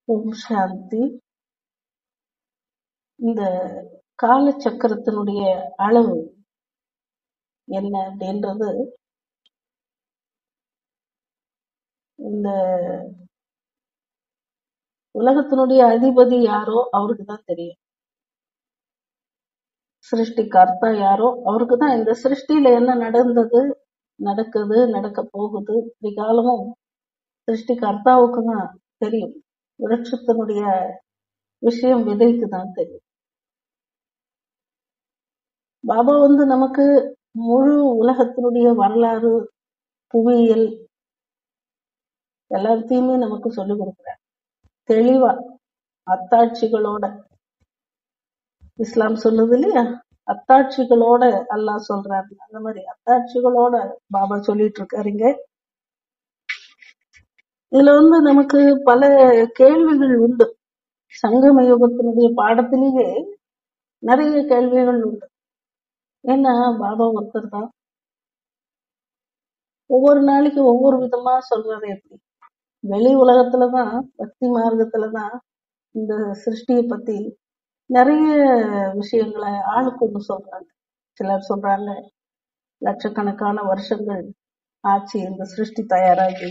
ஓம் சாந்தி இந்த காலச்சக்கரத்தினுடைய அளவு என்ன அப்படின்றது இந்த உலகத்தினுடைய அதிபதி யாரோ அவருக்கு தான் தெரியும் சிருஷ்டி கர்த்தா யாரோ அவருக்கு தான் இந்த சிருஷ்டியில என்ன நடந்தது நடக்குது நடக்க போகுது காலமும் சிருஷ்டி கர்த்தாவுக்கு தான் தெரியும் விருட்சத்தினுடைய விஷயம் விதைக்கு தான் தெரியும் பாபா வந்து நமக்கு முழு உலகத்தினுடைய வரலாறு புவியியல் எல்லாத்தையுமே நமக்கு சொல்லிக் கொடுக்குறார் தெளிவா அத்தாட்சிகளோட இஸ்லாம் சொல்லுது இல்லையா அத்தாட்சிகளோட அல்லாஹ் சொல்றாரு அந்த மாதிரி அத்தாட்சிகளோட பாபா சொல்லிட்டு இருக்காருங்க இதுல வந்து நமக்கு பல கேள்விகள் உண்டு சங்கம யுகத்தினுடைய பாடத்திலேயே நிறைய கேள்விகள் உண்டு ஏன்னா பாபா ஒருத்தர் தான் ஒவ்வொரு நாளைக்கு ஒவ்வொரு விதமா சொல்றாரு எப்படி வெளி உலகத்துலதான் பக்தி மார்க்கத்துலதான் இந்த சிருஷ்டியை பத்தி நிறைய விஷயங்களை ஆளுக்கு ஒண்ணு சொல்றாங்க சிலர் சொல்றாங்க லட்சக்கணக்கான வருஷங்கள் ஆச்சு இந்த சிருஷ்டி தயாராகி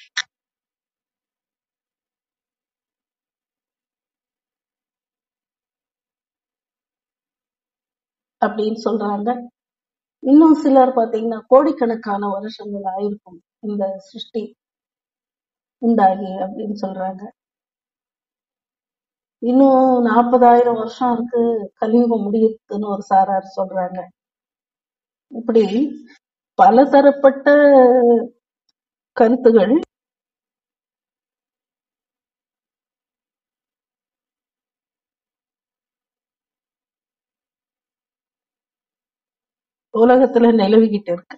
அப்படின்னு சொல்றாங்க இன்னும் சிலர் பாத்தீங்கன்னா கோடிக்கணக்கான வருஷங்கள் ஆயிருக்கும் இந்த சிருஷ்டி உண்டாகி அப்படின்னு சொல்றாங்க இன்னும் நாற்பதாயிரம் வருஷம் இருக்கு கலியுகம் முடியுதுன்னு ஒரு சாரார் சொல்றாங்க இப்படி பலதரப்பட்ட கருத்துகள் உலகத்துல நிலவிக்கிட்டு இருக்கு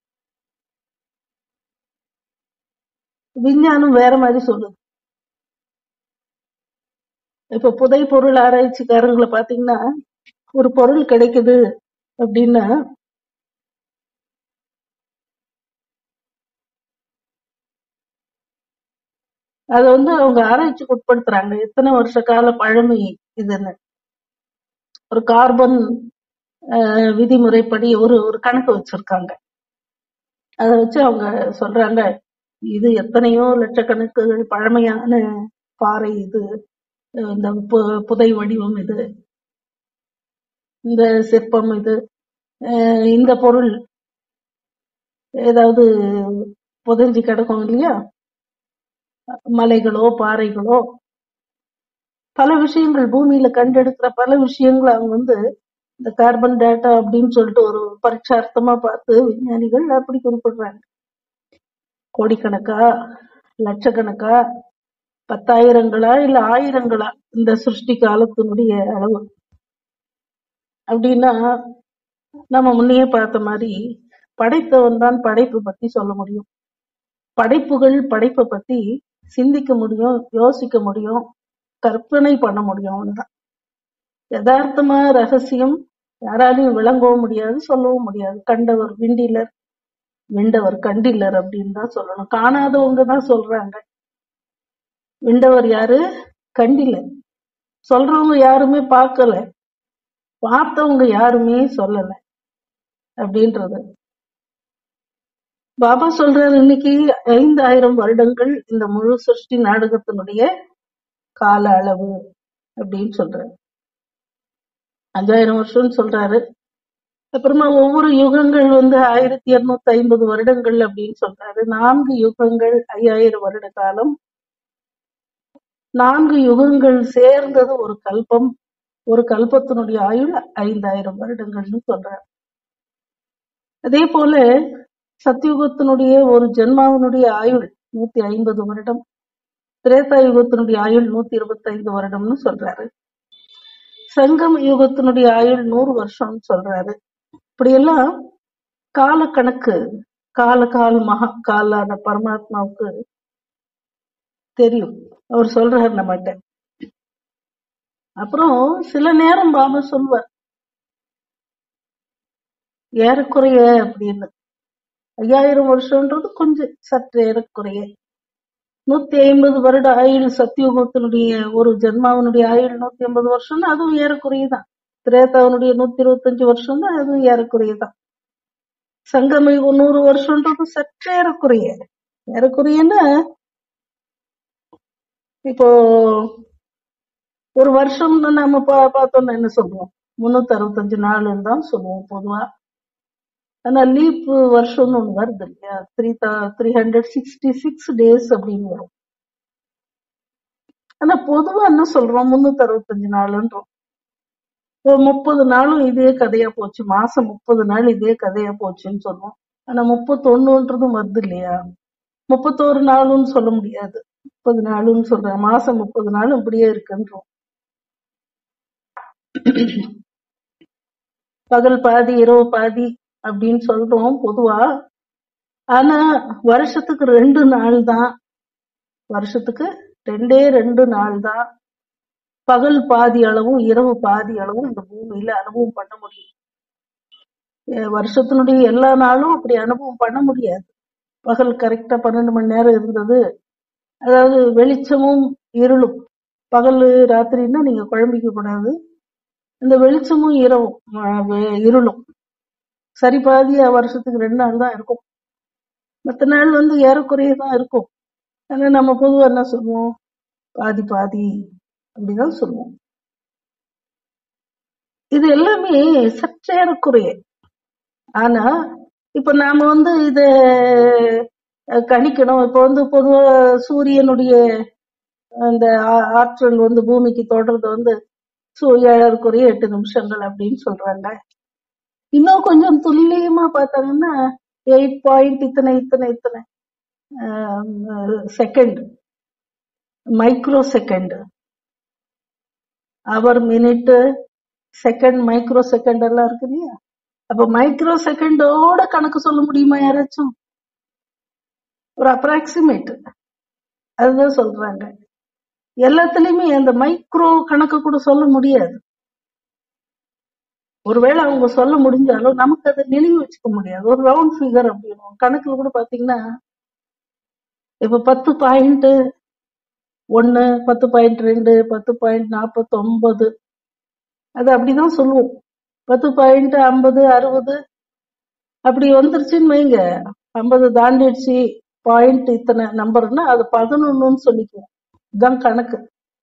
விஞ்ஞானம் வேற மாதிரி சொல்லுது இப்ப புதை பொருள் ஆராய்ச்சிக்காரங்களை பாத்தீங்கன்னா ஒரு பொருள் கிடைக்குது அப்படின்னா அத வந்து அவங்க ஆராய்ச்சிக்கு உட்படுத்துறாங்க எத்தனை வருஷ கால பழமை இதுன்னு ஒரு கார்பன் விதிமுறைப்படி ஒரு ஒரு கணக்கு வச்சிருக்காங்க அத வச்சு அவங்க சொல்றாங்க இது எத்தனையோ லட்சக்கணக்குகள் பழமையான பாறை இது இந்த புதை வடிவம் இது இந்த சிற்பம் இது இந்த பொருள் ஏதாவது புதைஞ்சு கிடக்கும் இல்லையா மலைகளோ பாறைகளோ பல விஷயங்கள் பூமியில கண்டெடுக்கிற பல விஷயங்களை அவங்க வந்து இந்த கார்பன் டேட்டா அப்படின்னு சொல்லிட்டு ஒரு பரீட்சார்த்தமா பார்த்து விஞ்ஞானிகள் அப்படி குறிப்பிடுறாங்க கோடிக்கணக்கா லட்சக்கணக்கா பத்தாயிரங்களா இல்ல ஆயிரங்களா இந்த சிருஷ்டி காலத்தினுடைய அளவு அப்படின்னா நம்ம முன்னையே பார்த்த மாதிரி படைத்தவன் தான் படைப்பு பத்தி சொல்ல முடியும் படைப்புகள் படைப்பை பத்தி சிந்திக்க முடியும் யோசிக்க முடியும் கற்பனை பண்ண முடியும் அவ்வளவுதான் யதார்த்தமா ரகசியம் யாராலையும் விளங்கவும் முடியாது சொல்லவும் முடியாது கண்டவர் விண்டிலர் விண்டவர் கண்டிலர் அப்படின்னு தான் சொல்லணும் காணாதவங்க தான் சொல்றாங்க விண்டவர் யாரு கண்டிலர் சொல்றவங்க யாருமே பார்க்கல பார்த்தவங்க யாருமே சொல்லல அப்படின்றது பாபா சொல்றாரு இன்னைக்கு ஐந்தாயிரம் வருடங்கள் இந்த முழு சிருஷ்டி நாடகத்தினுடைய கால அளவு அப்படின்னு சொல்றாரு அஞ்சாயிரம் வருஷம்னு சொல்றாரு அப்புறமா ஒவ்வொரு யுகங்கள் வந்து ஆயிரத்தி இருநூத்தி ஐம்பது வருடங்கள் அப்படின்னு சொல்றாரு நான்கு யுகங்கள் ஐயாயிரம் வருட காலம் நான்கு யுகங்கள் சேர்ந்தது ஒரு கல்பம் ஒரு கல்பத்தினுடைய ஆயுள் ஐந்தாயிரம் வருடங்கள்னு சொல்றாரு அதே போல சத்தியுகத்தினுடைய ஒரு ஜென்மாவினுடைய ஆயுள் நூத்தி ஐம்பது வருடம் திரேதா யுகத்தினுடைய ஆயுள் நூத்தி இருபத்தி ஐந்து வருடம்னு சொல்றாரு சங்கம் யுகத்தினுடைய ஆயுள் நூறு வருஷம்னு சொல்றாரு இப்படியெல்லாம் கால கணக்கு கால கால் மகா காலான பரமாத்மாவுக்கு தெரியும் அவர் சொல்றாரு நம்மகிட்ட அப்புறம் சில நேரம் பாபா சொல்வார் ஏறக்குறைய அப்படின்னு ஐயாயிரம் வருஷம்ன்றது கொஞ்சம் சற்று ஏறக்குறைய நூத்தி ஐம்பது வருட ஆயுள் சத்தியுகத்தினுடைய ஒரு ஜென்மாவினுடைய ஆயுள் நூத்தி ஐம்பது வருஷம்னா அதுவும் ஏறக்குறையதான் திரேதாவனுடைய நூத்தி இருபத்தஞ்சு வருஷம் தான் அதுவும் ஏறக்குறையதான் சங்கமயுகம் நூறு வருஷம்ன்றது சற்று ஏறக்குறைய ஏறக்குறையன்னா இப்போ ஒரு வருஷம்னு நம்ம பா- பார்த்தோம்னா என்ன சொல்லுவோம் முன்னூத்தி அறுபத்தஞ்சு நாளுன்னு தான் சொல்லுவோம் பொதுவா ஆனா லீப் வருஷம்னு ஒண்ணு வருது இல்லையா three three hundred sixty six days அப்படின்னு வரும் ஆனா பொதுவா என்ன சொல்றோம் முன்னூத்தி அறுபத்தஞ்சு நாளுன்றோம் ஒரு முப்பது நாளும் இதே கதையா போச்சு மாசம் முப்பது நாள் இதே கதையா போச்சுன்னு சொல்லுவோம் ஆனா முப்பத்தொன்னுன்றதும் வருது இல்லையா முப்பத்தோரு நாளுன்னு சொல்ல முடியாது முப்பது நாளுன்னு சொல்றேன் மாசம் முப்பது நாளும் இப்படியே இருக்குன்றோம் பகல் பாதி இரவு பாதி அப்படின்னு சொல்றோம் பொதுவா ஆனா வருஷத்துக்கு ரெண்டு நாள் தான் வருஷத்துக்கு ரெண்டே ரெண்டு நாள் தான் பகல் பாதி அளவும் இரவு பாதி அளவும் இந்த பூமியில அனுபவம் பண்ண முடியும் அஹ் வருஷத்தினுடைய எல்லா நாளும் அப்படி அனுபவம் பண்ண முடியாது பகல் கரெக்டா பன்னெண்டு மணி நேரம் இருந்தது அதாவது வெளிச்சமும் இருளும் பகல் ராத்திரின்னா நீங்க குழம்பிக்க கூடாது இந்த வெளிச்சமும் இரவும் அஹ் வெ- இருளும் சரி பாதியா வருஷத்துக்கு ரெண்டு நாள் தான் இருக்கும் மத்த நாள் வந்து ஏறக்குறைய தான் இருக்கும் ஆனா நம்ம பொதுவா என்ன சொல்லுவோம் பாதி பாதி அப்படிதான் சொல்லுவோம் இது எல்லாமே சற்று ஏறக்குறைய ஆனா இப்ப நாம வந்து இத அஹ், கணிக்கணும் இப்ப வந்து பொதுவா சூரியனுடைய அந்த ஆ- ஆற்றல் வந்து பூமிக்கு தொடர்றது வந்து சு- ஏறக்குறைய எட்டு நிமிஷங்கள் அப்படின்னு சொல்றாங்க இன்னும் கொஞ்சம் துல்லியமா பார்த்தாங்கன்னா எயிட் பாயிண்ட் இத்தனை இத்தனை இத்தனை second microsecond hour minute second microsecond எல்லாம் இருக்கு இல்லையா அப்ப மைக்ரோ செகண்டோட கணக்கு சொல்ல முடியுமா யாராச்சும் ஒரு அப்ராக்சிமேட் அதுதான் சொல்றாங்க எல்லாத்துலயுமே அந்த மைக்ரோ கணக்கு கூட சொல்ல முடியாது ஒருவேளை அவங்க சொல்ல முடிஞ்சாலும் நமக்கு அதை நினைவு வச்சுக்க முடியாது ஒரு ரவுண்ட் ஃபிகர் அப்படின்னு கணக்குல கூட பாத்தீங்கன்னா இப்ப பத்து பாயிண்ட் ஒன்னு பத்து பாயிண்ட் ரெண்டு பத்து பாயிண்ட் நாற்பத்தி ஒன்பது அது அப்படிதான் சொல்லுவோம் பத்து பாயிண்ட் ஐம்பது அறுபது அப்படி வந்துருச்சுன்னு வைங்க ஐம்பது தாண்டிடுச்சு பாயிண்ட் இத்தனை நம்பர்னா அது பதினொன்னுன்னு சொல்லிக்குவோம் இதுதான் கணக்கு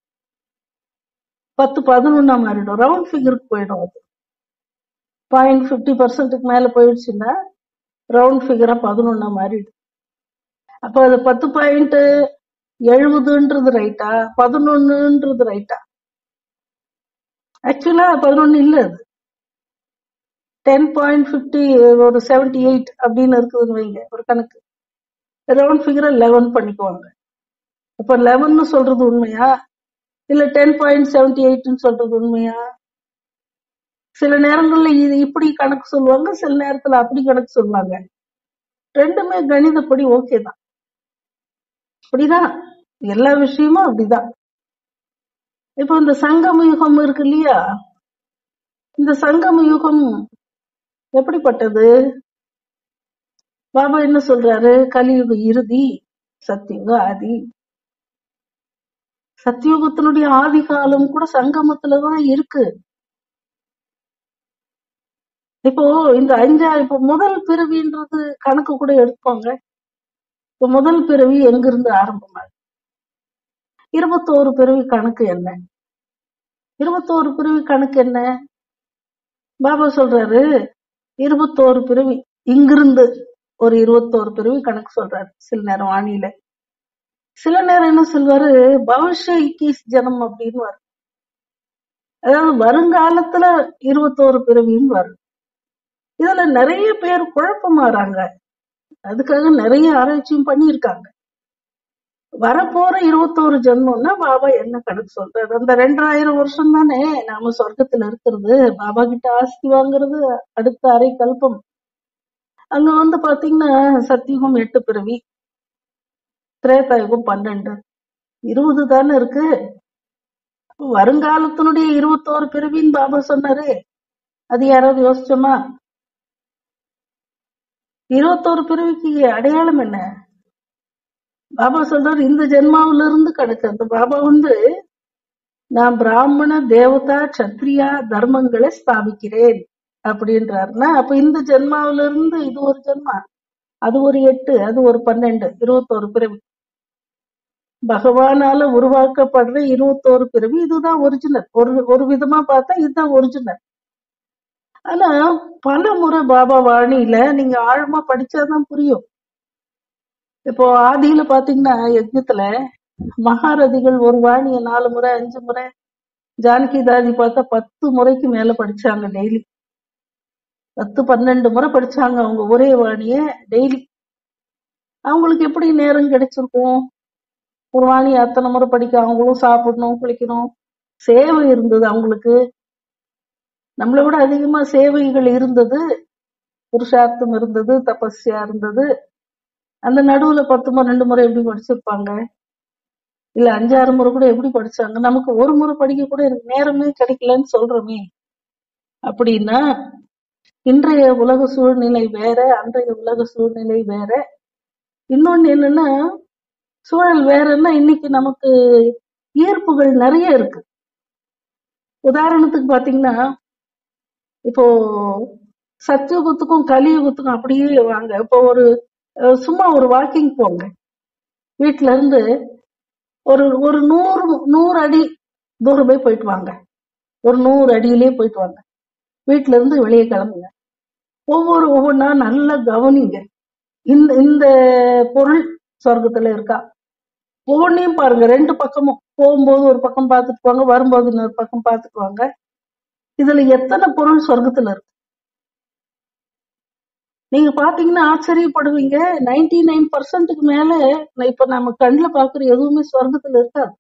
பத்து பதினொன்னா மாறிடும் ரவுண்ட் ஃபிகருக்கு போயிடும் அது பாயிண்ட் ஃபிஃப்டி பர்சன்ட்டுக்கு மேல போயிடுச்சுன்னா ரவுண்ட் ஃபிகரா பதினொன்னா மாறிடும் அப்ப அது பத்து பாயிண்ட் எழுபதுன்றது ரைட்டா பதினொன்னுன்றது ரைட்டா ஆக்சுவலா பதினொன்னு இல்ல அது டென் பாயிண்ட் ஃபிஃப்டி ஒரு செவன்டி எயிட் அப்படின்னு இருக்குதுன்னு வைங்க ஒரு கணக்கு ரவுண்ட் ஃபிகரை லெவன் பண்ணிக்குவாங்க அப்ப லெவன்னு சொல்றது உண்மையா இல்ல டென் பாயிண்ட் செவன்டி எயிட்னு சொல்றது உண்மையா சில நேரங்கள்ல இது இப்படி கணக்கு சொல்லுவாங்க சில நேரத்துல அப்படி கணக்கு சொல்லுவாங்க ரெண்டுமே கணிதப்படி ஓகே தான் அப்படிதான் எல்லா விஷயமும் அப்படிதான் இப்போ இந்த சங்கம யுகம் இருக்கு இல்லையா இந்த சங்கம யுகம் எப்படிப்பட்டது பாபா என்ன சொல்றாரு கலியுக இறுதி சத்தியுக ஆதி சத்தியுகத்தினுடைய ஆதி காலம் கூட சங்கமத்துலதான் இருக்கு இப்போ இந்த அஞ்சா இப்போ முதல் பிறவின்றது கணக்கு கூட எடுத்துக்கோங்க இப்போ முதல் பிறவி எங்கிருந்து ஆரம்பமாகுது இருபத்தோரு பிறவி கணக்கு என்ன இருபத்தோரு பிறவி கணக்கு என்ன பாபா சொல்றாரு இருபத்தோரு பிறவி இங்கிருந்து ஒரு இருபத்தோரு பிறவி கணக்கு சொல்றாரு சில நேரம் வாணியில சில நேரம் என்ன சொல்வாரு பவிஷ்ய இக்கீஸ் ஜனம் அப்படின்னு வரும் அதாவது வருங்காலத்துல இருபத்தோரு பிறவின்னு வரும் இதுல நிறைய பேர் குழப்பமாறாங்க அதுக்காக நிறைய ஆராய்ச்சியும் பண்ணியிருக்காங்க வரப்போற இருபத்தோரு ஜென்மம்னா பாபா என்ன கணக்கு சொல்றாரு அந்த ரெண்டாயிரம் வருஷம் தானே நாம சொர்க்கத்துல இருக்கிறது பாபா கிட்ட ஆஸ்தி வாங்குறது அடுத்த அரை கல்பம் அங்க வந்து பாத்தீங்கன்னா சத்தியுகம் எட்டு பிறவி திரேதாயுகம் பன்னெண்டு இருபது தானே இருக்கு வருங்காலத்தினுடைய இருபத்தோரு பிறவின்னு பாபா சொன்னாரு அது யாராவது யோசிச்சோமா இருபத்தோரு பிறவிக்கு அடையாளம் என்ன பாபா சொல்றாரு இந்த ஜென்மாவில இருந்து கிடைச்ச அந்த பாபா வந்து நான் பிராமண தேவதா சத்ரியா தர்மங்களை ஸ்தாபிக்கிறேன் அப்படின்றாருன்னா அப்ப இந்த ஜென்மாவில இருந்து இது ஒரு ஜென்மா அது ஒரு எட்டு அது ஒரு பன்னெண்டு இருபத்தோரு பிறவி பகவானால உருவாக்கப்படுற இருபத்தோரு பிறவி இதுதான் ஒரிஜினல் ஒரு ஒரு விதமா பார்த்தா இதுதான் ஒரிஜினல் ஆனா பல முறை பாபா வாணியில நீங்க ஆழமா படிச்சாதான் புரியும் இப்போ ஆதியில பாத்தீங்கன்னா யஜ்ஞத்துல மகாரதிகள் ஒரு வாணிய நாலு முறை அஞ்சு முறை ஜானகி தாதி பார்த்தா பத்து முறைக்கு மேல படிச்சாங்க டெய்லி பத்து பன்னெண்டு முறை படிச்சாங்க அவங்க ஒரே வாணிய டெய்லி அவங்களுக்கு எப்படி நேரம் கிடைச்சிருக்கும் ஒரு வாணி அத்தனை முறை படிக்க அவங்களும் சாப்பிடணும் குளிக்கணும் சேவை இருந்தது அவங்களுக்கு நம்மளை விட அதிகமா சேவைகள் இருந்தது புருஷார்த்தம் இருந்தது தபஸ்யா இருந்தது அந்த நடுவுல பத்து முறை ரெண்டு முறை எப்படி படிச்சிருப்பாங்க இல்ல அஞ்சாறு முறை கூட எப்படி படிச்சாங்க நமக்கு ஒரு முறை படிக்க கூட எனக்கு நேரமே கிடைக்கலன்னு சொல்றோமே அப்படின்னா இன்றைய உலக சூழ்நிலை வேற அன்றைய உலக சூழ்நிலை வேற இன்னொன்னு என்னன்னா சூழல் வேறன்னா இன்னைக்கு நமக்கு ஈர்ப்புகள் நிறைய இருக்கு உதாரணத்துக்கு பாத்தீங்கன்னா இப்போ சத்தியுகத்துக்கும் கலியுகத்துக்கும் அப்படியே வாங்க இப்போ ஒரு அஹ், சும்மா ஒரு வாக்கிங் போங்க வீட்ல இருந்து ஒரு ஒரு நூறு நூறு அடி தூரம் போய் போயிட்டு வாங்க ஒரு நூறு அடியிலே போயிட்டு வாங்க வீட்ல இருந்து வெளியே கிளம்புங்க ஒவ்வொரு ஒவ்வொன்றா நல்லா கவனிங்க இந்த இந்த பொருள் சொர்க்கத்துல இருக்கா ஒவ்வொன்றையும் பாருங்க ரெண்டு பக்கமும் போகும்போது ஒரு பக்கம் பார்த்துட்டு போங்க வரும்போது இன்னொரு பக்கம் பார்த்துட்டு வாங்க இதுல எத்தனை பொருள் சொர்க்கத்துல இருக்கு நீங்க பாத்தீங்கன்னா ஆச்சரியப்படுவீங்க நைன்டி நைன் பர்சன்ட்டுக்கு மேல நான் இப்ப நம்ம கண்ணுல பாக்குற எதுவுமே சொர்க்கத்துல இருக்காது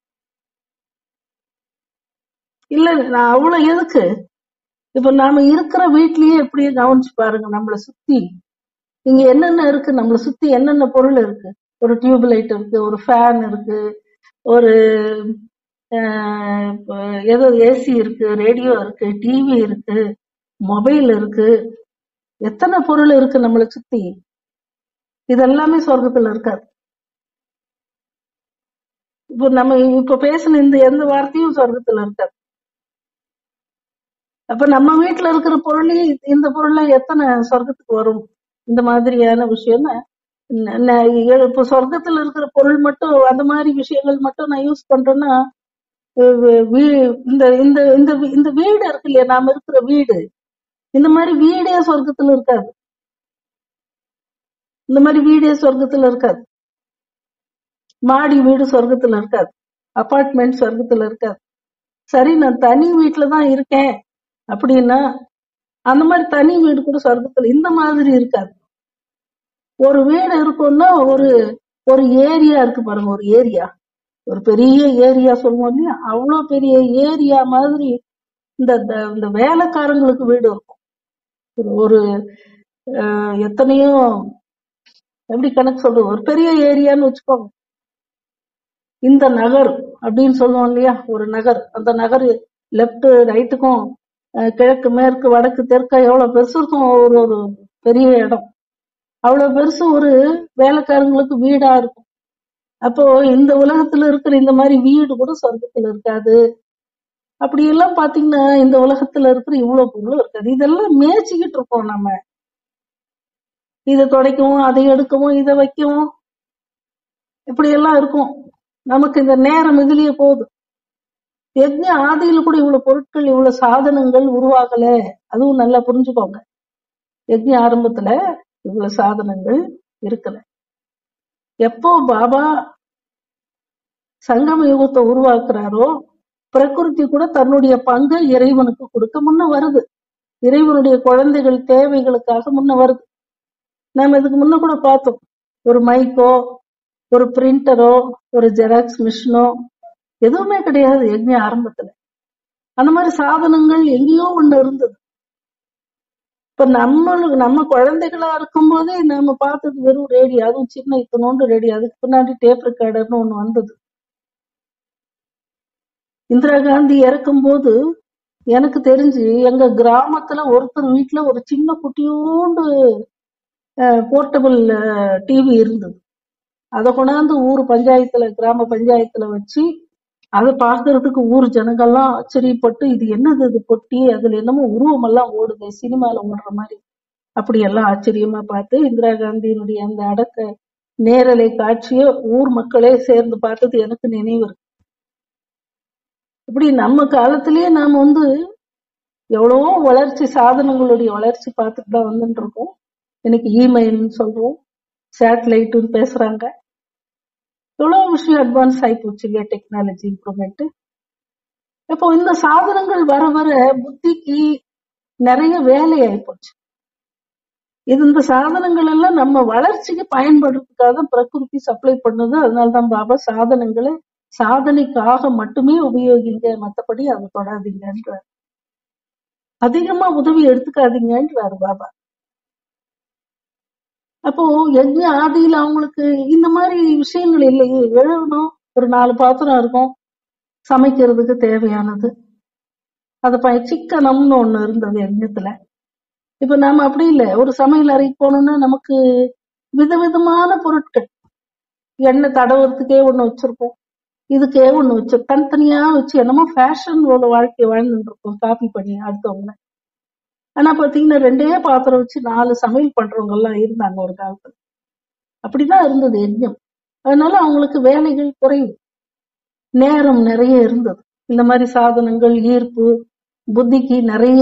இல்ல நான் அவ்வளவு எதுக்கு இப்ப நாம இருக்கிற வீட்லயே எப்படியே கவனிச்சு பாருங்க நம்மள சுத்தி இங்க என்னென்ன இருக்கு நம்மள சுத்தி என்னென்ன பொருள் இருக்கு ஒரு டியூப் லைட் இருக்கு ஒரு ஃபேன் இருக்கு ஒரு ஆஹ், இப்ப ஏதோ ஏசி இருக்கு ரேடியோ இருக்கு டிவி இருக்கு மொபைல் இருக்கு எத்தனை பொருள் இருக்கு நம்மளை சுத்தி இதெல்லாமே சொர்க்கத்துல இருக்காது இப்போ நம்ம இப்ப பேசின இந்த எந்த வார்த்தையும் சொர்க்கத்துல இருக்காது அப்ப நம்ம வீட்டுல இருக்கிற பொருளே இந்த பொருள்லாம் எத்தனை சொர்க்கத்துக்கு வரும் இந்த மாதிரியான விஷயம்னா ந- ந- இப்ப சொர்க்கத்துல இருக்கிற பொருள் மட்டும் அந்த மாதிரி விஷயங்கள் மட்டும் நான் யூஸ் பண்றேன்னா வி- வி- வீ- இந்த இந்த இந்த வீ- இந்த வீடு இருக்கு இல்லையா நாம இருக்கிற வீடு இந்த மாதிரி வீடே சொர்க்கத்துல இருக்காது இந்த மாதிரி வீடே சொர்க்கத்துல இருக்காது மாடி வீடு சொர்க்கத்துல இருக்காது அபார்ட்மெண்ட் சொர்க்கத்துல இருக்காது சரி நான் தனி வீட்டுல தான் இருக்கேன் அப்படின்னா அந்த மாதிரி தனி வீடு கூட சொர்க்கத்துல இந்த மாதிரி இருக்காது ஒரு வீடு இருக்கும்னா ஒரு ஒரு ஏரியா இருக்கு பாருங்க ஒரு ஏரியா ஒரு பெரிய ஏரியா சொல்லுவோம் இல்லையா அவ்வளவு பெரிய ஏரியா மாதிரி இந்த இந்த- இந்த வேலைக்காரங்களுக்கு வீடு இருக்கும் ஒரு ஒரு அஹ், எத்தனையோ எப்படி கணக்கு சொல்றது ஒரு பெரிய ஏரியான்னு வச்சுக்கோங்க இந்த நகர் அப்படின்னு சொல்லுவோம் இல்லையா ஒரு நகர் அந்த நகர் லெப்ட் ரைட்டுக்கும் கிழக்கு மேற்கு வடக்கு தெற்கா எவ்வளவு பெருசு இருக்கும் ஒரு ஒரு பெரிய இடம் அவ்வளவு பெருசு ஒரு வேலைக்காரங்களுக்கு வீடா இருக்கும் அப்போ இந்த உலகத்துல இருக்கிற இந்த மாதிரி வீடு கூட சொர்க்கத்துல இருக்காது அப்படி எல்லாம் பாத்தீங்கன்னா இந்த உலகத்துல இருக்கிற இவ்வளவு பொருளும் இருக்காது இதெல்லாம் மேய்ச்சிக்கிட்டு இருக்கோம் நம்ம இதை துடைக்கவும் அதை எடுக்கவும் இதை வைக்கவும் இப்படி எல்லாம் இருக்கும் நமக்கு இந்த நேரம் இதுலயே போகுது யஜ்ஞ ஆதியில கூட இவ்வளவு பொருட்கள் இவ்வளவு சாதனங்கள் உருவாகல அதுவும் நல்லா புரிஞ்சுக்கோங்க யஜ்ஞ ஆரம்பத்துல இவ்வளவு சாதனங்கள் இருக்கல எப்போ பாபா சங்கம யுகத்தை உருவாக்குறாரோ பிரகிருதி கூட தன்னுடைய பங்கை இறைவனுக்கு கொடுக்க முன்ன வருது இறைவனுடைய குழந்தைகள் தேவைகளுக்காக முன்ன வருது நாம இதுக்கு முன்ன கூட பார்த்தோம் ஒரு மைக்கோ ஒரு பிரிண்டரோ ஒரு ஜெராக்ஸ் மிஷினோ எதுவுமே கிடையாது யஜ்ஞ ஆரம்பத்துல அந்த மாதிரி சாதனங்கள் எங்கேயோ ஒண்ணு இருந்தது இப்ப நம்மளுக்கு நம்ம குழந்தைகளா இருக்கும்போதே நம்ம பார்த்தது வெறும் ரேடியோ அதுவும் சின்ன இத்தனோண்டு ரேடியோ அதுக்கு பின்னாடி டேப் ரெக்கார்டர்னு ஒண்ணு வந்தது இந்திரா காந்தி இறக்கும்போது எனக்கு தெரிஞ்சு எங்க கிராமத்துல ஒருத்தர் வீட்டுல ஒரு சின்ன குட்டியோண்டு போர்ட்டபிள் டிவி இருந்தது அதை கொண்டாந்து ஊர் பஞ்சாயத்துல கிராம பஞ்சாயத்துல வச்சு அதை பார்க்கறதுக்கு ஊர் ஜனங்கள்லாம் ஆச்சரியப்பட்டு இது என்னது இது பொட்டி அதுல என்னமோ உருவம் எல்லாம் ஓடுது சினிமால ஓடுற மாதிரி அப்படி எல்லாம் ஆச்சரியமா பார்த்து இந்திரா காந்தியினுடைய அந்த அடக்க நேரலை காட்சியை ஊர் மக்களே சேர்ந்து பார்த்தது எனக்கு நினைவு இருக்கு இப்படி நம்ம காலத்திலேயே நாம வந்து எவ்வளவோ வளர்ச்சி சாதனங்களுடைய வளர்ச்சி பார்த்துட்டு தான் வந்துட்டு இருக்கோம் இன்னைக்கு இமெயில்னு சொல்றோம் சேட்டலைட்டுன்னு பேசுறாங்க எவ்வளவு விஷயம் அட்வான்ஸ் ஆகி போச்சு இல்லையா டெக்னாலஜி இம்ப்ரூவ்மெண்ட் இப்போ இந்த சாதனங்கள் வர வர புத்திக்கு நிறைய வேலை ஆயிப்போச்சு இது இந்த சாதனங்கள் எல்லாம் நம்ம வளர்ச்சிக்கு பயன்படுறதுக்காக பிரகிருதி சப்ளை பண்ணுது அதனாலதான் பாபா சாதனங்களை சாதனைக்காக மட்டுமே உபயோகிங்க மத்தபடி அதை தொடாதீங்கன்ற அதிகமா உதவி எடுத்துக்காதீங்கன்றாரு பாபா அப்போ யஜ்ஞ ஆதியில அவங்களுக்கு இந்த மாதிரி விஷயங்கள் இல்லையே எழுதணும் ஒரு நாலு பாத்திரம் இருக்கும் சமைக்கிறதுக்கு தேவையானது அது ப சிக்கனம்னு ஒண்ணு இருந்தது யஜ்ஞத்துல இப்ப நாம அப்படி இல்லை ஒரு சமையல் அறைக்கு போனோம்னா நமக்கு விதவிதமான பொருட்கள் எண்ணெய் தடவுறதுக்கே ஒண்ணு வச்சிருப்போம் இதுக்கே ஒண்ணு வச்சு தனித்தனியா வச்சு என்னமோ ஃபேஷன் உள்ள வாழ்க்கை வாழ்ந்துட்டு இருக்கோம் காப்பி பண்ணி அடுத்தவங்க ஆனா பாத்தீங்கன்னா ரெண்டே பாத்திரம் வச்சு நாலு சமையல் பண்றவங்க எல்லாம் இருந்தாங்க ஒரு காலத்துல அப்படிதான் இருந்தது யஜ்ஞம் அதனால அவங்களுக்கு வேலைகள் குறைவு நேரம் நிறைய இருந்தது இந்த மாதிரி சாதனங்கள் ஈர்ப்பு புத்திக்கு நிறைய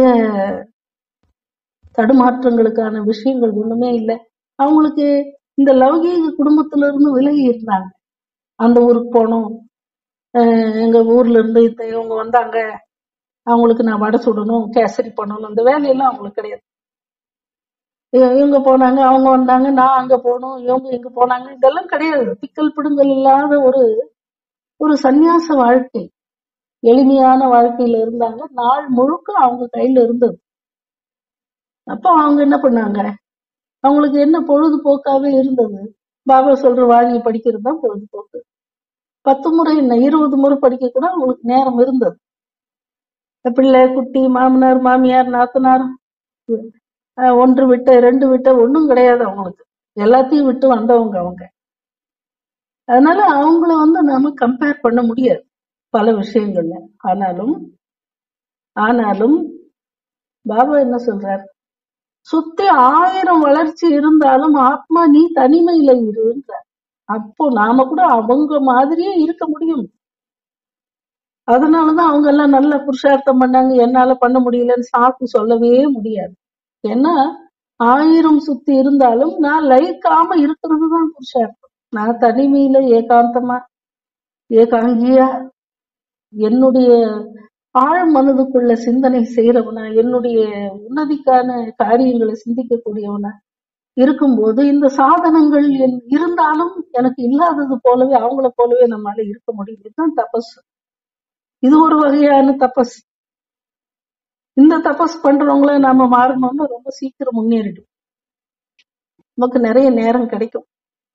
தடுமாற்றங்களுக்கான விஷயங்கள் ஒண்ணுமே இல்லை அவங்களுக்கு இந்த லௌகீக குடும்பத்துல இருந்து விலகி இருந்தாங்க அந்த ஊருக்கு போனோம் அஹ் எங்க ஊர்ல இருந்து இந்த இவங்க வந்தாங்க அவங்களுக்கு நான் வடை சுடணும் கேசரி பண்ணணும் இந்த வேலையெல்லாம் அவங்களுக்கு கிடையாது இ- இவங்க போனாங்க அவங்க வந்தாங்க நான் அங்க போகணும் இவங்க இங்க போனாங்க இதெல்லாம் கிடையாது பிக்கல் பிடுங்கல் இல்லாத ஒரு ஒரு சந்நியாச வாழ்க்கை எளிமையான வாழ்க்கையில இருந்தாங்க நாள் முழுக்க அவங்க கையில இருந்தது அப்போ அவங்க என்ன பண்ணாங்க அவங்களுக்கு என்ன பொழுதுபோக்காவே இருந்தது பாபா சொல்ற வாணியை படிக்கிறது தான் பொழுதுபோக்கு பத்து முறை என்ன இருபது முறை படிக்க கூட அவங்களுக்கு நேரம் இருந்தது பிள்ளை குட்டி மாமனார் மாமியார் நாத்தனார் அஹ் ஒன்று விட்ட ரெண்டு விட்ட ஒண்ணும் கிடையாது அவங்களுக்கு எல்லாத்தையும் விட்டு வந்தவங்க அவங்க அதனால அவங்கள வந்து நாம கம்பேர் பண்ண முடியாது பல விஷயங்கள்ல ஆனாலும் ஆனாலும் பாபா என்ன சொல்றார் சுத்தி ஆயிரம் வளர்ச்சி இருந்தாலும் ஆத்மா நீ தனிமையில இருன்றார் அப்போ நாம கூட அவங்க மாதிரியே இருக்க முடியும் அதனாலதான் அவங்க எல்லாம் நல்ல புருஷார்த்தம் பண்ணாங்க என்னால பண்ண முடியலன்னு சாக்கு சொல்லவே முடியாது ஏன்னா ஆயிரம் சுத்தி இருந்தாலும் நான் லயிக்காம இருக்கிறது தான் புருஷார்த்தம் நான் தனிமையில ஏகாந்தமா ஏகாங்கியா என்னுடைய ஆழ் மனதுக்குள்ள சிந்தனை செய்யறவனா என்னுடைய உன்னதிக்கான காரியங்களை சிந்திக்கக்கூடியவனா இருக்கும்போது இந்த சாதனங்கள் என்- இருந்தாலும் எனக்கு இல்லாதது போலவே அவங்கள போலவே நம்மால இருக்க முடியும் இதுதான் தபஸ் இது ஒரு வகையான தபஸ் இந்த தபஸ் பண்றவங்கள நாம மாறணும்னா ரொம்ப சீக்கிரம் முன்னேறிடும் நமக்கு நிறைய நேரம் கிடைக்கும்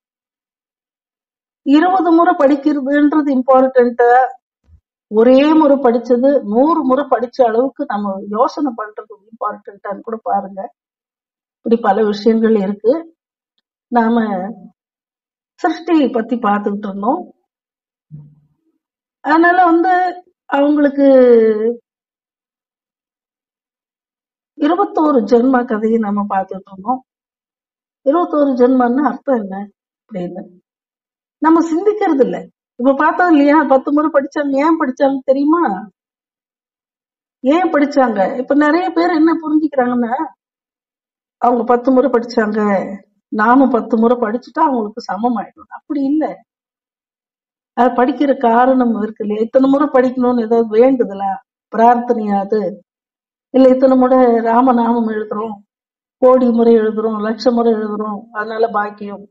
இருபது முறை படிக்கிறதுன்றது இம்பார்ட்டன்ட்டா ஒரே முறை படிச்சது நூறு முறை படிச்ச அளவுக்கு நம்ம யோசனை பண்றது இம்பார்ட்டன்ட்டான்னு கூட பாருங்க இப்படி பல விஷயங்கள் இருக்கு நாம சிருஷ்டி பத்தி பார்த்துக்கிட்டு இருந்தோம் அதனால வந்து அவங்களுக்கு இருபத்தோரு ஜென்ம கதையை நம்ம பார்த்துட்டு இருந்தோம் இருபத்தோரு ஜென்மன்னா அர்த்தம் என்ன அப்படின்னு நம்ம சிந்திக்கிறது இல்ல இப்ப பார்த்தோம் இல்லையா பத்து முறை படிச்சாங்க ஏன் படிச்சாங்க தெரியுமா ஏன் படிச்சாங்க இப்ப நிறைய பேர் என்ன புரிஞ்சுக்கிறாங்கன்னா அவங்க பத்து முறை படிச்சாங்க நாமும் பத்து முறை படிச்சுட்டா அவங்களுக்கு சமம் ஆயிடும் அப்படி இல்ல அது படிக்கிற காரணம் இருக்கு இல்லையா இத்தனை முறை படிக்கணும்னு ஏதாவது வேண்டுதலா பிரார்த்தனையாது இல்ல இத்தனை முறை ராமநாமம் எழுதுறோம் கோடி முறை எழுதுறோம் லட்ச முறை எழுதுறோம் அதனால பாக்கியம்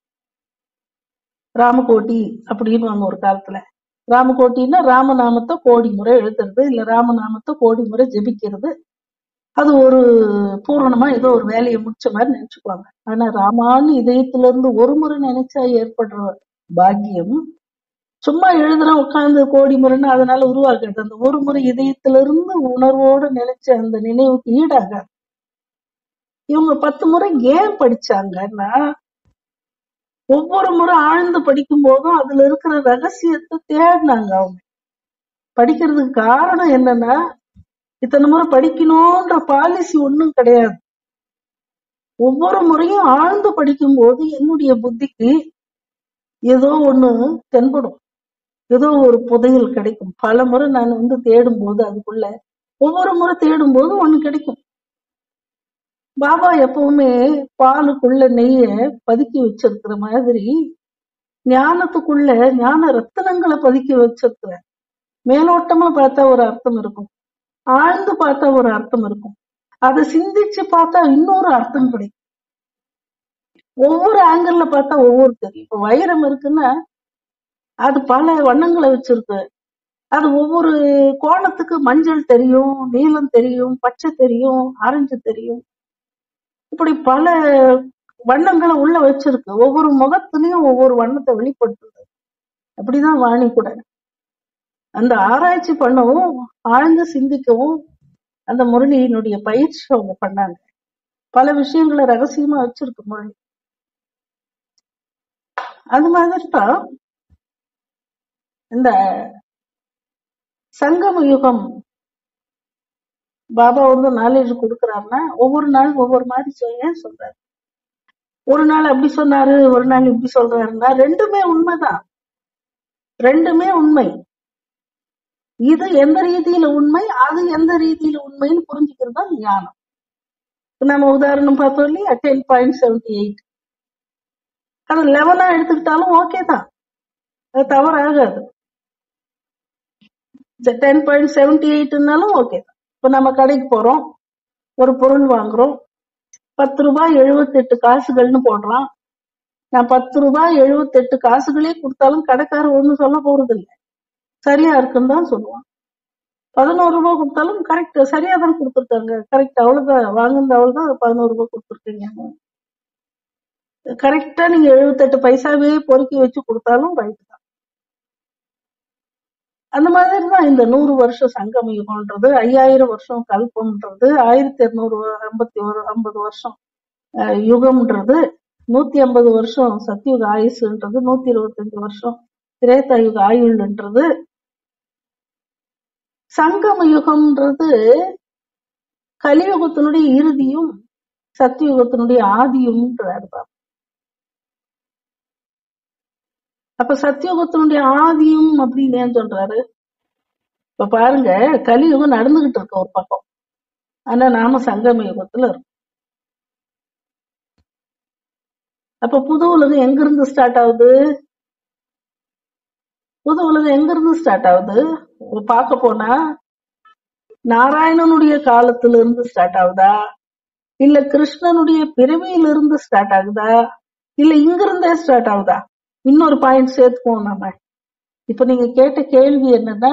ராமகோட்டி அப்படின்னு ஒரு காலத்துல ராமகோட்டின்னா ராமநாமத்தை கோடி முறை எழுதுறது இல்ல ராமநாமத்தை கோடி முறை ஜெபிக்கிறது அது ஒரு பூரணமா ஏதோ ஒரு வேலையை முடிச்ச மாதிரி நினைச்சுக்குவாங்க ஆனா ராமான்னு இதயத்துல இருந்து ஒரு முறை நினைச்சா ஏற்படுற பாக்கியம் சும்மா எழுதுறோம் உட்கார்ந்து கோடி முறைன்னு அதனால உருவாக்குறது அந்த ஒரு முறை இதயத்துல இருந்து உணர்வோட நினைச்ச அந்த நினைவுக்கு ஈடாகாது இவங்க பத்து முறை ஏன் படிச்சாங்கன்னா ஒவ்வொரு முறை ஆழ்ந்து படிக்கும் போதும் அதுல இருக்கிற ரகசியத்தை தேடினாங்க அவங்க படிக்கிறதுக்கு காரணம் என்னன்னா இத்தனை முறை படிக்கணும்ன்ற பாலிசி ஒண்ணும் கிடையாது ஒவ்வொரு முறையும் ஆழ்ந்து படிக்கும் போது என்னுடைய புத்திக்கு ஏதோ ஒண்ணு தென்படும் ஏதோ ஒரு புதையல் கிடைக்கும் பல முறை நான் வந்து தேடும் போது அதுக்குள்ள ஒவ்வொரு முறை தேடும் போது ஒண்ணு கிடைக்கும் பாபா எப்பவுமே பாலுக்குள்ள நெய்ய பதுக்கி வச்சிருக்கிற மாதிரி ஞானத்துக்குள்ள ஞான ரத்தினங்களை பதுக்கி வச்சிருக்கிற மேலோட்டமா பார்த்தா ஒரு அர்த்தம் இருக்கும் ஆழ்ந்து பார்த்தா ஒரு அர்த்தம் இருக்கும் அதை சிந்திச்சு பார்த்தா இன்னொரு அர்த்தம் கிடைக்கும் ஒவ்வொரு ஆங்கிள் பார்த்தா ஒவ்வொரு தெரியும் இப்ப வைரம் இருக்குன்னா அது பல வண்ணங்களை வச்சிருக்கு அது ஒவ்வொரு கோணத்துக்கு மஞ்சள் தெரியும் நீலம் தெரியும் பச்சை தெரியும் ஆரஞ்சு தெரியும் இப்படி பல வண்ணங்களை உள்ள வச்சிருக்கு ஒவ்வொரு முகத்திலையும் ஒவ்வொரு வண்ணத்தை வெளிப்படுத்துது அப்படிதான் வாணி கூட அந்த ஆராய்ச்சி பண்ணவும் ஆழ்ந்து சிந்திக்கவும் அந்த முரளியினுடைய பயிற்சி அவங்க பண்ணாங்க பல விஷயங்களை ரகசியமா வச்சிருக்கு முரளி அது மாதிரி தான் இந்த சங்கம யுகம் பாபா வந்து நாலேஜ் கொடுக்கறாருன்னா ஒவ்வொரு நாள் ஒவ்வொரு மாதிரி சொல்ல சொல்றாரு ஒரு நாள் அப்படி சொன்னாரு ஒரு நாள் இப்படி சொல்றாருன்னா ரெண்டுமே உண்மைதான் ரெண்டுமே உண்மை இது எந்த ரீதியில உண்மை அது எந்த ரீதியில உண்மைன்னு புரிஞ்சுக்கிறது தான் ஞானம் இப்ப நம்ம உதாரணம் பார்த்தோம் இல்லையா டென் பாயிண்ட் செவன்டி எயிட் அது லெவனா எடுத்துக்கிட்டாலும் ஓகே தான் அது தவறாகாது டென் பாயிண்ட் செவன்டி எயிட்னாலும் ஓகே தான் இப்ப நம்ம கடைக்கு போறோம் ஒரு பொருள் வாங்குறோம் பத்து ரூபாய் எழுபத்தெட்டு காசுகள்னு போடுறான் நான் பத்து ரூபாய் எழுபத்தெட்டு காசுகளே கொடுத்தாலும் கடைக்காரர் ஒண்ணும் சொல்ல போறது இல்லை சரியா இருக்குன்னு தான் சொல்லுவான் பதினோரு ரூபாய் கொடுத்தாலும் கரெக்ட் சரியா தான் கொடுத்துருக்காங்க கரெக்ட் அவ்வளவுதான் வாங்குனது அவ்வளவுதான் அது பதினோரு ரூபாய் கொடுத்துருக்கீங்க கரெக்டா நீங்க எழுபத்தெட்டு பைசாவே பொறுக்கி வச்சு கொடுத்தாலும் ரைட் தான் அந்த மாதிரி தான் இந்த நூறு வருஷம் சங்கம யுகம்ன்றது ஐயாயிரம் வருஷம் கல்பம்ன்றது ஆயிரத்தி இருநூறு ஐம்பத்தி ஒரு ஐம்பது வருஷம் அஹ், யுகம்ன்றது நூத்தி ஐம்பது வருஷம் சத்தியுக ஆயுசுன்றது நூத்தி இருபத்தஞ்சு வருஷம் திரேதா யுக ஆயுள்ன்றது சங்கம யுகம்ன்றது கலியுகத்தினுடைய இறுதியும் சத்தியுகத்தினுடைய ஆதியும்ன்றாரு பாபா. அப்ப சத்தியுகத்தினுடைய ஆதியும் அப்படின்னு ஏன் சொல்றாரு இப்ப பாருங்க கலியுகம் நடந்துகிட்டு இருக்கு ஒரு பக்கம் ஆனா நாம சங்கம யுகத்துல இருக்கோம் அப்ப புது உலகம் எங்க இருந்து ஸ்டார்ட் ஆகுது புது உலகம் எங்க இருந்து ஸ்டார்ட் ஆகுது ஒரு பார்க்க போனா நாராயணனுடைய காலத்துல இருந்து ஸ்டார்ட் ஆகுதா இல்ல கிருஷ்ணனுடைய பிறவியில இருந்து ஸ்டார்ட் ஆகுதா இல்ல இங்க இருந்தே ஸ்டார்ட் ஆகுதா இன்னொரு பாயிண்ட் சேர்த்துக்குவோம் நாம இப்ப நீங்க கேட்ட கேள்வி என்னன்னா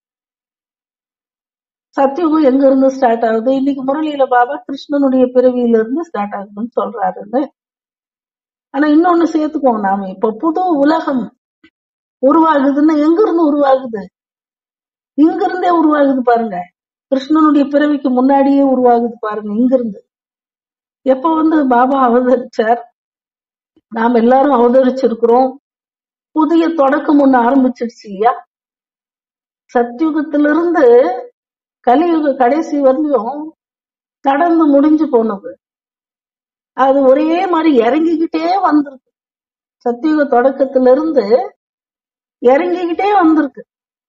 சத்தியுகம் எங்க இருந்து ஸ்டார்ட் ஆகுது இன்னைக்கு முரளியில பாபா கிருஷ்ணனுடைய பிறவியில இருந்து ஸ்டார்ட் ஆகுதுன்னு சொல்றாருன்னு ஆனா இன்னொன்னு சேர்த்துக்குவோம் நாம இப்ப புது உலகம் உருவாகுதுன்னா எங்க இருந்து உருவாகுது இங்க இருந்தே உருவாகுது பாருங்க கிருஷ்ணனுடைய பிறவிக்கு முன்னாடியே உருவாகுது பாருங்க இங்க இருந்து எப்ப வந்து பாபா அவதரிச்சார் நாம் எல்லாரும் அவதரிச்சிருக்கிறோம் புதிய தொடக்கம் ஒண்ணு ஆரம்பிச்சிடுச்சு இல்லையா சத்யுகத்திலிருந்து கலியுக கடைசி வரலையும் கடந்து முடிஞ்சு போனது அது ஒரே மாதிரி இறங்கிக்கிட்டே வந்திருக்கு சத்தியுக தொடக்கத்துல இருந்து இறங்கிக்கிட்டே வந்திருக்கு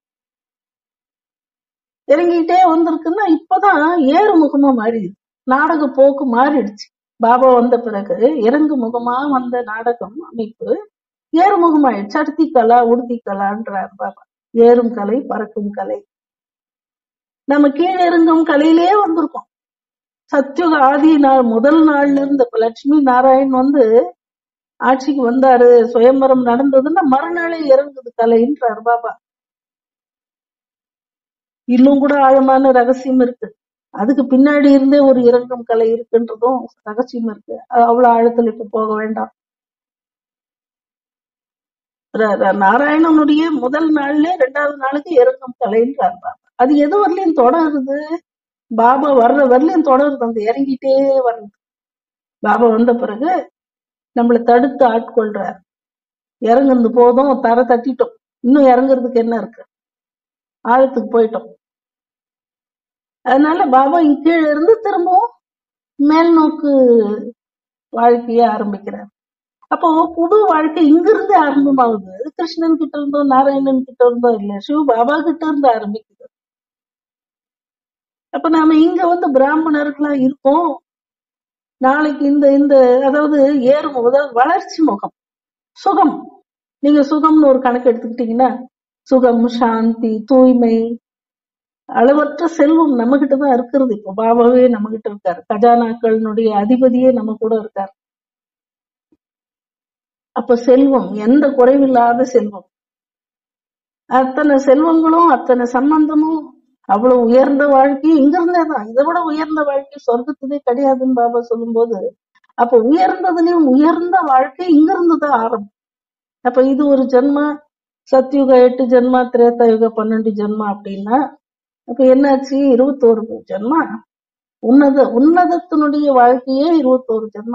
இறங்கிக்கிட்டே வந்திருக்குன்னா இப்பதான் ஏறுமுகமா மாறிடுது நாடக போக்கு மாறிடுச்சு பாபா வந்த பிறகு இறங்கு முகமா வந்த நாடகம் அமைப்பு ஏறுமுகமாயிடுச்சு அடுத்தி கலா உடுத்தி கலான்றார் பாபா ஏறும் கலை பறக்கும் கலை நம்ம கீழே இறங்கும் கலையிலே வந்திருக்கோம் சத்யுக ஆதி நாள் முதல் நாள்ல இருந்து இப்ப லட்சுமி நாராயண் வந்து ஆட்சிக்கு வந்தாரு சுயம்பரம் நடந்ததுன்னா மறுநாளே இறங்குது கலைன்றார் பாபா இன்னும் கூட ஆழமான ரகசியம் இருக்கு அதுக்கு பின்னாடி இருந்தே ஒரு இறங்கும் கலை இருக்குன்றதும் ரகசியம் இருக்கு அது அவ்வளவு ஆழத்துல இப்ப போக வேண்டாம் ர- ர- நாராயணனுடைய முதல் நாள்ல ரெண்டாவது நாளுக்கு இறங்கும் கலைன்றார் பாபா அது எது வரலையும் தொடருது பாபா வர்ற வரலையும் தொடருது அந்த இறங்கிட்டே வருது பாபா வந்த பிறகு நம்மளை தடுத்து ஆட்கொள்றார் இறங்குனது போதும் தர தட்டிட்டோம் இன்னும் இறங்குறதுக்கு என்ன இருக்கு ஆழத்துக்கு போயிட்டோம் அதனால பாபா இங்க கீழ இருந்து திரும்பவும் மேல் நோக்கு வாழ்க்கைய ஆரம்பிக்கிறார் அப்போ புது வாழ்க்கை இங்க இருந்து ஆரம்பமாகுது கிருஷ்ணன் கிட்ட இருந்தோ நாராயணன் கிட்ட இருந்தோ இல்ல சிவ பாபா கிட்ட இருந்து ஆரம்பிக்குது அப்ப நாம இங்க வந்து பிராமணர்களா இருக்கோம் நாளைக்கு இந்த இந்த அதாவது ஏறும் அதாவது வளர்ச்சி முகம் சுகம் நீங்க சுகம்னு ஒரு கணக்கு எடுத்துக்கிட்டீங்கன்னா சுகம் சாந்தி தூய்மை அளவற்ற செல்வம் நம்ம கிட்ட தான் இருக்கிறது இப்போ பாபாவே நம்ம கிட்ட இருக்காரு கஜானாக்களினுடைய அதிபதியே நம்ம கூட இருக்காரு அப்ப செல்வம் எந்த குறைவில்லாத செல்வம் அத்தனை செல்வங்களும் அத்தனை சம்பந்தமும் அவ்வளவு உயர்ந்த வாழ்க்கை இங்க இருந்தே தான் இதை விட உயர்ந்த வாழ்க்கை சொர்க்கத்திலே கிடையாதுன்னு பாபா சொல்லும்போது அப்ப உயர்ந்ததுலயும் உயர்ந்த வாழ்க்கை இங்க இருந்துதான் ஆரம்பம் அப்ப இது ஒரு ஜென்மா சத்யுக எட்டு ஜென்மா திரேதாயுக பன்னெண்டு ஜென்மா அப்படின்னா அப்ப என்னாச்சு இருபத்தோரு ஜென்மா உன்னத உன்னதத்தினுடைய வாழ்க்கையே இருபத்தோரு ஜென்மா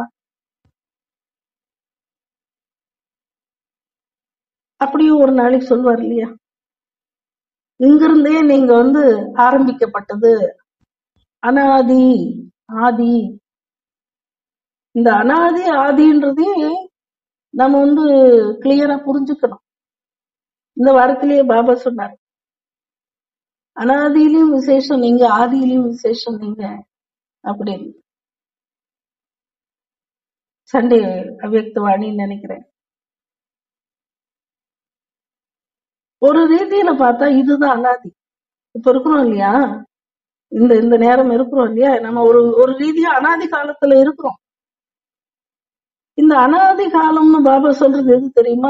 அப்படியும் ஒரு நாளைக்கு சொல்வார் இல்லையா இங்கிருந்தே நீங்க வந்து ஆரம்பிக்கப்பட்டது அனாதி ஆதி இந்த அனாதி ஆதின்றதே நம்ம வந்து கிளியரா புரிஞ்சுக்கணும் இந்த வாரத்திலேயே பாபா சொன்னார் அனாதியிலையும் விசேஷம் நீங்க ஆதியிலையும் விசேஷம் நீங்க அப்படின்னு சண்டே அவ்யக்த வாணின்னு நினைக்கிறேன் ஒரு ரீதியில பார்த்தா இதுதான் அனாதி இப்ப இருக்கிறோம் இல்லையா இந்த இந்த நேரம் இருக்கிறோம் இல்லையா நம்ம ஒரு ஒரு ரீதியா அனாதி காலத்துல இருக்கிறோம் இந்த அனாதி காலம்னு பாபா சொல்றது எது தெரியுமா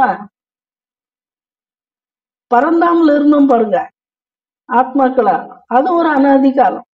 பரந்தாமல இருந்தோம் பாருங்க ஆத்மாக்களா அது ஒரு அனாதி காலம்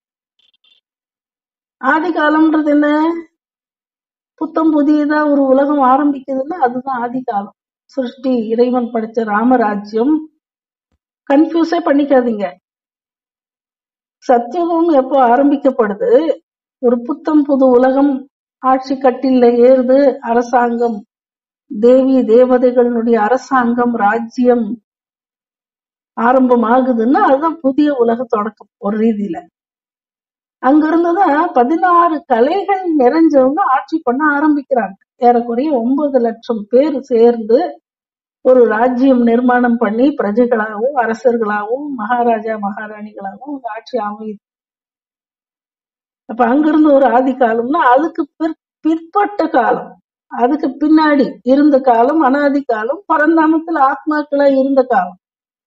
ஆதி காலம்ன்றது என்ன புத்தம் புதியதா ஒரு உலகம் ஆரம்பிக்குதுன்னா அதுதான் ஆதி காலம் சிருஷ்டி இறைவன் படைச்ச ராமராஜ்யம் கன்ஃபியூஸே பண்ணிக்காதீங்க சத்தியமும் எப்போ ஆரம்பிக்கப்படுது ஒரு புத்தம் புது உலகம் ஆட்சி கட்டில ஏறுது அரசாங்கம் தேவி தேவதைகளுடைய அரசாங்கம் ராஜ்யம் ஆரம்பம் ஆகுதுன்னா அதுதான் புதிய உலக தொடக்கம் ஒரு ரீதியில அங்க இருந்துதான் பதினாறு கலைகள் நிறைஞ்சவங்க ஆட்சி பண்ண ஆரம்பிக்கிறாங்க ஏறக்குறைய ஒன்பது லட்சம் பேர் சேர்ந்து ஒரு ராஜ்யம் நிர்மாணம் பண்ணி பிரஜைகளாகவும் அரசர்களாகவும் மகாராஜா மகாராணிகளாகவும் ஒரு ஆட்சி அமையுது அப்ப அங்கிருந்து ஒரு ஆதி காலம்னா அதுக்கு பிற் பிற்பட்ட காலம் அதுக்கு பின்னாடி இருந்த காலம் அனாதி காலம் பரந்தாமத்துல ஆத்மாக்களா இருந்த காலம்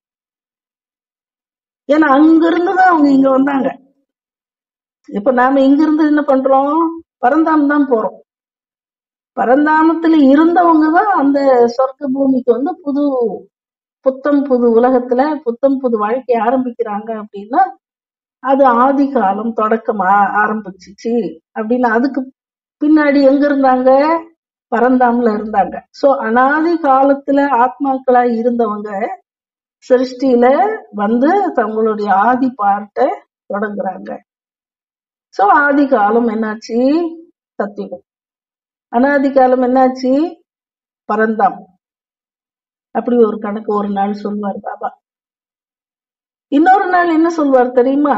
ஏன்னா அங்கிருந்துதான் அவங்க இங்க வந்தாங்க இப்ப நாம இங்க இருந்து என்ன பண்றோம் பரந்தாம் தான் போறோம் பரந்தாமத்துல இருந்தவங்க தான் அந்த சொர்க்க பூமிக்கு வந்து புது புத்தம் புது உலகத்துல புத்தம் புது வாழ்க்கைய ஆரம்பிக்கிறாங்க அப்படின்னா அது ஆதி காலம் தொடக்கம் ஆ- ஆரம்பிச்சிச்சு அப்படின்னு அதுக்கு பின்னாடி எங்க இருந்தாங்க பரந்தாமல இருந்தாங்க சோ அனாதி காலத்துல ஆத்மாக்களா இருந்தவங்க சிருஷ்டியில வந்து தங்களுடைய ஆதி பார்ட்டை தொடங்குறாங்க சோ ஆதி காலம் என்னாச்சு சத்தியுகம் அனாதி காலம் என்னாச்சு பரந்தாம் அப்படி ஒரு கணக்கு ஒரு நாள் சொல்வார் பாபா இன்னொரு நாள் என்ன சொல்வார் தெரியுமா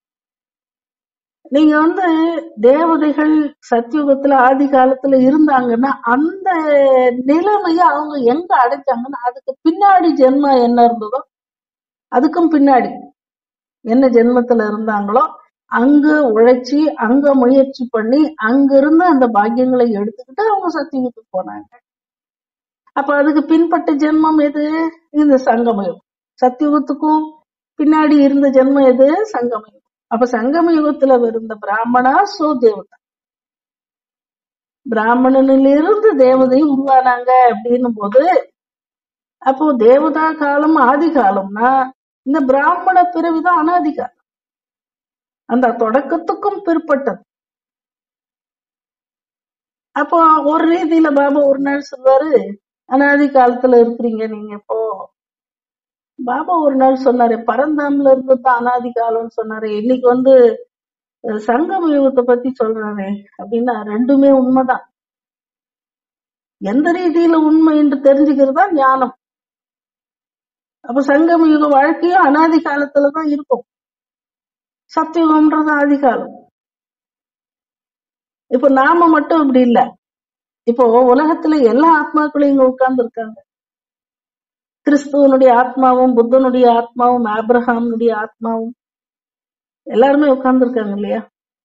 நீங்க வந்து தேவதைகள் சத்தியுகத்துல ஆதி காலத்துல இருந்தாங்கன்னா அந்த நிலைமைய அவங்க எங்க அடைஞ்சாங்கன்னா அதுக்கு பின்னாடி ஜென்மா என்ன இருந்ததோ அதுக்கும் பின்னாடி என்ன ஜென்மத்துல இருந்தாங்களோ அங்க உழைச்சி அங்க முயற்சி பண்ணி அங்க இருந்து அந்த பாக்கியங்களை எடுத்துக்கிட்டு அவங்க சத்தியுகத்துக்கு போனாங்க அப்ப அதுக்கு பின்பட்ட ஜென்மம் எது இந்த சங்கமயம் சத்தியுகத்துக்கும் பின்னாடி இருந்த ஜென்மம் எது சங்கமயம் அப்ப சங்கம யுகத்துல இருந்த பிராமணா சோ தேவதா பிராமணனிலிருந்து தேவதை உருவானாங்க அப்படின்னும் போது அப்போ தேவதா காலம் ஆதி காலம்னா இந்த பிராமண பிறவிதான் அனாதி காலம் அந்த தொடக்கத்துக்கும் பிற்பட்டது அப்போ ஒரு ரீதியில பாபா ஒரு நாள் சொல்வாரு அனாதி காலத்துல இருக்கிறீங்க நீங்க இப்போ பாபா ஒரு நாள் சொன்னாரு பரந்தாம்ல இருந்து தான் அனாதி காலம்னு சொன்னாரு இன்னைக்கு வந்து அஹ், சங்கம யுகத்தை பத்தி சொல்றாரு அப்படின்னா ரெண்டுமே உண்மைதான் எந்த ரீதியில உண்மை என்று தெரிஞ்சுக்கிறது தான் ஞானம் அப்ப சங்கம யுக வாழ்க்கையும் அனாதி காலத்துலதான் இருக்கும் சத்தியுகம்ன்றது ஆதி காலம் இப்ப நாம மட்டும் இப்படி இல்ல இப்போ உலகத்துல எல்லா ஆத்மாக்களும் இங்க உட்கார்ந்து இருக்காங்க கிறிஸ்துவனுடைய ஆத்மாவும் புத்தனுடைய ஆத்மாவும் ஆப்ரஹாமுடைய ஆத்மாவும் எல்லாருமே உட்கார்ந்து இருக்காங்க இல்லையா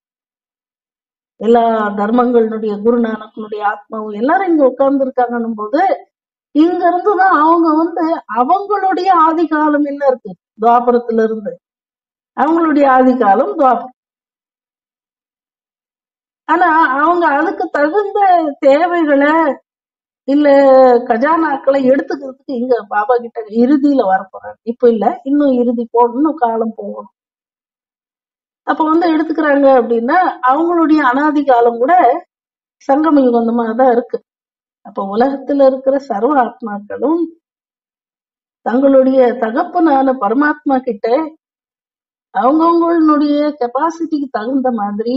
எல்லா தர்மங்களுடைய குருநானக்கனுடைய ஆத்மாவும் எல்லாரும் இங்க உட்கார்ந்து இருக்காங்கன்னும் போது இங்க இருந்துதான் அவங்க வந்து அவங்களுடைய ஆதி காலம் என்ன இருக்கு துவாபரத்துல இருந்து அவங்களுடைய ஆதி காலம் துவாபரம் ஆனா அவங்க அதுக்கு தகுந்த தேவைகளை இல்ல கஜானாக்களை எடுத்துக்கிறதுக்கு இங்க பாபா கிட்ட இறுதியில வரப்போறாங்க இப்ப இல்ல இன்னும் இறுதி போடணும் காலம் போகணும் அப்ப வந்து எடுத்துக்கிறாங்க அப்படின்னா அவங்களுடைய அனாதி காலம் கூட சங்கம யுகம் அந்த மாதிரிதான் இருக்கு அப்ப உலகத்துல இருக்கிற சர்வ ஆத்மாக்களும் தங்களுடைய தகப்பனான பரமாத்மா கிட்ட அவங்கவுங்களுடைய கெப்பாசிட்டிக்கு தகுந்த மாதிரி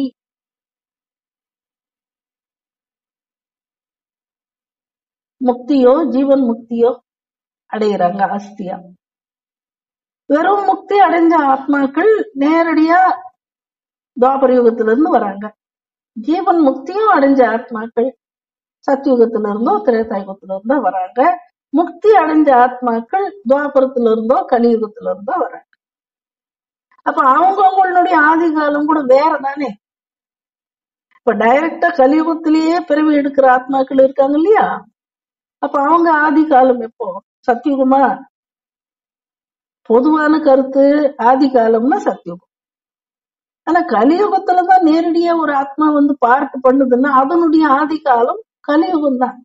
முக்தியோ ஜீவன் முக்தியோ அடையிறாங்க அஸ்தியா வெறும் முக்தி அடைஞ்ச ஆத்மாக்கள் நேரடியா துவாபர யுகத்துல இருந்து வராங்க ஜீவன் முக்தியும் அடைஞ்ச ஆத்மாக்கள் சத்தியுகத்துல இருந்தோ திரேதாயுகத்துல இருந்தோ வராங்க முக்தி அடைஞ்ச ஆத்மாக்கள் துவாபரத்துல இருந்தோ கலியுகத்துல இருந்தோ வராங்க அப்ப அவங்கவுங்களுடைய ஆதி காலம் கூட வேற தானே இப்ப டைரக்டா கலியுகத்திலேயே பிறவி எடுக்கிற ஆத்மாக்கள் இருக்காங்க இல்லையா அப்ப அவங்க ஆதி காலம் எப்போ சத்தியுகமா பொதுவான கருத்து ஆதி காலம்னா சத்தியுகம் ஆனா கலியுகத்துலதான் நேரடியா ஒரு ஆத்மா வந்து பார்ட் பண்ணுதுன்னா அதனுடைய ஆதி காலம் கலியுகம் தான்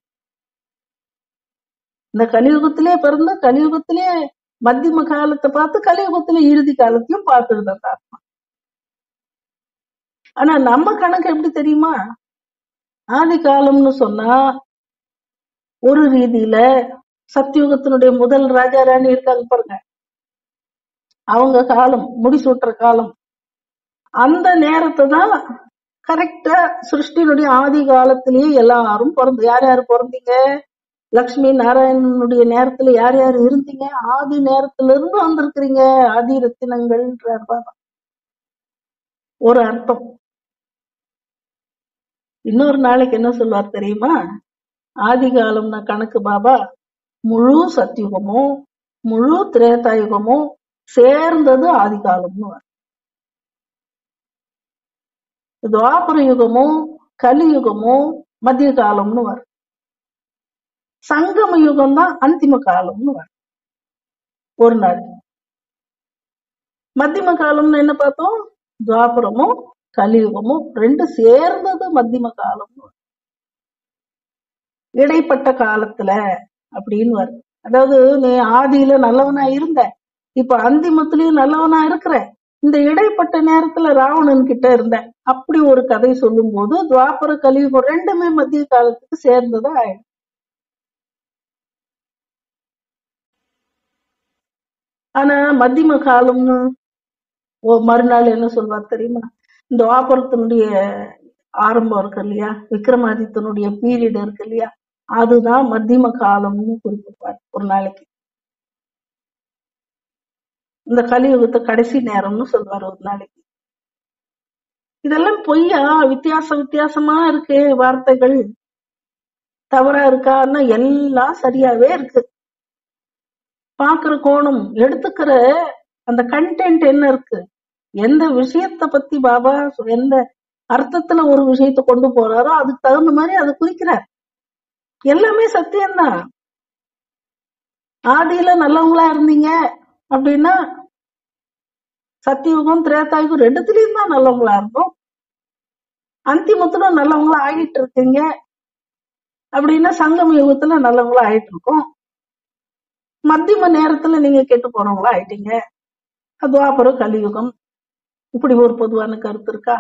இந்த கலியுகத்திலே பிறந்து கலியுகத்திலே மத்தியம காலத்தை பார்த்து கலியுகத்திலே இறுதி காலத்தையும் பார்த்துடுது அந்த ஆத்மா ஆனா நம்ம கணக்கு எப்படி தெரியுமா ஆதி காலம்னு சொன்னா ஒரு ரீதியில சத்தியுகத்தினுடைய முதல் ராஜா ராணி இருக்காங்க பாருங்க அவங்க காலம் முடிசூட்டுற காலம் அந்த நேரத்தை தான் கரெக்டா சிருஷ்டினுடைய ஆதி காலத்திலேயே எல்லாரும் பிறந்து யார் யார் பிறந்தீங்க லக்ஷ்மி நாராயணனுடைய நேரத்துல யார் யார் இருந்தீங்க ஆதி நேரத்துல இருந்து வந்திருக்கிறீங்க ஆதி ரத்தினங்கள்ன்றார் பாபா ஒரு அர்த்தம் இன்னொரு நாளைக்கு என்ன சொல்வார் தெரியுமா ஆதி காலம்னா கணக்கு பாபா முழு சத்தியுகமும் முழு திரேதாயுகமும் சேர்ந்தது ஆதி காலம்னு வரும் துவாபர யுகமும் கலியுகமும் மத்திய காலம்னு வரும் சங்கம யுகம் தான் அந்திம காலம்னு வரும் ஒரு நாள் மத்தியம காலம்னு என்ன பார்த்தோம் துவாபரமும் கலியுகமும் ரெண்டு சேர்ந்தது மத்தியம காலம்னு வரும் இடைப்பட்ட காலத்துல அப்படின்னு வரும் அதாவது நீ ஆதியில நல்லவனா இருந்த இப்ப அந்திமத்திலயும் நல்லவனா இருக்கிற இந்த இடைப்பட்ட நேரத்துல ராவணன் கிட்ட இருந்த அப்படி ஒரு கதை சொல்லும் போது துவாபர கலியுகம் ரெண்டுமே மத்திய காலத்துக்கு சேர்ந்ததா ஆயிடும் ஆனா மத்தியம காலம்னு ஓ மறுநாள் என்ன சொல்வார் தெரியுமா இந்த துவாபரத்தினுடைய ஆரம்பம் இருக்கு இல்லையா விக்ரமாதித்தனுடைய பீரியட் இருக்கு இல்லையா அதுதான் மத்தியம காலம்னு குறிப்பிடுவார் ஒரு நாளைக்கு இந்த கலியுகத்தை கடைசி நேரம்னு சொல்வார் ஒரு நாளைக்கு இதெல்லாம் பொய்யா வித்தியாச வித்தியாசமா இருக்கு வார்த்தைகள் தவறா இருக்கான்னா எல்லாம் சரியாவே இருக்கு பாக்குற கோணம் எடுத்துக்கிற அந்த கண்டென்ட் என்ன இருக்கு எந்த விஷயத்த பத்தி பாபா எந்த அர்த்தத்துல ஒரு விஷயத்த கொண்டு போறாரோ அதுக்கு தகுந்த மாதிரி அதை குறிக்கிறார் எல்லாமே சத்தியம்தான் ஆதியில நல்லவங்களா இருந்தீங்க அப்படின்னா சத்தியுகம் திரேதாயுகம் ரெண்டுத்துலயும் தான் நல்லவங்களா இருந்தோம் அந்திமத்துல நல்லவங்களா ஆகிட்டு இருக்கீங்க அப்படின்னா சங்கம யுகத்துல நல்லவங்களா ஆயிட்டு இருக்கோம் மத்தியம நேரத்துல நீங்க கெட்டு போறவங்களா ஆயிட்டீங்க துவாபரம் கலியுகம் இப்படி ஒரு பொதுவான கருத்து இருக்கா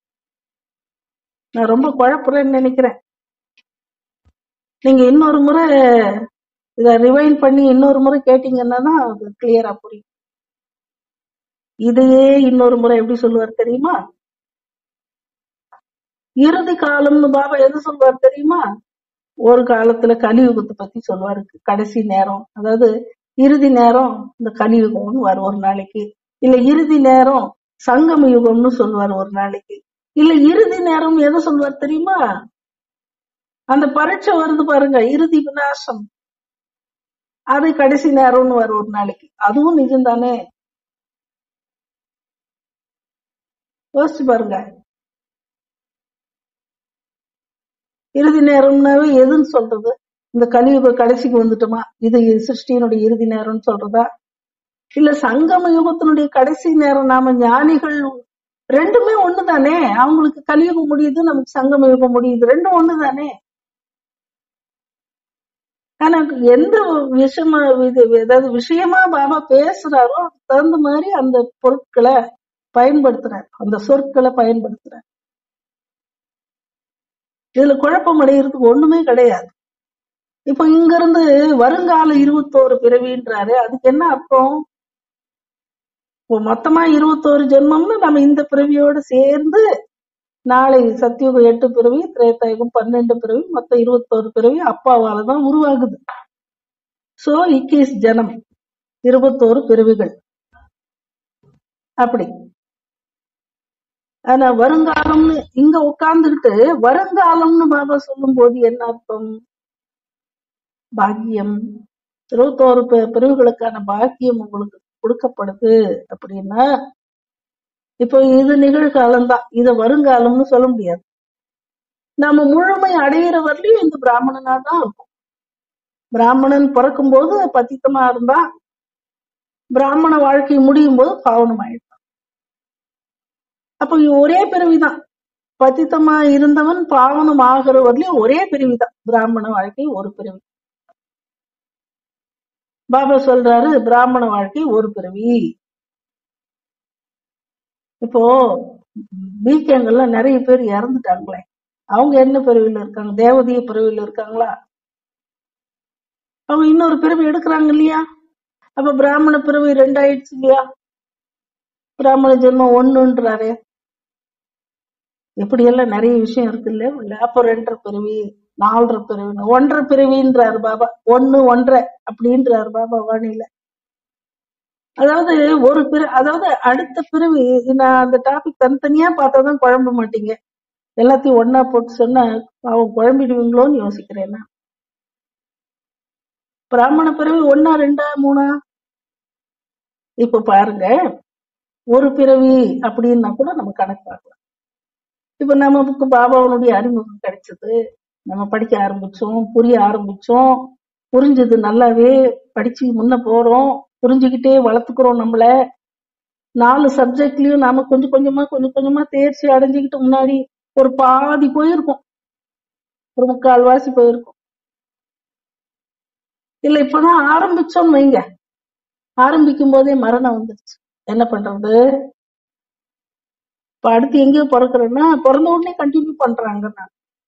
நான் ரொம்ப குழப்புறேன்னு நினைக்கிறேன் நீங்க இன்னொரு முறை இத ரிவைண்ட் பண்ணி இன்னொரு முறை கேட்டீங்கன்னா தான் அது கிளியரா புரியும் இதையே இன்னொரு முறை எப்படி சொல்லுவார் தெரியுமா இறுதி காலம்னு பாபா எது சொல்வார் தெரியுமா ஒரு காலத்துல கலியுகத்தை பத்தி சொல்லுவாரு கடைசி நேரம் அதாவது இறுதி நேரம் இந்த கலியுகம்னு வரும் ஒரு நாளைக்கு இல்ல இறுதி நேரம் சங்கம யுகம்னு சொல்லுவார் ஒரு நாளைக்கு இல்ல இறுதி நேரம் எதை சொல்லுவார் தெரியுமா அந்த பரீட்சை வருது பாருங்க இறுதி விநாசம் அது கடைசி நேரம்னு வரும் ஒரு நாளைக்கு அதுவும் நிஜம் தானே யோசிச்சு பாருங்க இறுதி நேரம்னாவே எதுன்னு சொல்றது இந்த கலியுக கடைசிக்கு வந்துட்டோமா இது சிருஷ்டியினுடைய இறுதி நேரம்னு சொல்றதா இல்ல சங்கம யுகத்தினுடைய கடைசி நேரம் நாம ஞானிகள் ரெண்டுமே ஒண்ணுதானே அவங்களுக்கு கலியுகம் முடியுது நமக்கு சங்கம யுகம் முடியுது ரெண்டும் ஒண்ணுதானே ஆனா எந்த விஷயமா இது ஏதாவது விஷயமா பாபா பேசுறாரோ அதுக்கு தகுந்த மாதிரி அந்த பொருட்களை பயன்படுத்துறார் அந்த சொற்களை பயன்படுத்துறார் இதுல குழப்பம் அடைகிறதுக்கு ஒண்ணுமே கிடையாது இப்ப இங்க இருந்து வருங்கால இருபத்தோரு பிறவின்றாரு அதுக்கு என்ன அர்த்தம் இப்போ மொத்தமா இருபத்தோரு ஜென்மம்னு நம்ம இந்த பிறவியோட சேர்ந்து நாளை சத்தியுகம் எட்டு பிறவி திரேதாயுகம் பன்னெண்டு பிறவி மொத்தம் இருபத்தோரு பிறவி அப்பாவால தான் உருவாகுது சோ இக்கீஸ் ஜனம் இருபத்தோரு பிறவிகள் அப்படி ஆனா வருங்காலம்னு இங்க உட்கார்ந்துகிட்டு வருங்காலம்னு பாபா சொல்லும் போது என்ன அர்த்தம் பாக்கியம் இருபத்தோரு பி- பிரிவுகளுக்கான பாக்கியம் உங்களுக்கு கொடுக்கப்படுது அப்படின்னா இப்போ இது நிகழ்காலம் தான் இத வருங்காலம்னு சொல்ல முடியாது நாம முழுமை அடையிற வரலையும் இந்த பிராமணனா தான் இருக்கும் பிராமணன் பிறக்கும் போது பத்தித்தமா இருந்தா பிராமண வாழ்க்கை முடியும் போது பாவனம் ஆயிடும் அப்ப இவன் ஒரே பிறவிதான் பத்தித்தமா இருந்தவன் பாவனம் ஆகிற வரலையும் ஒரே பிறவிதான் பிராமண வாழ்க்கை ஒரு பிறவி பாபா சொல்றாரு பிராமண வாழ்க்கை ஒரு பிறவி இப்போ பீக்கங்கள்ல நிறைய பேர் இறந்துட்டாங்களே அவங்க என்ன பிறவில இருக்காங்க தேவதைய பிறவில இருக்காங்களா அவங்க இன்னொரு பிறவி எடுக்கிறாங்க இல்லையா அப்ப பிராமண பிறவி ரெண்டாயிடுச்சு இல்லையா பிராமண ஜென்மம் ஒண்ணுன்றாரு இப்படி எல்லாம் நிறைய விஷயம் இருக்கு இல்ல உள்ள அப்ப ரெண்டரை பிறவி நாலரை பிறவி ஒன்றரை பிறவின்றாரு பாபா ஒண்ணு ஒன்றரை அப்படின்றாரு பாபா வாணியில அதாவது ஒரு பிற அதாவது அடுத்த பிறவி நான் அந்த டாபிக் தனித்தனியா பார்த்தாதான் குழம்ப மாட்டீங்க எல்லாத்தையும் ஒண்ணா போட்டு சொன்னா அவன் குழம்பிடுவீங்களோன்னு யோசிக்கிறேன் நான் பிராமண பிறவி ஒன்னா ரெண்டா மூணா இப்ப பாருங்க ஒரு பிறவி அப்படின்னா கூட நம்ம கணக்கு பார்க்கலாம் இப்ப நமக்கு பாபாவனுடைய அறிமுகம் கிடைச்சது நம்ம படிக்க ஆரம்பிச்சோம் புரிய ஆரம்பிச்சோம் புரிஞ்சது நல்லாவே படிச்சு முன்ன போறோம் புரிஞ்சுக்கிட்டே வளர்த்துக்கிறோம் நம்மள நாலு சப்ஜெக்ட்லயும் நாம கொஞ்சம் கொஞ்சமா கொஞ்சம் கொஞ்சமா தேர்ச்சி அடைஞ்சுக்கிட்டு முன்னாடி ஒரு பாதி போயிருக்கோம் ஒரு முக்கால்வாசி போயிருக்கோம் இல்ல இப்பதான் ஆரம்பிச்சோம் வைங்க ஆரம்பிக்கும் போதே மரணம் வந்துருச்சு என்ன பண்றது இப்ப அடுத்து எங்கேயோ பிறக்கிறேன்னா பிறந்த உடனே கண்டினியூ பண்றாங்க நான்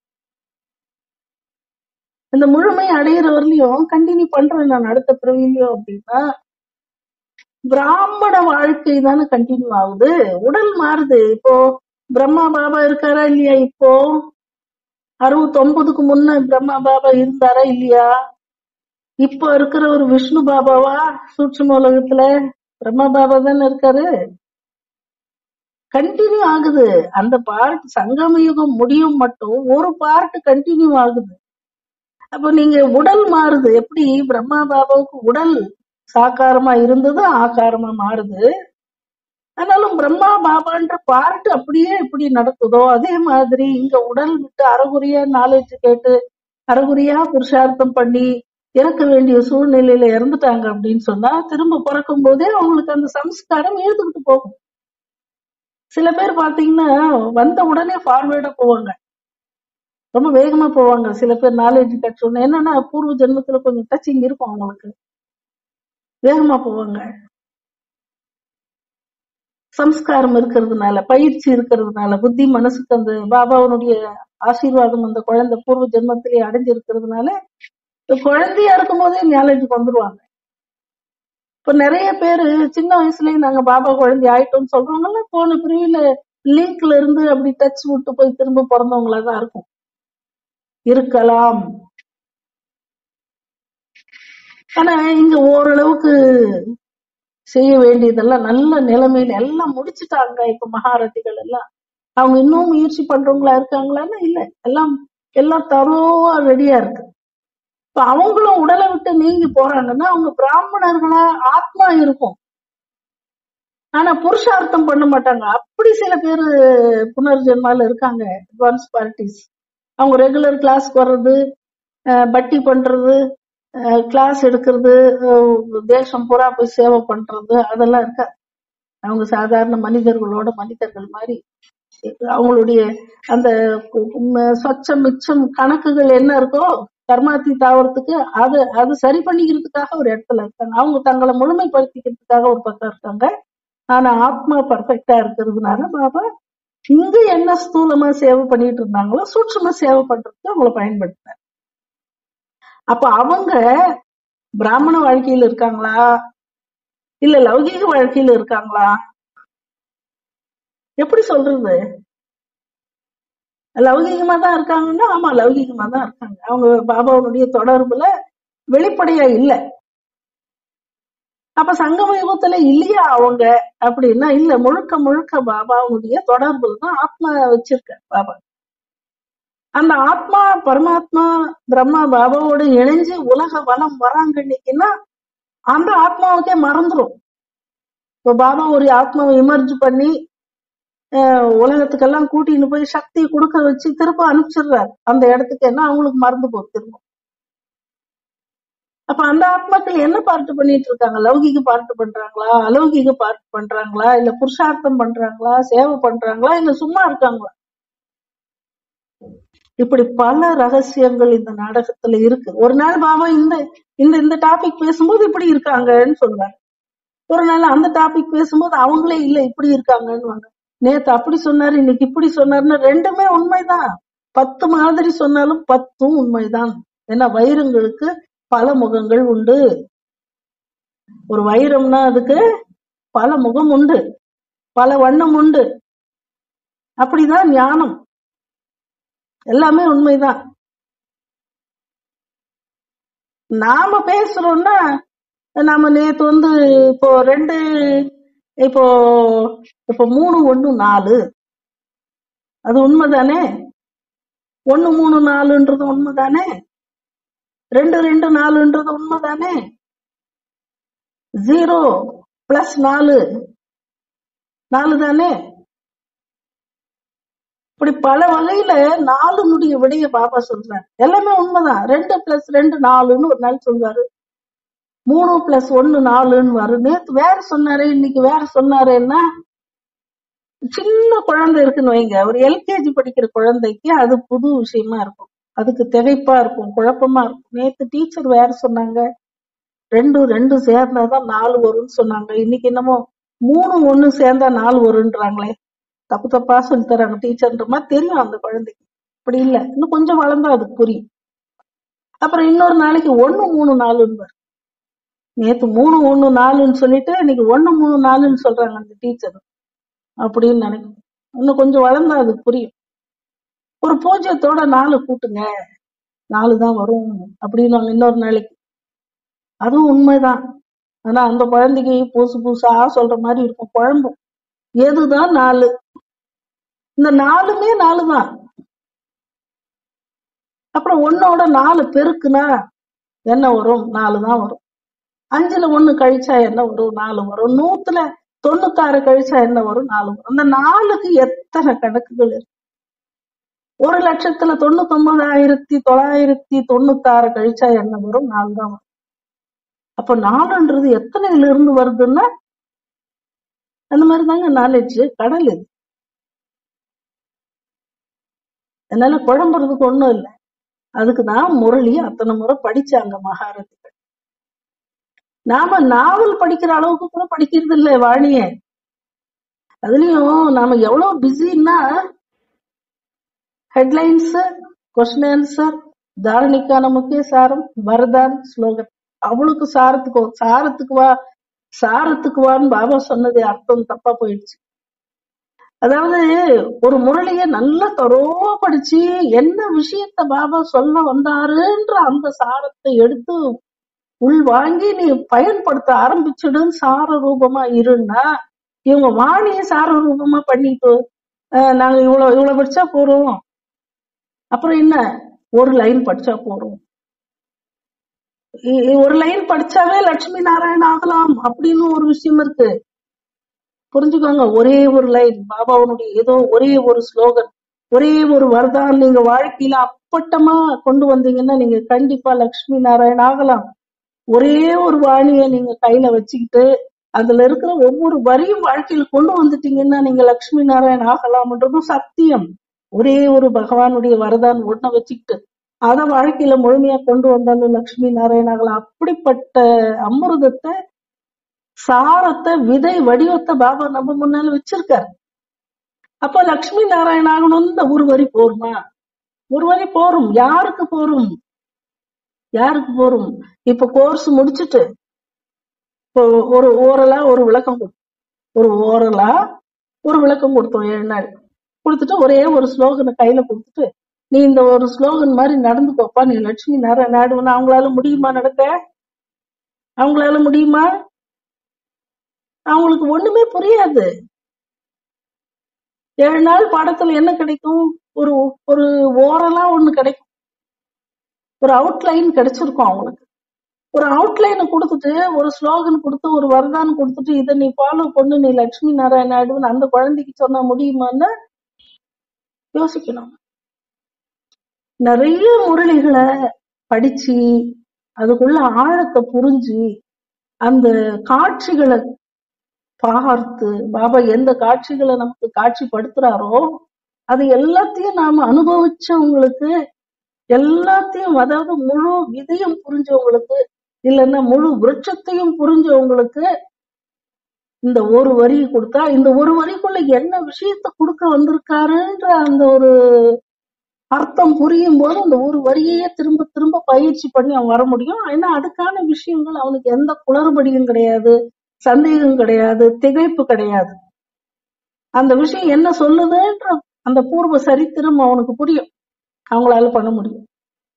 இந்த முழுமை அடையிற வரலையும் கண்டினியூ பண்றேன் நான் அடுத்த பிறவிலையும் அப்படின்னா பிராமண வாழ்க்கை தானே கண்டினியூ ஆகுது உடல் மாறுது இப்போ பிரம்மா பாபா இருக்காரா இல்லையா இப்போ அறுபத்தொன்பதுக்கு முன்ன பிரம்மா பாபா இருந்தாரா இல்லையா இப்போ இருக்கிற ஒரு விஷ்ணு பாபாவா சூட்சும உலகத்துல பிரம்மா பாபா தானே இருக்காரு கண்டினியூ ஆகுது அந்த பார்ட் சங்கம யுகம் முடியும் மட்டும் ஒரு பார்ட் கண்டினியூ ஆகுது அப்ப நீங்க உடல் மாறுது எப்படி பிரம்மா பாபாவுக்கு உடல் சாக்காரமா இருந்தது ஆகாரமா மாறுது ஆனாலும் பிரம்மா பாபான்ற பார்ட் அப்படியே எப்படி நடக்குதோ அதே மாதிரி இங்க உடல் விட்டு அறகுறையா நாலேஜ் கேட்டு அறகுறையா புருஷார்த்தம் பண்ணி இறக்க வேண்டிய சூழ்நிலையில இறந்துட்டாங்க அப்படின்னு சொன்னா திரும்ப பிறக்கும் போதே அவங்களுக்கு அந்த சம்ஸ்காரம் ஏத்துக்கிட்டு போகும் சில பேர் பாத்தீங்கன்னா வந்த உடனே ஃபார்வேர்டா போவாங்க ரொம்ப வேகமா போவாங்க சில பேர் நாலேஜ் கிடைச்சோன்னு என்னன்னா பூர்வ ஜென்மத்துல கொஞ்சம் டச்சிங் இருக்கும் அவங்களுக்கு வேகமா போவாங்க சம்ஸ்காரம் இருக்கிறதுனால பயிற்சி இருக்கிறதுனால புத்தி மனசுக்கு அந்த பாபாவனுடைய ஆசீர்வாதம் அந்த குழந்தை பூர்வ ஜென்மத்திலே அடைஞ்சிருக்கிறதுனால இப்ப குழந்தையா இருக்கும் போதே நாலேஜுக்கு வந்துருவாங்க இப்ப நிறைய பேரு சின்ன வயசுலயே நாங்க பாபா குழந்தை ஆயிட்டோம்னு சொல்றவங்கல்ல போன பிரிவில லிங்க்ல இருந்து அப்படி டச் விட்டு போய் திரும்ப பிறந்தவங்களா தான் இருக்கும் இருக்கலாம் ஆனா இங்க ஓரளவுக்கு செய்ய வேண்டியதெல்லாம் நல்ல நிலைமையில எல்லாம் முடிச்சுட்டாங்க இப்ப மகாரதிகள் எல்லாம் அவங்க இன்னும் முயற்சி பண்றவங்களா இருக்காங்களான்னா இல்ல எல்லாம் எல்லாம் தரோவா ரெடியா இருக்கு இப்ப அவங்களும் உடலை விட்டு நீங்கி போறாங்கன்னா அவங்க பிராமணர்களா ஆத்மா இருக்கும் ஆனா புருஷார்த்தம் பண்ண மாட்டாங்க அப்படி சில பேர் புனர்ஜென்மால இருக்காங்க அட்வான்ஸ் பார்ட்டிஸ் அவங்க ரெகுலர் கிளாஸ்க்கு வர்றது அஹ் பட்டி பண்றது கிளாஸ் எடுக்கிறது அஹ் தேசம் பூரா போய் சேவை பண்றது அதெல்லாம் இருக்கா அவங்க சாதாரண மனிதர்களோட மனிதர்கள் மாதிரி அவங்களுடைய அந்த உம், சொச்சம் மிச்சம் கணக்குகள் என்ன இருக்கோ கர்மாத்தி தாவறதுக்கு அது அது சரி பண்ணிக்கிறதுக்காக ஒரு இடத்துல இருக்காங்க அவங்க தங்களை முழுமைப்படுத்திக்கிறதுக்காக ஒரு பக்கம் இருக்காங்க ஆனா ஆத்மா பர்ஃபெக்டா இருக்கிறதுனால பாபா இங்க என்ன ஸ்தூலமா சேவை பண்ணிட்டு இருந்தாங்களோ சூட்சும சேவை பண்றதுக்கு அவங்கள பயன்படுத்தினார் அப்ப அவங்க பிராமண வாழ்க்கையில இருக்காங்களா இல்ல லௌகீக வாழ்க்கையில இருக்காங்களா எப்படி சொல்றது லௌகீகமா தான் இருக்காங்கன்னா ஆமா லௌகீகமா தான் இருக்காங்க அவங்க பாபாவுடைய தொடர்புல வெளிப்படையா இல்ல அப்ப சங்கம யுகத்துல இல்லையா அவங்க அப்படின்னா இல்ல முழுக்க முழுக்க பாபாவுடைய தொடர்புல தான் ஆத்மா வச்சிருக்க பாபா அந்த ஆத்மா பரமாத்மா பிரம்மா பாபாவோட இணைஞ்சு உலக வனம் வராங்க இன்னைக்குன்னா அந்த ஆத்மாவுக்கே மறந்துரும் இப்ப பாபா ஒரு ஆத்மாவை இமர்ஜ் பண்ணி அஹ், உலகத்துக்கெல்லாம் கூட்டின்னு போய் சக்தி கொடுக்க வச்சு திரும்ப அனுப்பிச்சிடுறாரு அந்த இடத்துக்கு என்ன அவங்களுக்கு மறந்து போகுது திரும்ப அப்ப அந்த ஆத்மாக்கள் என்ன பார்ட்டு பண்ணிட்டு இருக்காங்க லௌகிக பார்ட்டு பண்றாங்களா அலௌகிக பார்ட் பண்றாங்களா இல்ல புருஷார்த்தம் பண்றாங்களா சேவை பண்றாங்களா இல்ல சும்மா இருக்காங்களா இப்படி பல ரகசியங்கள் இந்த நாடகத்துல இருக்கு ஒரு நாள் பாபா இந்த இந்த இந்த டாபிக் பேசும்போது இப்படி இருக்காங்கன்னு சொல்லுவாங்க ஒரு நாள் அந்த டாபிக் பேசும்போது அவங்களே இல்ல இப்படி இருக்காங்கன்னு நேத்து அப்படி சொன்னாரு இன்னைக்கு இப்படி சொன்னாருன்னு ரெண்டுமே உண்மைதான் பத்து மாதிரி சொன்னாலும் பத்தும் உண்மைதான் ஏன்னா வைரங்களுக்கு பல முகங்கள் உண்டு ஒரு வைரம்னா அதுக்கு பல முகம் உண்டு பல வண்ணம் உண்டு அப்படிதான் ஞானம் எல்லாமே உண்மைதான் நாம பேசுறோம்னா நாம நேத்து வந்து இப்போ ரெண்டு இப்போ இப்போ மூணு ஒண்ணு நாலு அது உண்மைதானே ஒண்ணு மூணு நாலுன்றது உண்மைதானே ரெண்டு ரெண்டு நாலுன்றது உண்மைதானே ஜீரோ பிளஸ் நாலு நாலு தானே இப்படி பல வகையில நாலுனுடைய விடைய பாபா சொல்றாரு எல்லாமே உண்மைதான் ரெண்டு பிளஸ் ரெண்டு நாலுன்னு ஒரு நாள் சொல்வாரு மூணு பிளஸ் ஒன்னு நாலுன்னு வரும் நேத்து வேற சொன்னாரு இன்னைக்கு வேற சொன்னாருன்னா சின்ன குழந்தை இருக்குன்னு வைங்க ஒரு எல்கேஜி படிக்கிற குழந்தைக்கு அது புது விஷயமா இருக்கும் அதுக்கு திகைப்பா இருக்கும் குழப்பமா இருக்கும் நேத்து டீச்சர் வேற சொன்னாங்க ரெண்டு ரெண்டு சேர்ந்தாதான் நாலு வரும்னு சொன்னாங்க இன்னைக்கு என்னமோ மூணு ஒண்ணு சேர்ந்தா நாலு வரும்ன்றாங்களே தப்பு தப்பா சொல்லி தராங்க டீச்சர்ன்ற மாதிரி தெரியும் அந்த குழந்தைக்கு அப்படி இல்ல இன்னும் கொஞ்சம் வளர்ந்தா அதுக்கு புரியும் அப்புறம் இன்னொரு நாளைக்கு ஒண்ணு மூணு நாலுன்னு நேத்து மூணு ஒண்ணு நாலுன்னு சொல்லிட்டு இன்னைக்கு ஒண்ணு மூணு நாலுன்னு சொல்றாங்க அந்த டீச்சர் அப்படின்னு நினைக்கும் இன்னும் கொஞ்சம் வளர்ந்தா அதுக்கு புரியும் ஒரு பூஜ்ஜியத்தோட நாலு கூட்டுங்க நாலு தான் வரும் அப்படின்னு இன்னொரு நாளைக்கு அதுவும் உண்மைதான் ஆனா அந்த குழந்தைக்கு புதுசு புதுசா சொல்ற மாதிரி இருக்கும் குழம்பும் எதுதான் நாலு இந்த நாலுமே நாலு தான் அப்புறம் ஒன்னோட நாலு பெருக்குனா என்ன வரும் நாலு தான் வரும் அஞ்சுல ஒண்ணு கழிச்சா என்ன வரும் நாலு வரும் நூத்துல தொண்ணூத்தாறு கழிச்சா என்ன வரும் நாலு வரும் அந்த நாலுக்கு எத்தனை கணக்குகள் இருக்கு ஒரு லட்சத்துல தொண்ணூத்தி ஒன்பதாயிரத்தி தொள்ளாயிரத்தி தொண்ணூத்தாறு கழிச்சா என்ன வரும் நாலு தான் வரும் அப்ப நாலுன்றது எத்தனைல இருந்து வருதுன்னா அந்த மாதிரி தாங்க நாலேஜ் கடல் இது அதனால குழம்புறதுக்கு ஒண்ணும் இல்லை அதுக்குதான் முரளி அத்தனை முறை படிச்சாங்க மகாரதிகள் நாம நாவல் படிக்கிற அளவுக்கு கூட படிக்கிறது இல்லை வாணிய அதுலயும் நாம எவ்வளவு பிஸின்னா ஹெட்லைன்ஸ் கொஸ்டின் ஆன்சர் தாரணிக்கான முக்கிய சாரம் வரதான் ஸ்லோகன் அவளுக்கு சாரத்துக்கு சாரத்துக்கு வா சாரத்துக்கு வான்னு பாபா சொன்னது அர்த்தம் தப்பா போயிடுச்சு அதாவது ஒரு முரளிய நல்லா தரோவா படிச்சு என்ன விஷயத்த பாபா சொல்ல வந்தாருன்ற அந்த சாரத்தை எடுத்து உள் வாங்கி நீ பயன்படுத்த ஆரம்பிச்சிடுன்னு சார ரூபமா இருன்னா இவங்க வாணியை சார ரூபமா பண்ணிட்டு அஹ், நாங்க இவ்வளவு இவ்வளவு படிச்சா போறோம் அப்புறம் என்ன ஒரு லைன் படிச்சா போறோம் இ- இ- ஒரு லைன் படிச்சாவே லட்சுமி நாராயணன் ஆகலாம் அப்படின்னு ஒரு விஷயம் இருக்கு புரிஞ்சுக்கோங்க ஒரே ஒரு லைன் பாபாவுடைய ஏதோ ஒரே ஒரு ஸ்லோகன் ஒரே ஒரு வரதான் நீங்க வாழ்க்கையில அப்பட்டமா கொண்டு வந்தீங்கன்னா நீங்க கண்டிப்பா லட்சுமி நாராயணன் ஆகலாம் ஒரே ஒரு வாணியை நீங்க கையில வச்சுக்கிட்டு அதுல இருக்கிற ஒவ்வொரு வரியும் வாழ்க்கையில கொண்டு வந்துட்டீங்கன்னா நீங்க லட்சுமி நாராயணன் ஆகலாம்ன்றதும் சத்தியம் ஒரே ஒரு பகவானுடைய வரதான் ஒண்ண வச்சுக்கிட்டு அத வாழ்க்கையில முழுமையா கொண்டு வந்தாலும் லட்சுமி நாராயணன் ஆகலாம் அப்படிப்பட்ட அமிர்தத்தை சாரத்தை விதை வடிவத்தை பாபா நம்ம முன்னால வச்சிருக்காரு அப்ப லட்சுமி நாராயணன் ஆகணும்னு இந்த ஒரு வரி போருமா ஒரு வரி போரும் யாருக்கு போரும் யாருக்கு போரும் இப்ப கோர்ஸ் முடிச்சிட்டு இப்போ ஒரு ஓரலா ஒரு விளக்கம் கொடு ஒரு ஓரலா ஒரு விளக்கம் கொடுத்தோம் ஏழு நாள் கொடுத்துட்டு ஒரே ஒரு ஸ்லோகனை கையில கொடுத்துட்டு நீ இந்த ஒரு ஸ்லோகன் மாதிரி நடந்துக்கோப்பா நீ லட்சுமி நாராயண நாடுவன அவங்களால முடியுமா நடக்க அவங்களால முடியுமா அவங்களுக்கு ஒண்ணுமே புரியாது ஏழு நாள் பாடத்துல என்ன கிடைக்கும் ஒரு ஒரு ஓரலா ஒண்ணு கிடைக்கும் ஒரு அவுட்லைன் கிடைச்சிருக்கும் அவங்களுக்கு ஒரு அவுட்லைனை கொடுத்துட்டு ஒரு ஸ்லோகன் கொடுத்து ஒரு வரதான் கொடுத்துட்டு இதை நீ ஃபாலோ பண்ணு நீ லட்சுமி நாராயண நாயுடுன்னு அந்த குழந்தைக்கு சொன்னா முடியுமான்னு யோசிக்கணும் நிறைய முரளிகளை படிச்சு அதுக்குள்ள ஆழத்தை புரிஞ்சு அந்த காட்சிகளை பார்த்து பாபா எந்த காட்சிகளை நமக்கு காட்சிப்படுத்துறாரோ அது எல்லாத்தையும் நாம அனுபவிச்சவங்களுக்கு எல்லாத்தையும் அதாவது முழு விதையும் புரிஞ்சவங்களுக்கு இல்லைன்னா முழு விருட்சத்தையும் புரிஞ்சவங்களுக்கு இந்த ஒரு வரி கொடுத்தா இந்த ஒரு வரிக்குள்ள என்ன விஷயத்த கொடுக்க வந்திருக்காருன்ற அந்த ஒரு அர்த்தம் புரியும் போது அந்த ஒரு வரியையே திரும்ப திரும்ப பயிற்சி பண்ணி அவன் வர முடியும் ஏன்னா அதுக்கான விஷயங்கள் அவனுக்கு எந்த குளறுபடியும் கிடையாது சந்தேகம் கிடையாது திகைப்பு கிடையாது அந்த விஷயம் என்ன சொல்லுதுன்ற அந்த பூர்வ சரித்திரம் அவனுக்கு புரியும் அவங்களால பண்ண முடியும்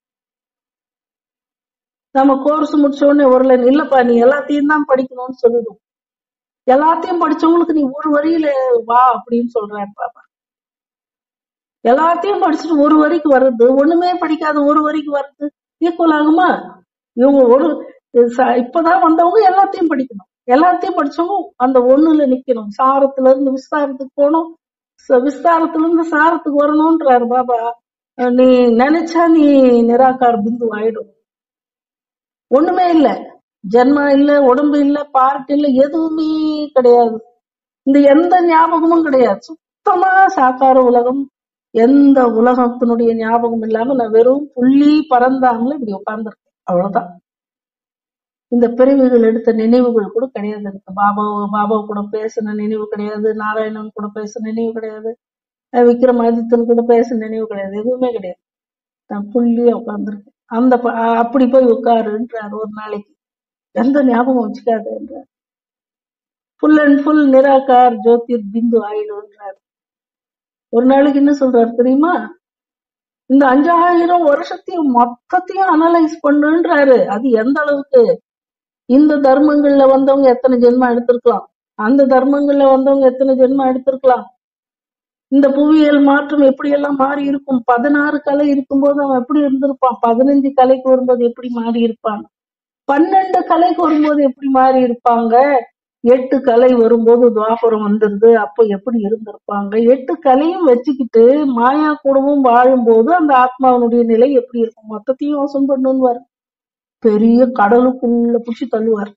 நம்ம கோர்ஸ் முடிச்ச உடனே ஒரு line, இல்லப்பா நீ எல்லாத்தையும் தான் படிக்கணும்னு சொல்லிடும் எல்லாத்தையும் படிச்சவங்களுக்கு நீ ஒரு வரியில வா அப்படின்னு சொல்றாரு பாப்பா எல்லாத்தையும் படிச்சுட்டு ஒரு வரிக்கு வர்றது ஒண்ணுமே படிக்காத ஒரு வரிக்கு வர்றது ஈக்குவல் ஆகுமா இவங்க ஒரு ச- இப்பதான் வந்தவங்க எல்லாத்தையும் படிக்கணும் எல்லாத்தையும் படிச்சவங்க அந்த ஒண்ணுல நிக்கணும் சாரத்துல இருந்து விஸ்தாரத்துக்கு போகணும் ச- விஸ்தாரத்துல இருந்து சாரத்துக்கு வரணும்ன்றாரு பாபா அஹ் நீ நினைச்சா நீ நிராகார் பிந்து ஆயிடும் ஒண்ணுமே இல்ல ஜென்மா இல்ல உடம்பு இல்ல பார்ட் இல்ல எதுவுமே கிடையாது இந்த எந்த ஞாபகமும் கிடையாது சுத்தமா சாக்கார உலகம் எந்த உலகத்தினுடைய ஞாபகம் இல்லாம நான் வெறும் புள்ளி பறந்தாமல இப்படி உட்கார்ந்துருக்கேன் அவ்வளவுதான் இந்த பிறவிகள் எடுத்த நினைவுகள் கூட கிடையாது எனக்கு பாபா பாபா கூட பேசின நினைவு கிடையாது நாராயணன் கூட பேசின நினைவு கிடையாது அஹ் விக்ரமாதித்தன் கூட பேசின நினைவு கிடையாது எதுவுமே கிடையாது நான் புள்ளியா உட்கார்ந்துருக்கேன் அந்த ப- அ- அப்படி போய் உட்காருன்றார் ஒரு நாளைக்கு எந்த ஞாபகம் வச்சுக்காதுன்றார் ஃபுல் அண்ட் ஃபுல் நிராகார் ஜோதிர் பிந்து ஆயிடுன்றார் ஒரு நாளைக்கு என்ன சொல்றாரு தெரியுமா இந்த அஞ்சாயிரம் வருஷத்தையும் மொத்தத்தையும் அனலைஸ் பண்ணுன்றாரு அது எந்த அளவுக்கு இந்த தர்மங்கள்ல வந்தவங்க எத்தனை ஜென்மா எடுத்திருக்கலாம் அந்த தர்மங்கள்ல வந்தவங்க எத்தனை ஜென்மா எடுத்திருக்கலாம் இந்த புவியியல் மாற்றம் எப்படி எல்லாம் மாறி இருக்கும் பதினாறு கலை இருக்கும்போது அவன் எப்படி இருந்திருப்பான் பதினஞ்சு கலைக்கு வரும்போது எப்படி மாறி இருப்பான் பன்னெண்டு கலைக்கு வரும்போது எப்படி மாறி இருப்பாங்க எட்டு கலை வரும்போது துவாபரம் வந்துருது அப்ப எப்படி இருந்திருப்பாங்க எட்டு கலையும் வச்சுக்கிட்டு மாயா கூடவும் வாழும்போது அந்த ஆத்மாவனுடைய நிலை எப்படி இருக்கும் மொத்தத்தையும் யோசனை பண்ணுவார் பெரிய கடலுக்குள்ள புடிச்சு தள்ளுவார்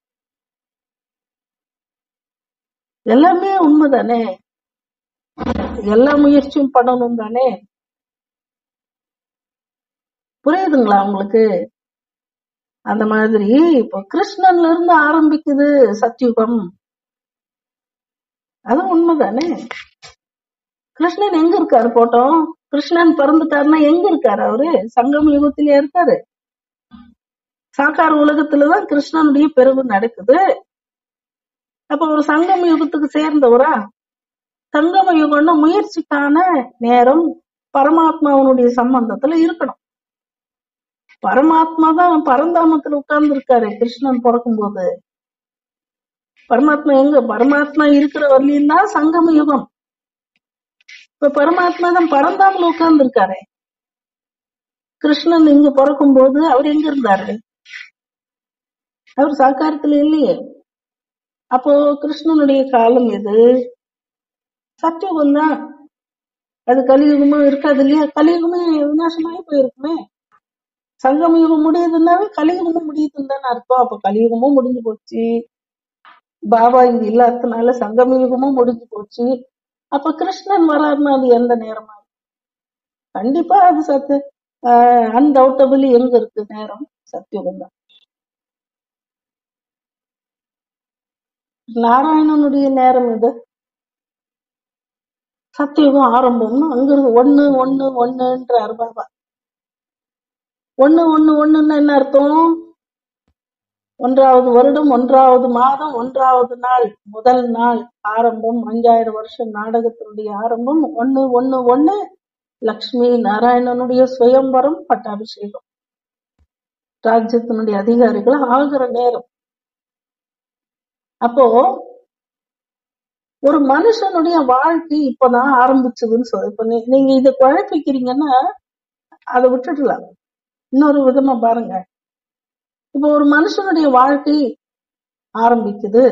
எல்லாமே உண்மைதானே எல்லா முயற்சியும் பண்ணணும் தானே புரியுதுங்களா உங்களுக்கு அந்த மாதிரி இப்போ கிருஷ்ணன்ல இருந்து ஆரம்பிக்குது சத்யுகம் அது உண்மைதானே கிருஷ்ணன் எங்க இருக்காரு போட்டோம் கிருஷ்ணன் பிறந்துட்டாருன்னா எங்க இருக்காரு அவரு சங்கம் யுகத்திலே இருக்காரு சாக்கார உலகத்துலதான் கிருஷ்ணனுடைய பிறகு நடக்குது அப்ப ஒரு சங்கம் யுகத்துக்கு சேர்ந்தவரா சங்கம யுகம்னா முயற்சிக்கான நேரம் பரமாத்மாவனுடைய சம்பந்தத்துல இருக்கணும் பரமாத்மா தான் பரந்தாமத்துல உட்கார்ந்து இருக்காரு கிருஷ்ணன் பிறக்கும்போது பரமாத்மா எங்க பரமாத்மா இருக்கிற வரலையும் தான் சங்கம யுகம் இப்ப பரமாத்மா தான் பரந்தாமல உட்கார்ந்து இருக்காரு கிருஷ்ணன் இங்க பிறக்கும் போது அவர் எங்க இருந்தாரு அவர் சாக்காரத்துல இல்லையே அப்போ கிருஷ்ணனுடைய காலம் எது சத்தியுகம் தான் அது கலியுகமும் இருக்காது இல்லையா கலியுகமே விநாசமாயி போயிருக்குமே சங்கம யுகம் முடியுதுன்னாவே கலியுகமும் முடியுதுன்னு தானே அர்த்தம் அப்ப கலியுகமும் முடிஞ்சு போச்சு பாபா இங்க இல்லாததுனால சங்கம யுகமும் முடிஞ்சு போச்சு அப்ப கிருஷ்ணன் வராருன்னா அது எந்த நேரமா கண்டிப்பா அது சத்து அன்டவுட்டபிளி எங்க இருக்கு நேரம் சத்தியுகம் தான் நாராயணனுடைய நேரம் இது சத்தியுகம் ஆரம்பம்னு அங்கிருந்து ஒண்ணு ஒண்ணு ஒண்ணுன்றாரு பாபா ஒண்ணு ஒண்ணு ஒண்ணுன்னு என்ன அர்த்தம் ஒன்றாவது வருடம் ஒன்றாவது மாதம் ஒன்றாவது நாள் முதல் நாள் ஆரம்பம் அஞ்சாயிரம் வருஷம் நாடகத்தினுடைய ஆரம்பம் ஒண்ணு ஒண்ணு ஒண்ணு லக்ஷ்மி நாராயணனுடைய சுயம்பரம் பட்டாபிஷேகம் ராஜ்யத்தினுடைய அதிகாரிகள் ஆகிற நேரம் அப்போ ஒரு மனுஷனுடைய வாழ்க்கை இப்பதான் ஆரம்பிச்சதுன்னு சொல்ல இப்ப நீ- நீங்க இதை குழப்பிக்கிறீங்கன்னா அதை விட்டுடலாம் இன்னொரு விதமா பாருங்க இப்போ ஒரு மனுஷனுடைய வாழ்க்கை ஆரம்பிக்குது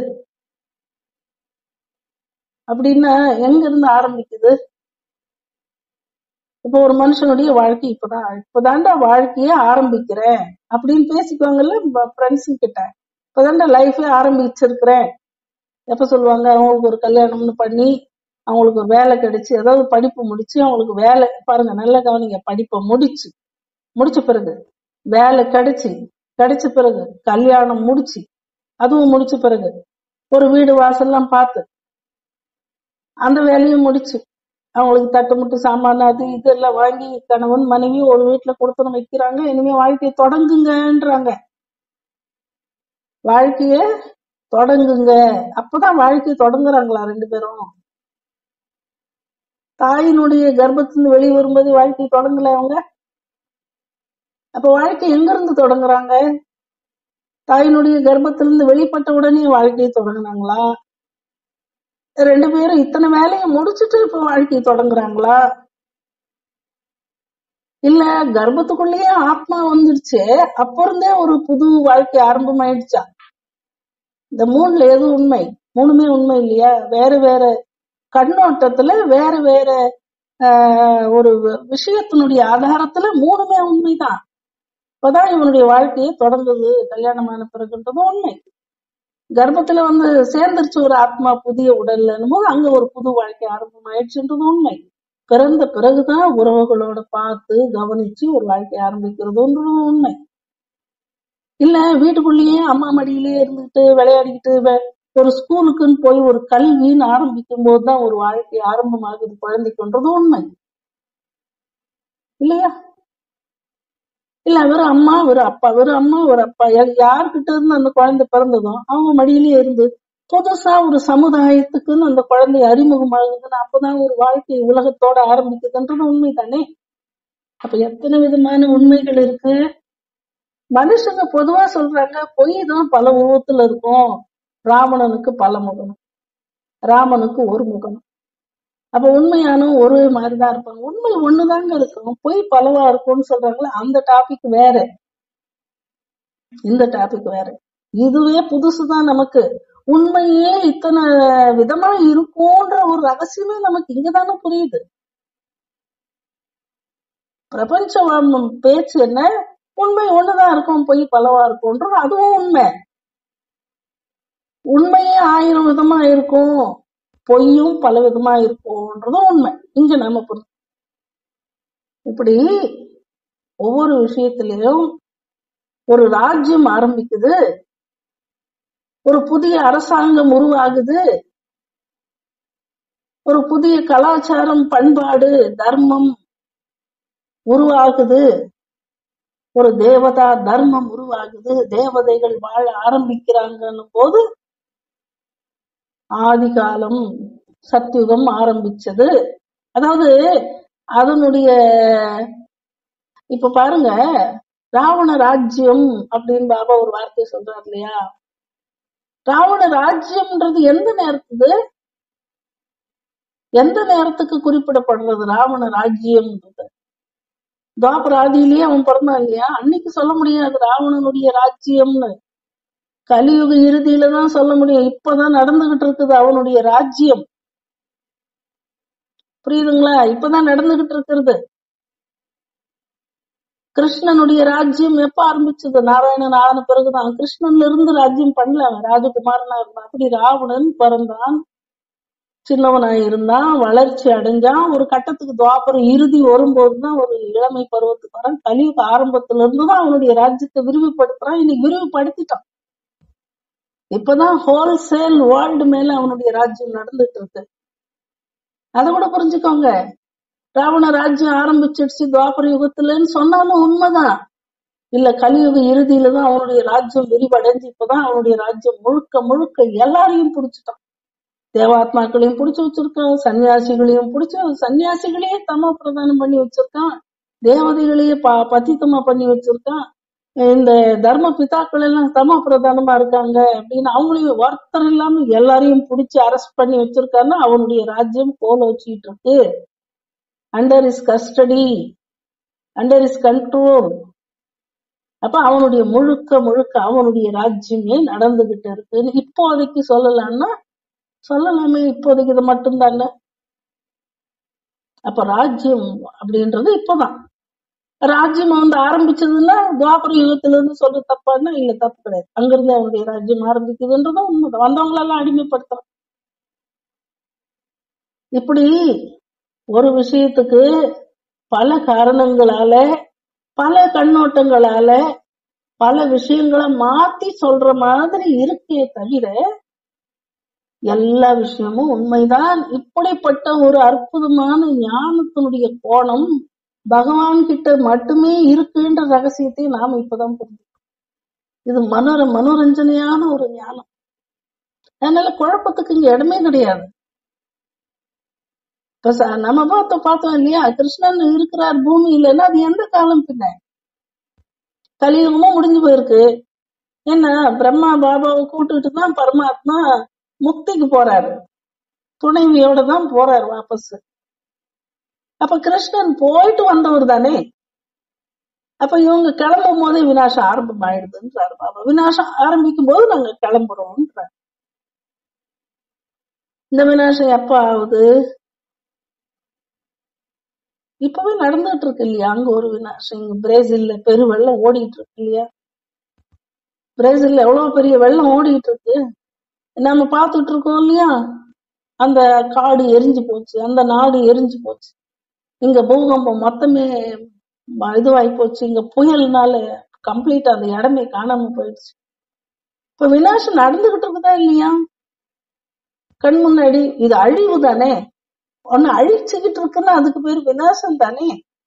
அப்படின்னா எங்க இருந்து ஆரம்பிக்குது இப்போ ஒரு மனுஷனுடைய வாழ்க்கை இப்பதான் இப்பதான்டா வாழ்க்கையே ஆரம்பிக்கிறேன் அப்படின்னு பேசிக்குவாங்கல்ல ஃப்ரெண்ட்ஸ் கிட்ட இப்பதான்டா லைஃபே ஆரம்பிச்சிருக்கிறேன் எப்ப சொல்லுவாங்க அவங்களுக்கு ஒரு கல்யாணம்னு பண்ணி அவங்களுக்கு ஒரு வேலை கிடைச்சு அதாவது படிப்பு முடிச்சு அவங்களுக்கு வேலை பாருங்க நல்ல கவனிங்க படிப்பை முடிச்சு முடிச்ச பிறகு வேலை கிடைச்சு கிடைச்ச பிறகு கல்யாணம் முடிச்சு அதுவும் முடிச்ச பிறகு ஒரு வீடு வாசல்லாம் பார்த்து அந்த வேலையும் முடிச்சு அவங்களுக்கு தட்டு முட்டு சாமான் அது இதெல்லாம் வாங்கி கணவன் மனைவி ஒரு வீட்டுல கொடுத்துன்னு வைக்கிறாங்க இனிமே வாழ்க்கையை தொடங்குங்கன்றாங்க வாழ்க்கைய தொடங்குங்க அப்பதான் வாழ்க்கையை தொடங்குறாங்களா ரெண்டு பேரும் தாயினுடைய கர்ப்பத்திலிருந்து வெளியே வரும்போது வாழ்க்கையை தொடங்கல அவங்க அப்ப வாழ்க்கை எங்க இருந்து தொடங்குறாங்க தாயினுடைய கர்ப்பத்திலிருந்து வெளிப்பட்ட உடனே வாழ்க்கையை தொடங்குனாங்களா ரெண்டு பேரும் இத்தனை வேலையை முடிச்சுட்டு இப்ப வாழ்க்கையை தொடங்குறாங்களா இல்ல கர்ப்பத்துக்குள்ளேயே ஆத்மா வந்துருச்சு அப்ப இருந்தே ஒரு புது வாழ்க்கை ஆரம்பமாயிடுச்சா இந்த மூணுல எது உண்மை மூணுமே உண்மை இல்லையா வேற வேற கண்ணோட்டத்துல வேற வேற ஆஹ், ஒரு விஷயத்தினுடைய ஆதாரத்துல மூணுமே உண்மைதான் இப்பதான் இவனுடைய வாழ்க்கையை தொடங்குது கல்யாணமான பிறகுன்றதும் உண்மை கர்ப்பத்துல வந்து சேர்ந்துருச்சு ஒரு ஆத்மா புதிய உடல்ல போது அங்க ஒரு புது வாழ்க்கை ஆரம்பமாயிடுச்சுன்றது உண்மை பிறந்த பிறகுதான் உறவுகளோட பார்த்து கவனிச்சு ஒரு வாழ்க்கை ஆரம்பிக்கிறதுன்றதும் உண்மை இல்ல வீட்டுக்குள்ளேயே அம்மா மடியிலேயே இருந்துகிட்டு விளையாடிக்கிட்டு வெ- ஒரு ஸ்கூலுக்குன்னு போய் ஒரு கல்வின்னு ஆரம்பிக்கும் போதுதான் ஒரு வாழ்க்கை ஆரம்பமாகுது குழந்தைக்குன்றது உண்மை இல்லையா இல்ல வெறும் அம்மா ஒரு அப்பா வெறும் அம்மா ஒரு அப்பா யா- யார்கிட்ட இருந்து அந்த குழந்தை பிறந்ததும் அவங்க மடியிலேயே இருந்து புதுசா ஒரு சமுதாயத்துக்குன்னு அந்த குழந்தை அறிமுகமாகுதுன்னு அப்பதான் ஒரு வாழ்க்கை உலகத்தோட ஆரம்பிக்குதுன்றது உண்மைதானே அப்ப எத்தனை விதமான உண்மைகள் இருக்கு மனுஷங்க பொதுவா சொல்றாங்க பொய் தான் பல உருவத்துல இருக்கும் ராவணனுக்கு பல முகம் ராமனுக்கு ஒரு முகம் அப்ப உண்மையான ஒரு மாதிரிதான் இருப்பாங்க உண்மை ஒண்ணுதாங்க இருக்கும் பொய் பலவா இருக்கும்னு சொல்றாங்களே அந்த டாபிக் வேற இந்த டாபிக் வேற இதுவே புதுசுதான் நமக்கு உண்மையே இத்தனை விதமா இருக்கும்ன்ற ஒரு ரகசியமே நமக்கு இங்கதானே புரியுது பிரபஞ்ச வாழ்வும் பேச்சு என்ன உண்மை ஒண்ணுதான் இருக்கும் பொய் பலவா இருக்கும்ன்றது அதுவும் உண்மை உண்மையே ஆயிரம் விதமா இருக்கும் பொய்யும் பல விதமா இருக்கும்ன்றதும் உண்மை இங்க நம்ம புரிஞ்சு இப்படி ஒவ்வொரு விஷயத்திலையும் ஒரு ராஜ்யம் ஆரம்பிக்குது ஒரு புதிய அரசாங்கம் உருவாகுது ஒரு புதிய கலாச்சாரம் பண்பாடு தர்மம் உருவாகுது ஒரு தேவதா தர்மம் உருவாகுது தேவதைகள் வாழ ஆரம்பிக்கிறாங்கன்னும் போது ஆதி காலம் சத்தியுகம் ஆரம்பிச்சது அதாவது அதனுடைய இப்ப பாருங்க ராவண ராஜ்யம் அப்படின்னு பாபா ஒரு வார்த்தை சொல்றாரு இல்லையா ராவண ராஜ்யம்ன்றது எந்த நேரத்துக்கு எந்த நேரத்துக்கு குறிப்பிடப்படுறது ராவண ராஜ்யம்ன்றது துவாபராதியிலேயே அவன் பிறந்தான் இல்லையா அன்னைக்கு சொல்ல முடியாது ராவணனுடைய ராஜ்யம்னு கலியுக இறுதியில தான் சொல்ல முடியும் இப்பதான் நடந்துகிட்டு இருக்குது அவனுடைய ராஜ்யம் புரியுதுங்களா இப்பதான் நடந்துகிட்டு இருக்கிறது கிருஷ்ணனுடைய ராஜ்யம் எப்ப ஆரம்பிச்சது நாராயணன் ஆன பிறகுதான் கிருஷ்ணன்ல இருந்து ராஜ்யம் பண்ணல அவன் ராஜகுமாரனா இருந்தான் அப்படி ராவணன் பிறந்தான் சின்னவனா இருந்தான் வளர்ச்சி அடைஞ்சான் ஒரு கட்டத்துக்கு துவாபரம் இறுதி வரும்போதுதான் ஒரு இளமை பருவத்துக்கு வரான் கலியுக ஆரம்பத்துல இருந்துதான் அவனுடைய ராஜ்யத்தை விரிவுபடுத்துறான் இன்னைக்கு விரிவுபடுத்திட்டான் இப்பதான் ஹோல்சேல் வேர்ல்டு மேல அவனுடைய ராஜ்யம் நடந்துட்டு இருக்கு அதை கூட புரிஞ்சுக்கோங்க ராவண ராஜ்யம் ஆரம்பிச்சிடுச்சு துவாபர யுகத்துலன்னு சொன்னாலும் உண்மைதான் இல்ல கலியுக இறுதியில தான் அவனுடைய ராஜ்யம் விரிவடைஞ்சு இப்பதான் அவனுடைய ராஜ்யம் முழுக்க முழுக்க எல்லாரையும் பிடிச்சிட்டான் தேவாத்மாக்களையும் பிடிச்சு வச்சிருக்கான் சன்னியாசிகளையும் பிடிச்சு சன்னியாசிகளையே தம பிரதானம் பண்ணி வச்சிருக்கான் தேவதைகளையே ப பதித்தமா பண்ணி வச்சிருக்கான் இந்த தர்ம பிதாக்கள் எல்லாம் தம பிரதானமா இருக்காங்க அப்படின்னு அவங்களையும் ஒருத்தர் இல்லாம எல்லாரையும் பிடிச்சு அரெஸ்ட் பண்ணி வச்சிருக்காருன்னா அவனுடைய ராஜ்யம் கோல வச்சுக்கிட்டு இருக்கு under his custody under his control அப்ப அவனுடைய முழுக்க முழுக்க அவனுடைய ராஜ்யமே நடந்துகிட்டு இருக்கு இப்போதைக்கு சொல்லலாம்னா சொல்லலாமே இப்போதைக்கு இது மட்டும்தானே அப்ப ராஜ்யம் அப்படின்றது இப்பதான் ராஜ்யம் வந்து ஆரம்பிச்சதுன்னா துவாபர யுகத்துல இருந்து சொல்ற தப்பான்னா இல்ல தப்பு கிடையாது அங்கிருந்து அவனுடைய ராஜ்யம் ஆரம்பிக்குதுன்றதும் உண்மைதான் வந்தவங்களெல்லாம் அடிமைப்படுத்துறான் இப்படி ஒரு விஷயத்துக்கு பல காரணங்களால பல கண்ணோட்டங்களால பல விஷயங்களை மாத்தி சொல்ற மாதிரி இருக்கே தவிர எல்லா விஷயமும் உண்மைதான் இப்படிப்பட்ட ஒரு அற்புதமான ஞானத்தினுடைய கோணம் பகவான் கிட்ட மட்டுமே இருக்குன்ற ரகசியத்தை நாம இப்பதான் புரிஞ்சுக்கணும் இது மனோர மனோரஞ்சனையான ஒரு ஞானம் அதனால குழப்பத்துக்கு இங்க இடமே கிடையாது இப்ப ச- நம்ம பார்த்தோம் பார்த்தோம் இல்லையா கிருஷ்ணன் இருக்கிறார் பூமியிலன்னா அது எந்த காலம் பின்ன கலியுகமும் முடிஞ்சு போயிருக்கு என்ன பிரம்மா பாபாவை கூட்டுட்டு தான் பரமாத்மா முக்திக்கு போறாரு துணைவியோட தான் போறாரு வாபஸ் அப்ப கிருஷ்ணன் போயிட்டு வந்தவர் தானே அப்ப இவங்க கிளம்பும் போதே விநாசம் ஆரம்பம் ஆயிடுதுன்றாரு பாபா விநாசம் ஆரம்பிக்கும் போது நாங்க கிளம்புறோம்ன்றார் இந்த விநாசம் எப்ப ஆகுது இப்பவே நடந்துட்டு இருக்கு இல்லையா அங்க ஒரு விநாசம் இங்க பிரேசில்ல பெரு வெள்ளம் ஓடிட்டு இருக்கு இல்லையா பிரேசில்ல எவ்வளவு பெரிய வெள்ளம் ஓடிட்டு இருக்கு நம்ம பார்த்துட்டு இருக்கோம் இல்லையா அந்த காடு எரிஞ்சு போச்சு அந்த நாடு எரிஞ்சு போச்சு இங்க பூகம்பம் மொத்தமே ம- இதுவாகி போச்சு இங்க புயல்னால கம்ப்ளீட்டா அந்த இடமே காணாம போயிடுச்சு இப்ப விநாசம் நடந்துகிட்டு இருக்குதா இல்லையா கண் முன்னாடி இது அழிவு தானே ஒன்னு அழிச்சுக்கிட்டு இருக்குன்னா அதுக்கு பேர் விநாசம் தானே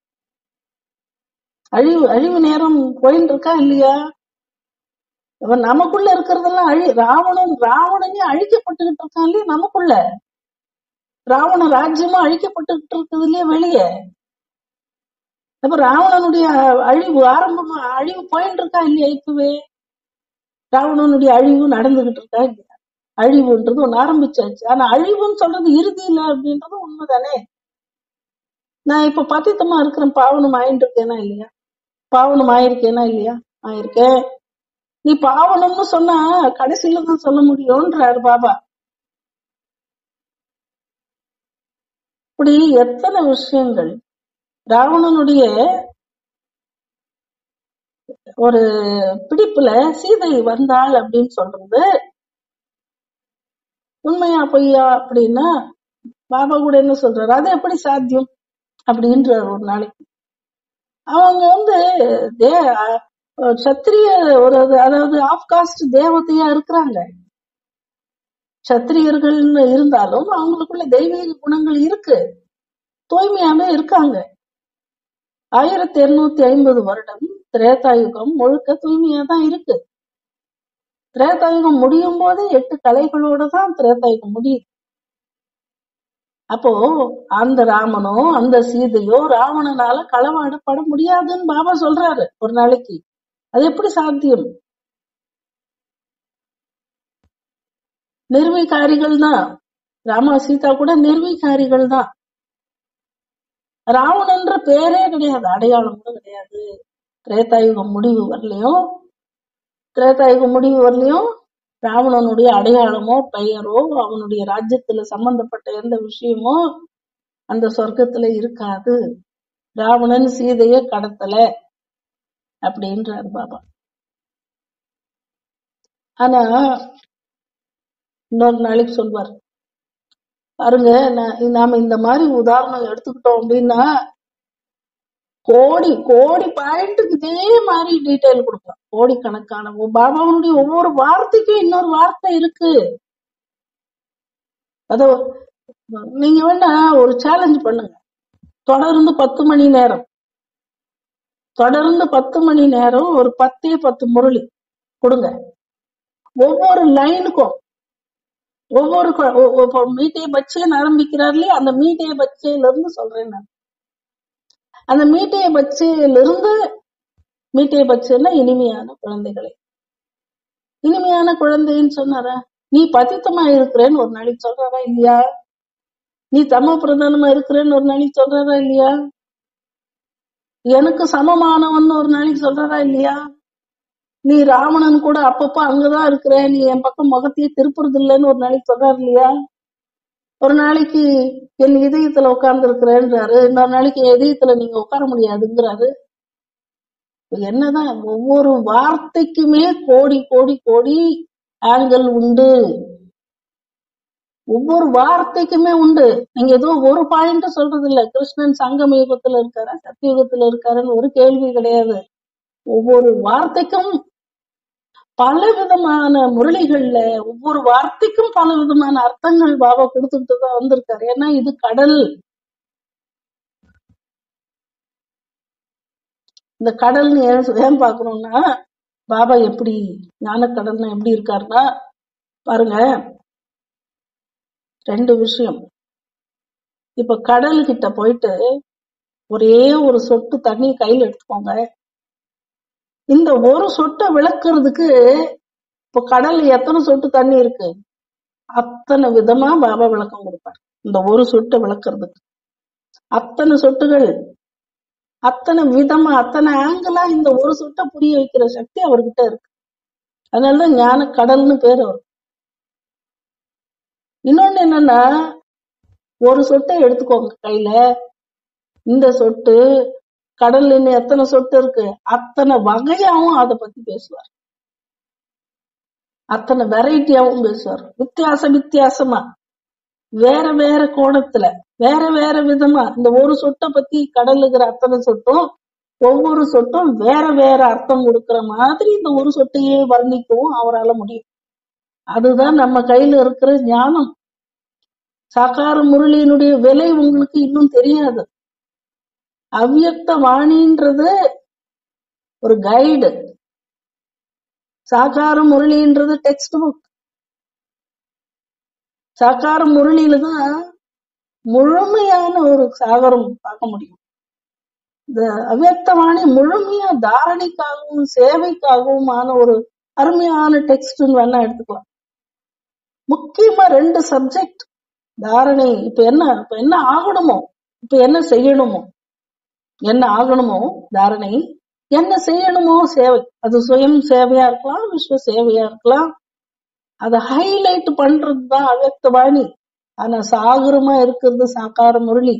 அழிவு அழிவு நேரம் போயின்னு இருக்கா இல்லையா இப்ப நமக்குள்ள இருக்கிறதெல்லாம் அழி ராவணன் ராவணனே அழிக்கப்பட்டுக்கிட்டு இருக்கான் இல்லையா நமக்குள்ள ராவண ராஜ்யமும் அழிக்கப்பட்டுக்கிட்டு இருக்குது இல்லையா வெளியே அப்ப ராவணனுடைய அழிவு ஆரம்பமா அழிவு போயிட்டு இருக்கா இல்லையா இப்பவே ராவணனுடைய அழிவு நடந்துகிட்டு இருக்கா இல்லையா அழிவுன்றது ஒண்ணு ஆரம்பிச்சாச்சு ஆனா அழிவுன்னு சொல்றது இறுதி இல்ல அப்படின்றது உண்மைதானே நான் இப்ப பத்தித்தமா இருக்கிறேன் பாவனம் ஆயிட்டு இருக்கேனா இல்லையா பாவனம் ஆயிருக்கேனா இல்லையா ஆயிருக்கேன் நீ பாவனம்னு சொன்னா கடைசியில தான் சொல்ல முடியும்ன்றாரு பாபா இப்படி எத்தனை விஷயங்கள் ராவணனுடைய ஒரு பிடிப்புல சீதை வந்தாள் அப்படின்னு சொல்றது உண்மையா பொய்யா அப்படின்னா பாபா கூட என்ன சொல்றாரு அது எப்படி சாத்தியம் அப்படின்றாரு ஒரு நாளைக்கு அவங்க வந்து தே அஹ் சத்திரிய ஒரு அது- அதாவது ஆஃப் காஸ்ட் தேவதையா இருக்கிறாங்க சத்திரியர்கள்னு இருந்தாலும் அவங்களுக்குள்ள தெய்வீக குணங்கள் இருக்கு தூய்மையாவே இருக்காங்க ஆயிரத்தி இருநூத்தி ஐம்பது வருடம் திரேதாயுகம் முழுக்க தூய்மையா தான் இருக்கு திரேதாயுகம் முடியும் போதே எட்டு கலைகளோட தான் திரேதாயுகம் முடியுது அப்போ அந்த ராமனோ அந்த சீதையோ ராவணனால களவாடப்பட முடியாதுன்னு பாபா சொல்றாரு ஒரு நாளைக்கு அது எப்படி சாத்தியம் நிர்வீகாரிகள் தான் ராமா சீதா கூட நிர்வீகாரிகள் தான் ராவணன்ற பேரே கிடையாது அடையாளம் கூட கிடையாது திரேதாயுகம் முடிவு வரலையும் திரேதாயுகம் முடிவு வரலையும் ராவணனுடைய அடையாளமோ பெயரோ அவனுடைய ராஜ்யத்துல சம்பந்தப்பட்ட எந்த விஷயமோ அந்த சொர்க்கத்துல இருக்காது ராவணன் சீதைய கடத்தல அப்படின்றார் பாபா ஆனா இன்னொரு நாளைக்கு சொல்வார் பாருங்க நா- நாம இந்த மாதிரி உதாரணம் எடுத்துக்கிட்டோம் அப்படின்னா கோடி கோடி பாயிண்ட்டுக்கு இதே மாதிரி டீட்டெயில் கொடுக்கலாம் கோடி கணக்கான பாபாவுடைய ஒவ்வொரு வார்த்தைக்கும் இன்னொரு வார்த்தை இருக்கு அத நீங்க வேணா ஒரு சேலஞ்ச் பண்ணுங்க தொடர்ந்து பத்து மணி நேரம் தொடர்ந்து பத்து மணி நேரம் ஒரு பத்தே பத்து முரளி கொடுங்க ஒவ்வொரு லைனுக்கும் ஒவ்வொரு கொ- ஒ- ஒ- இப்போ மீட்டே பச்சேன்னு ஆரம்பிக்கிறார் இல்லையா அந்த மீட்டே பச்சையில இருந்து சொல்றேன் நான் அந்த மீட்டே பச்சையில இருந்து மீட்டே பச்சைன்னா இனிமையான குழந்தைகளை இனிமையான குழந்தைன்னு சொன்னாரா நீ பதித்தமா இருக்கிறேன்னு ஒரு நாளைக்கு சொல்றாரா இல்லையா நீ தம பிரதானமா இருக்கிறேன்னு ஒரு நாளைக்கு சொல்றாரா இல்லையா எனக்கு சமமானவன் ஒரு நாளைக்கு சொல்றாரா இல்லையா நீ ராவணன் கூட அப்பப்ப அங்கதான் இருக்கிற நீ என் பக்கம் முகத்தையே திருப்புறது இல்லைன்னு ஒரு நாளைக்கு சொல்றாரு இல்லையா ஒரு நாளைக்கு என் இதயத்துல உட்கார்ந்து இருக்கிறேன்றாரு இன்னொரு நாளைக்கு என் இதயத்துல நீங்க உட்கார முடியாதுங்கிறாரு என்னதான் ஒவ்வொரு வார்த்தைக்குமே கோடி கோடி கோடி ஆங்கிள் உண்டு ஒவ்வொரு வார்த்தைக்குமே உண்டு நீங்க ஏதோ ஒரு பாயிண்ட் சொல்றது இல்ல கிருஷ்ணன் சங்கம யுகத்துல இருக்காரா சத்தியுகத்துல இருக்காருன்னு ஒரு கேள்வி கிடையாது ஒவ்வொரு வார்த்தைக்கும் பல விதமான முரளிகள்ல ஒவ்வொரு வார்த்தைக்கும் பல விதமான அர்த்தங்கள் பாபா கொடுத்துட்டு தான் வந்திருக்காரு ஏன்னா இது கடல் இந்த கடல்னு ஏன் ஏன் பாக்குறோம்னா பாபா எப்படி ஞானக்கடல்னா எப்படி இருக்காருன்னா பாருங்க ரெண்டு விஷயம் இப்ப கடல் கிட்ட போயிட்டு ஒரே ஒரு சொட்டு தண்ணி கையில எடுத்துக்கோங்க இந்த ஒரு சொட்டை விளக்குறதுக்கு இப்ப கடல்ல எத்தனை சொட்டு தண்ணி இருக்கு அத்தனை விதமா பாபா விளக்கம் கொடுப்பார் இந்த ஒரு சொட்டை விளக்குறதுக்கு அத்தனை சொட்டுகள் அத்தனை விதமா அத்தனை ஆங்கிளா இந்த ஒரு சொட்டை புரிய வைக்கிற சக்தி அவர்கிட்ட இருக்கு அதனாலதான் ஞான கடல்னு பேர் அவர் இன்னொன்னு என்னன்னா ஒரு சொட்டை எடுத்துக்கோங்க கையில இந்த சொட்டு கடல்ல இன்னும் எத்தனை சொட்டு இருக்கு அத்தனை வகையாவும் அதை பத்தி பேசுவார் அத்தனை வெரைட்டியாவும் பேசுவார் வித்தியாச வித்தியாசமா வேற வேற கோணத்துல வேற வேற விதமா இந்த ஒரு சொட்டை பத்தி கடலுங்கிற அத்தனை சொட்டும் ஒவ்வொரு சொட்டும் வேற வேற அர்த்தம் கொடுக்கிற மாதிரி இந்த ஒரு சொட்டையே வர்ணிக்கவும் அவரால முடியும் அதுதான் நம்ம கையில இருக்கிற ஞானம் சாக்கார முரளியினுடைய விலை உங்களுக்கு இன்னும் தெரியாது அவ்யக்த வாணின்றது ஒரு கைடு சாக்கார முரளின்றது டெக்ஸ்ட் புக் சாக்கார முரளியில தான் முழுமையான ஒரு சாகரம் பார்க்க முடியும் இந்த அவ்யக்தவாணி முழுமையா தாரணைக்காகவும் சேவைக்காகவுமான ஒரு அருமையான டெக்ஸ்ட்னு வேணா எடுத்துக்கலாம் முக்கியமா ரெண்டு சப்ஜெக்ட் தாரணை இப்ப என்ன இப்ப என்ன ஆகணுமோ இப்ப என்ன செய்யணுமோ என்ன ஆகணுமோ தாரணை என்ன செய்யணுமோ சேவை அது சுயம் சேவையா இருக்கலாம் விஸ்வ சேவையா இருக்கலாம் அதை ஹைலைட் பண்றது தான் அவ்யக்தவாணி ஆனா சாகரமா இருக்கிறது சாக்கார முரளி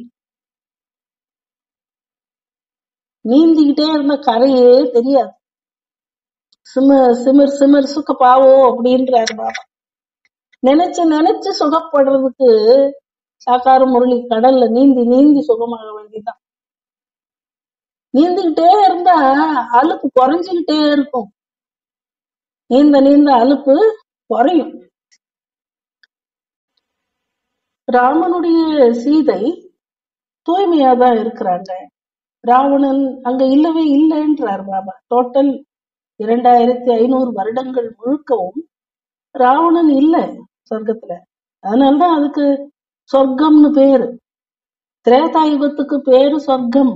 நீந்திக்கிட்டே இருந்த கரையே தெரியாது சிமர் சிமிர் சிமிர் சுக்க பாவோ அப்படின்றாரு பாபா நினைச்சு நினைச்சு சுகப்படுறதுக்கு சாக்கார முரளி கடல்ல நீந்தி நீந்தி சுகமாக வேண்டியதுதான் நீந்திக்கிட்டே இருந்தா அலுப்பு குறைஞ்சுக்கிட்டே இருக்கும் நீந்த நீந்த அலுப்பு குறையும் ராமனுடைய சீதை தூய்மையா தான் இருக்கிறாங்க ராவணன் அங்க இல்லவே இல்லைன்றார் பாபா டோட்டல் இரண்டாயிரத்தி ஐநூறு வருடங்கள் முழுக்கவும் ராவணன் இல்ல சொர்க்கத்துல அதனாலதான் அதுக்கு சொர்க்கம்னு பேரு திரேதா யுகத்துக்கு பேரு சொர்க்கம்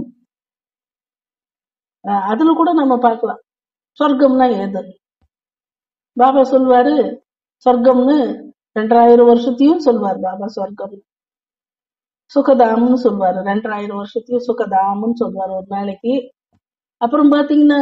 அஹ் அதுல கூட நம்ம பார்க்கலாம் சொர்க்கம்னா எது பாபா சொல்வாரு சொர்க்கம்னு ரெண்டாயிரம் வருஷத்தையும் சொல்வார் பாபா சொர்க்கம் சுகதாம்னு சொல்வாரு ரெண்டாயிரம் வருஷத்தையும் சுகதாம்னு சொல்வாரு ஒரு நாளைக்கு அப்புறம் பாத்தீங்கன்னா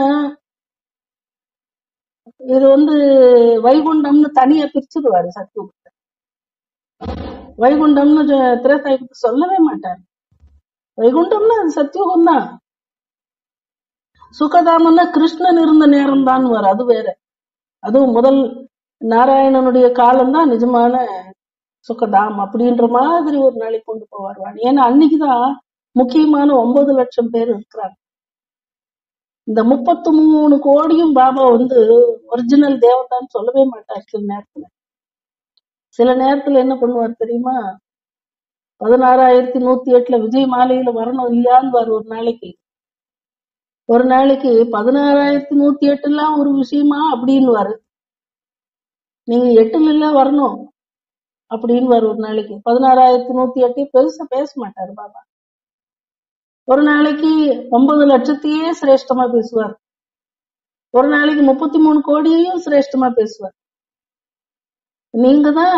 இது வந்து வைகுண்டம்னு தனியா பிரிச்சிருவாரு சத்யுகத்தை வைகுண்டம்னு ஜ- திரேதாயுகத்தை சொல்லவே மாட்டார் வைகுண்டம்னா அது சத்தியுகம் தான் சுகதாமன்னா கிருஷ்ணன் இருந்த நேரம் தான் வரும் அது வேற அதுவும் முதல் நாராயணனுடைய காலம்தான் நிஜமான சுகதாம் அப்படின்ற மாதிரி ஒரு நாளைக்கு கொண்டு போவார் ஏன்னா அன்னைக்குதான் முக்கியமான ஒன்பது லட்சம் பேர் இருக்கிறாங்க இந்த முப்பத்து மூணு கோடியும் பாபா வந்து ஒரிஜினல் தேவதான்னு சொல்லவே மாட்டார் சில நேரத்துல சில நேரத்துல என்ன பண்ணுவார் தெரியுமா பதினாறாயிரத்தி நூத்தி எட்டுல விஜய் மாலையில வரணும் இல்லையான்னு ஒரு நாளைக்கு ஒரு நாளைக்கு பதினாறாயிரத்தி நூத்தி எட்டுலாம் ஒரு விஷயமா அப்படின்னு நீங்க எட்டுல இல்ல வரணும் அப்படின்னு ஒரு நாளைக்கு பதினாறாயிரத்தி நூத்தி எட்டு பெருசா பேச மாட்டாரு பாபா ஒரு நாளைக்கு ஒன்பது லட்சத்தையே சிரேஷ்டமா பேசுவார் ஒரு நாளைக்கு முப்பத்தி மூணு கோடியையும் சிரேஷ்டமா பேசுவார் நீங்க தான்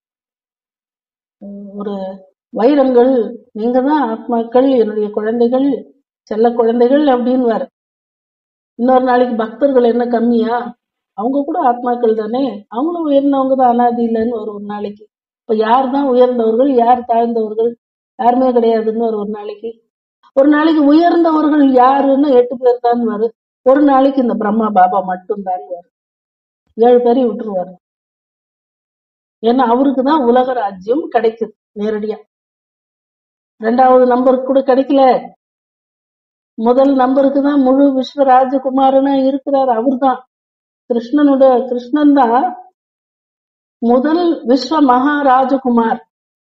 ஒரு வைரங்கள் நீங்க தான் ஆத்மாக்கள் என்னுடைய குழந்தைகள் செல்ல குழந்தைகள் அப்படின்னு இன்னொரு நாளைக்கு பக்தர்கள் என்ன கம்மியா அவங்க கூட ஆத்மாக்கள் தானே அவங்களும் உயர்ந்தவங்க தான் அனாதி இல்லைன்னு ஒரு ஒரு நாளைக்கு இப்ப யார் தான் உயர்ந்தவர்கள் யார் தாழ்ந்தவர்கள் யாருமே கிடையாதுன்னு ஒரு ஒரு நாளைக்கு ஒரு நாளைக்கு உயர்ந்தவர்கள் யாருன்னு எட்டு பேர் தான் வரும் ஒரு நாளைக்கு இந்த பிரம்மா பாபா மட்டும் தான் வரும் ஏழு பேரையும் விட்டுருவாரு ஏன்னா அவருக்கு தான் உலக ராஜ்யம் கிடைக்குது நேரடியா ரெண்டாவது நம்பருக்கு கூட கிடைக்கல முதல் நம்பருக்கு தான் முழு விஸ்வ ராஜகுமாரனா இருக்கிறார் அவர்தான் கிருஷ்ணனுடைய கிருஷ்ணன் தான் முதல் விஸ்வ மகாராஜகுமார்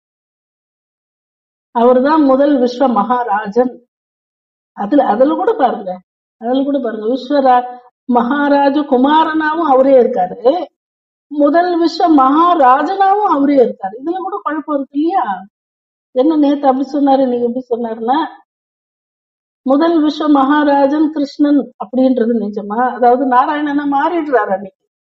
அவர்தான் முதல் விஸ்வ மகாராஜன் அதுல அதுல கூட பாருங்க அதுல கூட பாருங்க விஸ்வரா மகாராஜ குமாரனாவும் அவரே இருக்காரு முதல் விஸ்வ மகாராஜனாவும் அவரே இருக்காரு இதுல கூட குழப்பம் இருக்கு இல்லையா என்ன நேத்து அப்படி சொன்னாரு நீங்க எப்படி சொன்னாருன்னா முதல் விஸ்வ மகாராஜன் கிருஷ்ணன் அப்படின்றது நிஜமா அதாவது நாராயணனா மாறிடுறாரு அன்னைக்கு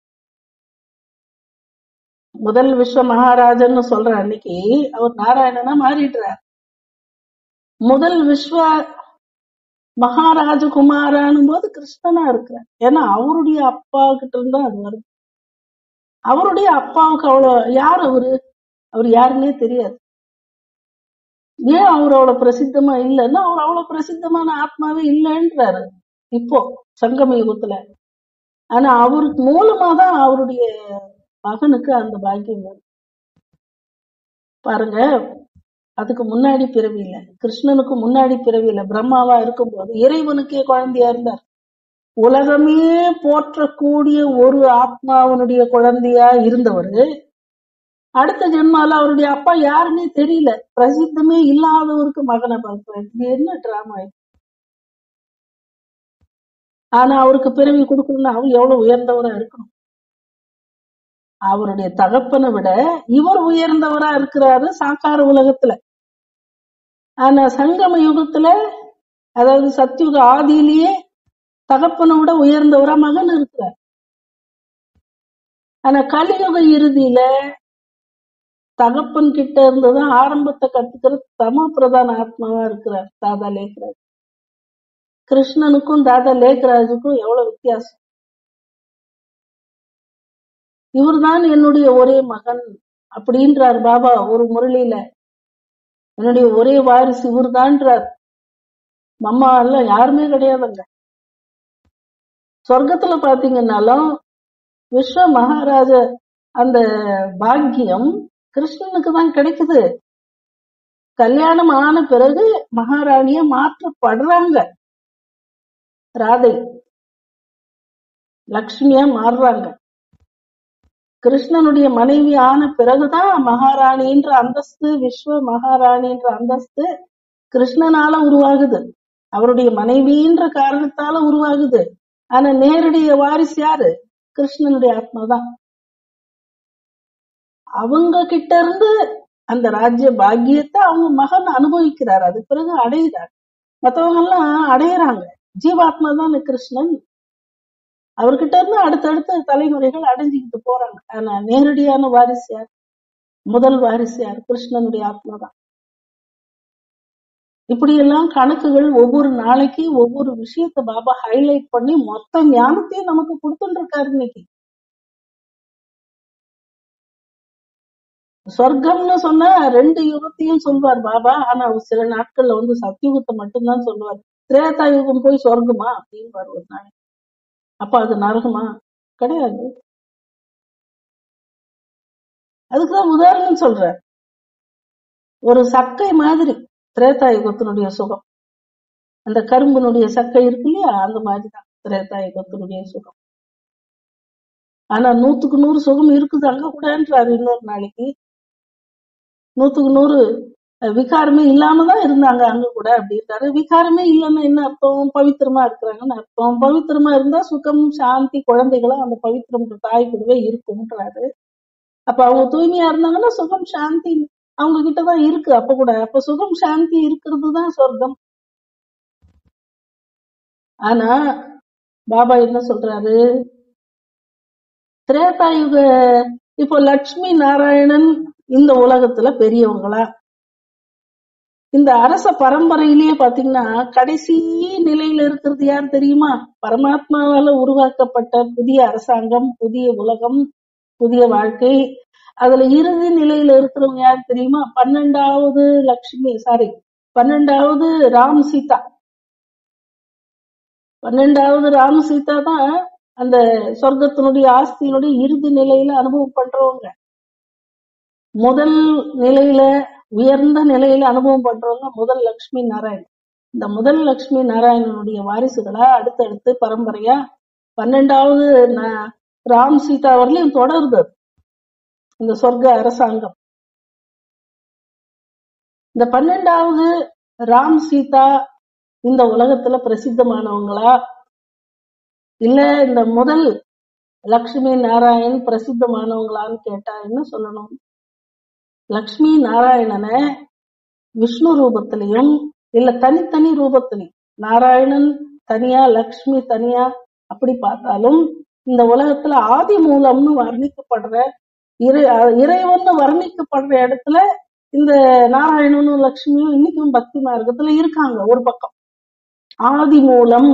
முதல் விஸ்வ மகாராஜன் சொல்ற அன்னைக்கு அவர் நாராயணனா மாறிடுறார் முதல் விஸ்வ மகாராஜகுமாரானும் போது கிருஷ்ணனா இருக்கிறார் ஏன்னா அவருடைய அப்பா கிட்ட இருந்தா அது வருது அவருடைய அப்பாவுக்கு அவ்வளவு யார் அவரு அவர் யாருன்னே தெரியாது ஏன் அவர் அவ்வளவு பிரசித்தமா இல்லைன்னா அவர் அவ்வளவு பிரசித்தமான ஆத்மாவே இல்லைன்றாரு இப்போ சங்கம யுகத்துல ஆனா அவருக்கு மூலமா தான் அவருடைய மகனுக்கு அந்த பாக்கியம் வரும் பாருங்க அதுக்கு முன்னாடி பிறவி இல்லை கிருஷ்ணனுக்கு முன்னாடி பிறவி இல்லை பிரம்மாவா இருக்கும்போது இறைவனுக்கே குழந்தையா இருந்தார் உலகமே போற்றக்கூடிய ஒரு ஆத்மாவனுடைய குழந்தையா இருந்தவர் அடுத்த ஜென்மால அவருடைய அப்பா யாருன்னே தெரியல பிரசித்தமே இல்லாதவருக்கு மகனை பார்ப்பாரு இது என்ன டிராமா இது ஆனா அவருக்கு பிறவி கொடுக்கணும்னா அவர் எவ்வளவு உயர்ந்தவரா இருக்கணும் அவருடைய தகப்பனை விட இவர் உயர்ந்தவரா இருக்கிறாரு சாக்கார உலகத்துல ஆனா சங்கம யுகத்துல அதாவது சத்தியுக ஆதியிலேயே தகப்பனை விட உயர்ந்தவரா மகன் இருக்கிறார் ஆனா கலியுக இறுதியில தகப்பன் கிட்ட இருந்துதான் ஆரம்பத்தை கத்துக்கிற தம பிரதான ஆத்மாவா இருக்கிறார் தாதா லேக்ராஜ் கிருஷ்ணனுக்கும் தாதா லேக்ராஜுக்கும் எவ்வளவு வித்தியாசம் இவர்தான் என்னுடைய ஒரே மகன் அப்படின்றார் பாபா ஒரு முரளியில என்னுடைய ஒரே வாரிசு இவர்தான்றார் மம்மா எல்லாம் யாருமே கிடையாதுங்க சொர்க்கத்துல பாத்தீங்கன்னாலும் விஸ்வ மகாராஜ அந்த பாக்கியம் கிருஷ்ணனுக்கு தான் கிடைக்குது கல்யாணம் ஆன பிறகு மகாராணிய மாற்றப்படுறாங்க ராதை லக்ஷ்மியா மாறுறாங்க கிருஷ்ணனுடைய மனைவி ஆன பிறகுதான் மகாராணின்ற அந்தஸ்து விஸ்வ மகாராணின்ற அந்தஸ்து கிருஷ்ணனால உருவாகுது அவருடைய மனைவின்ற காரணத்தால உருவாகுது ஆனா நேரடிய வாரிசு யாரு கிருஷ்ணனுடைய ஆத்மா தான் அவங்க கிட்ட இருந்து அந்த ராஜ்ய பாக்கியத்தை அவங்க மகன் அனுபவிக்கிறார் அதுக்கு பிறகு அடைகிறார் மத்தவங்க எல்லாம் அடையறாங்க ஜீவாத்மா தான் கிருஷ்ணன் அவர்கிட்ட இருந்து அடுத்தடுத்த தலைமுறைகள் அடைஞ்சுக்கிட்டு போறாங்க ஆனா நேரடியான வாரிசு யார் முதல் வாரிசு யார் கிருஷ்ணனுடைய ஆத்மா தான் இப்படி எல்லாம் கணக்குகள் ஒவ்வொரு நாளைக்கு ஒவ்வொரு விஷயத்த பாபா ஹைலைட் பண்ணி மொத்த ஞானத்தையும் நமக்கு கொடுத்துட்டு இருக்காரு இன்னைக்கு சொர்க்கம்னு சொன்னா ரெண்டு யுகத்தையும் சொல்வார் பாபா ஆனா சில நாட்கள்ல வந்து சத்தியுகத்தை மட்டும்தான் சொல்லுவார் திரேதா யுகம் போய் சொர்க்கமா அப்படின்னு ஒரு நாள் அப்ப அது நரகமா கிடையாது அதுக்குதான் உதாரணம் சொல்றேன் ஒரு சக்கை மாதிரி திரேதா யுகத்தினுடைய சுகம் அந்த கரும்பினுடைய சக்கை இருக்கு இல்லையா அந்த மாதிரிதான் திரேதா யுகத்தினுடைய சுகம் ஆனா நூத்துக்கு நூறு சுகம் இருக்குது அங்க கூடன்றாரு இன்னொரு நாளைக்கு நூத்துக்கு நூறு அஹ், விகாரமே இல்லாம தான் இருந்தாங்க அங்க கூட அப்படின்றாரு விகாரமே இல்லைன்னா என்ன அர்த்தம் பவித்திரமா இருக்கிறாங்கன்னு அர்த்தம் பவித்திரமா இருந்தா சுகம் சாந்தி குழந்தைகளும் அந்த பவித்திரம் தாய் கூடவே இருக்கும்ன்றாரு அப்ப அவங்க தூய்மையா இருந்தாங்கன்னா சுகம் சாந்தி அவங்க கிட்டதான் இருக்கு அப்ப கூட அப்ப சுகம் சாந்தி இருக்கிறது தான் சொர்க்கம் ஆனா பாபா என்ன சொல்றாரு திரேதாயுக இப்போ லட்சுமி நாராயணன் இந்த உலகத்துல பெரியவங்களா இந்த அரச பரம்பரையிலேயே பாத்தீங்கன்னா கடைசி நிலையில இருக்கிறது யார் தெரியுமா பரமாத்மாவால உருவாக்கப்பட்ட புதிய அரசாங்கம் புதிய உலகம் புதிய வாழ்க்கை அதுல இறுதி நிலையில இருக்கிறவங்க யார் தெரியுமா பன்னெண்டாவது லட்சுமி சாரி பன்னெண்டாவது ராம் சீதா பன்னெண்டாவது ராம் சீதா தான் அந்த சொர்க்கத்தினுடைய ஆஸ்தியினுடைய இறுதி நிலையில அனுபவம் பண்றவங்க முதல் நிலையில உயர்ந்த நிலையில அனுபவம் பண்றவங்க முதல் லட்சுமி நாராயண் இந்த முதல் லட்சுமி நாராயணனுடைய வாரிசுகளா அடுத்தடுத்து பரம்பரையா பன்னெண்டாவது ந- ராம் சீதா வரலையும் தொடருது அது. இந்த சொர்க்க அரசாங்கம் இந்த பன்னெண்டாவது ராம் சீதா இந்த உலகத்துல பிரசித்தமானவங்களா இல்ல இந்த முதல் லக்ஷ்மி நாராயண் பிரசித்தமானவங்களான்னு கேட்டா என்ன சொல்லணும் லக்ஷ்மி நாராயணனை விஷ்ணு ரூபத்திலையும் இல்ல தனித்தனி ரூபத்திலையும் நாராயணன் தனியா லக்ஷ்மி தனியா அப்படி பார்த்தாலும் இந்த உலகத்துல ஆதி மூலம்னு வர்ணிக்கப்படுற இறை அஹ் இறைவன்னு வர்ணிக்கப்படுற இடத்துல இந்த நாராயணனும் லக்ஷ்மியும் இன்னைக்கும் பக்தி மார்க்கத்துல இருக்காங்க ஒரு பக்கம் ஆதி மூலம்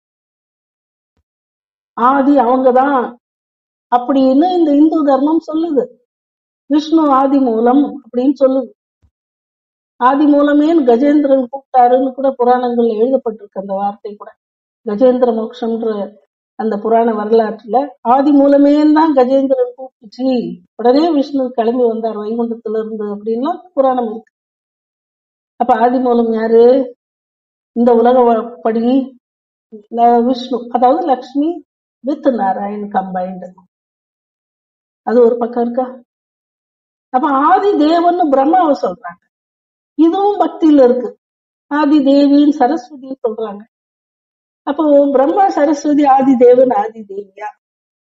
ஆதி அவங்கதான் அப்படின்னு இந்த இந்து தர்மம் சொல்லுது விஷ்ணு ஆதி மூலம் அப்படின்னு சொல்லுது ஆதி மூலமே கஜேந்திரன் கூப்பிட்டாருன்னு கூட புராணங்கள்ல எழுதப்பட்டிருக்கு அந்த வார்த்தை கூட கஜேந்திர மோட்சம்ன்ற அந்த புராண வரலாற்றுல ஆதி மூலமே தான் கஜேந்திரன் கூப்பிட்டுச்சு உடனே விஷ்ணு கிளம்பி வந்தார் வைகுண்டத்துல இருந்து அப்படின்லாம் புராணம் இருக்கு அப்ப ஆதி மூலம் யாரு இந்த உலக வ- படி ல- விஷ்ணு அதாவது லக்ஷ்மி வித் நாராயண் கம்பைன்டு அது ஒரு பக்கம் இருக்கா அப்ப ஆதி தேவன்னு பிரம்மாவை சொல்றாங்க இதுவும் பக்தியில இருக்கு ஆதி தேவின்னு சரஸ்வதி சொல்றாங்க அப்போ பிரம்மா சரஸ்வதி ஆதி தேவன் ஆதி தேவியா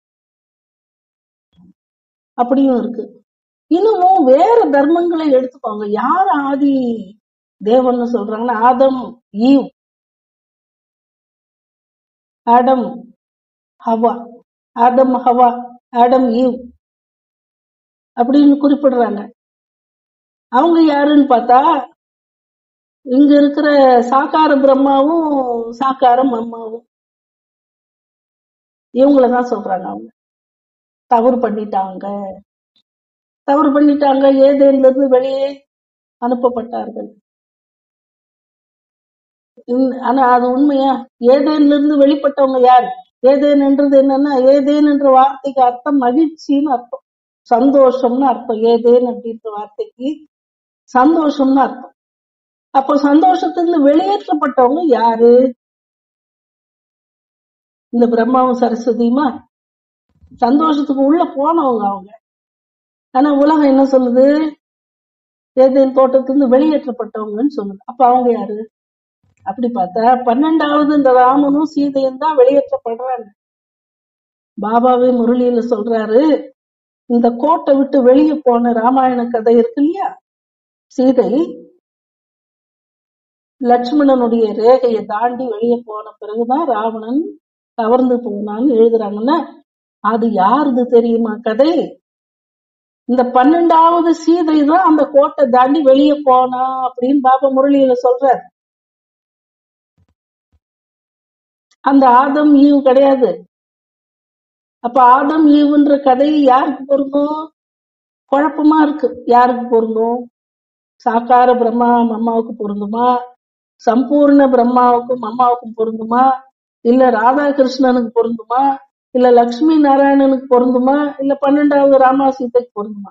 அப்படியும் இருக்கு இன்னமும் வேற தர்மங்களை எடுத்துக்கோங்க யார் ஆதி தேவன்னு சொல்றாங்கன்னா ஆதம் ஈவ் ஆடம் ஹவா ஆதம் ஹவா ஆடம் ஈவ் அப்படின்னு குறிப்பிடுறாங்க அவங்க யாருன்னு பார்த்தா இங்க இருக்கிற சாக்கார பிரம்மாவும் சாக்காரம் அம்மாவும் இவங்களதான் சொல்றாங்க அவங்க தவறு பண்ணிட்டாங்க தவறு பண்ணிட்டாங்க ஏதேன்ல இருந்து வெளியே அனுப்பப்பட்டார்கள் இந்த- ஆனா அது உண்மையா ஏதேன்ல இருந்து வெளிப்பட்டவங்க யார் ஏதேன் என்றது என்னன்னா ஏதேன் என்ற வார்த்தைக்கு அர்த்தம் மகிழ்ச்சின்னு அர்த்தம் சந்தோஷம்னு அர்த்தம் ஏதேன் அப்படின்ற வார்த்தைக்கு சந்தோஷம்னு அர்த்தம் அப்போ சந்தோஷத்திலிருந்து வெளியேற்றப்பட்டவங்க யாரு இந்த பிரம்மாவும் சரஸ்வதியுமா சந்தோஷத்துக்கு உள்ள போனவங்க அவங்க ஆனா உலகம் என்ன சொல்லுது ஏதேன் தோட்டத்திலிருந்து வெளியேற்றப்பட்டவங்கன்னு சொல்லுது அப்ப அவங்க யாரு அப்படி பார்த்தா பன்னெண்டாவது இந்த ராமனும் சீதையும் தான் வெளியேற்றப்படுறாங்க பாபாவே முரளியில சொல்றாரு இந்த கோட்டை விட்டு வெளியே போன ராமாயண கதை இருக்கு இல்லையா சீதை லட்சுமணனுடைய ரேகையை தாண்டி வெளியே போன பிறகுதான் ராவணன் கவர்ந்து போனான்னு எழுதுறாங்கன்னா அது யாருது தெரியுமா கதை இந்த பன்னெண்டாவது சீதை தான் அந்த கோட்டை தாண்டி வெளியே போனா அப்படின்னு பாபா முரளியில சொல்றார் அந்த ஆதம் ஈவு கிடையாது அப்ப ஆதம் ஈவுன்ற கதை யாருக்கு பொருந்தும் குழப்பமா இருக்கு யாருக்கு பொருந்தும் சாக்கார பிரம்மா அம்மாவுக்கு பொருந்துமா சம்பூர்ண பிரம்மாவுக்கும் அம்மாவுக்கும் பொருந்துமா இல்ல ராதாகிருஷ்ணனுக்கு பொருந்துமா இல்ல லக்ஷ்மி நாராயணனுக்கு பொருந்துமா இல்ல பன்னெண்டாவது ராமா சீதைக்கு பொருந்துமா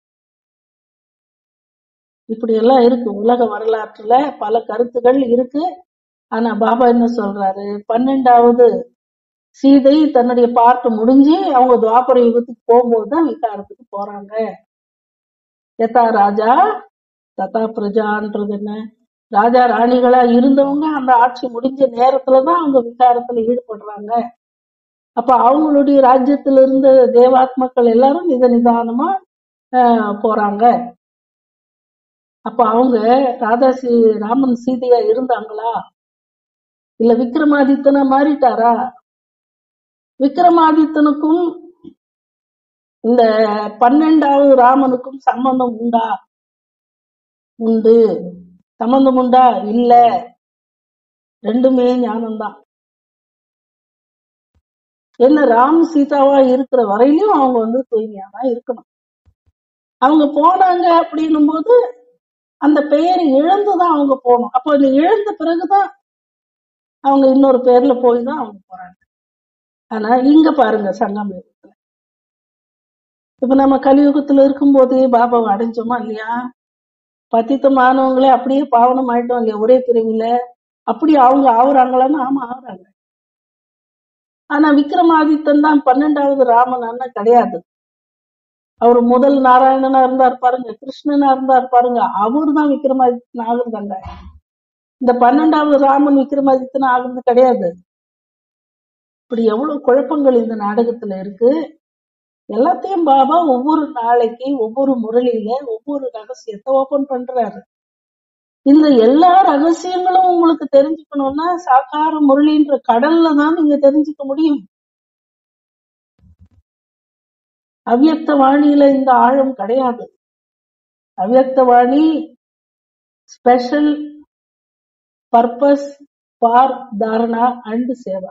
இப்படி எல்லாம் இருக்கு உலக வரலாற்றுல பல கருத்துகள் இருக்கு ஆனா பாபா என்ன சொல்றாரு பன்னெண்டாவது சீதை தன்னுடைய பாட்டு முடிஞ்சு அவங்க துவாபர யுகத்துக்கு போகும்போது தான் விகாரத்துக்கு போறாங்க யதா ராஜா ததா பிரஜான்றது என்ன ராஜா ராணிகளா இருந்தவங்க அந்த ஆட்சி முடிஞ்ச நேரத்துலதான் அவங்க விகாரத்துல ஈடுபடுறாங்க அப்ப அவங்களுடைய ராஜ்யத்துல இருந்த தேவாத்மக்கள் எல்லாரும் நித நிதானமா ஆஹ், போறாங்க அப்ப அவங்க ராதா சீ ராமன் சீதையா இருந்தாங்களா இல்ல விக்ரமாதித்தனா மாறிட்டாரா விக்ரமாதித்தனுக்கும் இந்த பன்னெண்டாவது ராமனுக்கும் சம்பந்தம் உண்டா உண்டு சம்பந்தம் உண்டா இல்ல ரெண்டுமே ஞானம்தான் என்ன ராம் சீதாவா இருக்கிற வரையிலும் அவங்க வந்து தூய்மையா தான் இருக்கணும் அவங்க போனாங்க அப்படின்னும் போது அந்த பெயரை இழந்துதான் அவங்க போகணும் அப்போ அந்த இழந்த பிறகுதான் அவங்க இன்னொரு பேர்ல போய் தான் அவங்க போறாங்க ஆனா இங்க பாருங்க சங்கம் யுகத்துல இப்ப நம்ம கலியுகத்துல இருக்கும்போதே பாபாவை அடைஞ்சோமா இல்லையா பத்தித்தமானவங்களே அப்படியே பாவனம் ஆயிட்டோம் இல்லையா ஒரே பிரிவுல அப்படி அவங்க ஆகுறாங்களான்னு ஆமா ஆகுறாங்க ஆனா விக்ரமாதித்தன் தான் பன்னெண்டாவது ராமன் அண்ணன் கிடையாது அவர் முதல் நாராயணனா இருந்தார் பாருங்க கிருஷ்ணனா இருந்தார் பாருங்க அவர் தான் விக்ரமாதித்தன் ஆகுறதாங்க இந்த பன்னெண்டாவது ராமன் விக்ரமாதித்தன் ஆகுறது கிடையாது இப்படி எவ்வளவு குழப்பங்கள் இந்த நாடகத்துல இருக்கு எல்லாத்தையும் பாபா ஒவ்வொரு நாளைக்கு ஒவ்வொரு முரளியில ஒவ்வொரு ரகசியத்தை ஓபன் பண்றாரு இந்த எல்லா ரகசியங்களும் உங்களுக்கு தெரிஞ்சுக்கணும்னா சாக்கார முரளின்ற கடல்ல தான் நீங்க தெரிஞ்சுக்க முடியும் அவ்யக்த வாணியில இந்த ஆழம் கிடையாது அவ்யக்த வாணி special purpose for dharana and seva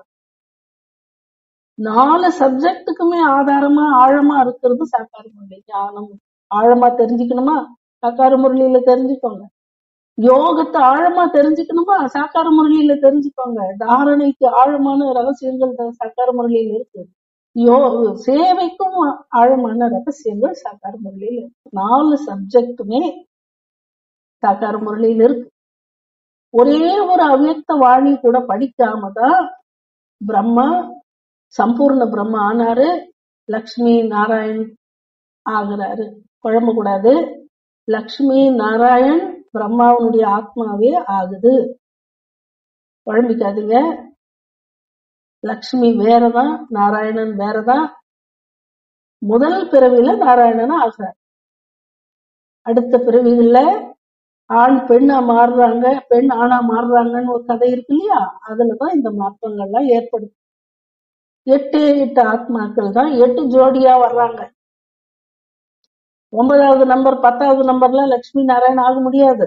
நாலு சப்ஜெக்டுக்குமே ஆதாரமா ஆழமா இருக்கிறது சாக்கார முரளி ஞானம் ஆழமா தெரிஞ்சுக்கணுமா சாக்கார முரளியில தெரிஞ்சுக்கோங்க யோகத்தை ஆழமா தெரிஞ்சுக்கணுமா சாக்கார முரளியில தெரிஞ்சுக்கோங்க தாரணைக்கு ஆழமான ரகசியங்கள் தான் சாக்கார முரளியில இருக்கு யோ சேவைக்கும் ஆழமான ரகசியங்கள் சாக்கார முரளியில இருக்கு நாலு சப்ஜெக்டுமே சாக்கார முரளியில இருக்கு ஒரே ஒரு அவ்யக்த வாணி கூட படிக்காம தான் பிரம்மா சம்பூர்ண பிரம்மா ஆனாரு லக்ஷ்மி நாராயண் ஆகுறாரு குழம்பு கூடாது லக்ஷ்மி நாராயண் பிரம்மாவனுடைய ஆத்மாவே ஆகுது குழம்பிக்காதீங்க லக்ஷ்மி வேறதான் நாராயணன் வேறதான் முதல் பிறவியில நாராயணன் ஆகிறார் அடுத்த பிறவிகள்ல ஆண் பெண்ணா மாறுறாங்க பெண் ஆணா மாறுறாங்கன்னு ஒரு கதை இருக்கு இல்லையா அதுலதான் இந்த மாற்றங்கள்லாம் ஏற்படுது எட்டு எட்டு ஆத்மாக்கள் தான் எட்டு ஜோடியா வர்றாங்க ஒன்பதாவது நம்பர் பத்தாவது நம்பர்ல லட்சுமி நாராயண் ஆக முடியாது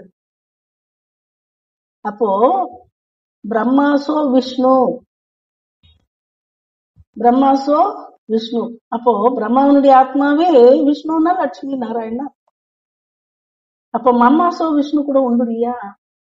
அப்போ பிரம்மாசோ விஷ்ணு பிரம்மாசோ விஷ்ணு அப்போ பிரம்மாவனுடைய ஆத்மாவே விஷ்ணுன்னா லட்சுமி நாராயணா அப்ப மம்மாசோ விஷ்ணு கூட உண்டு இல்லையா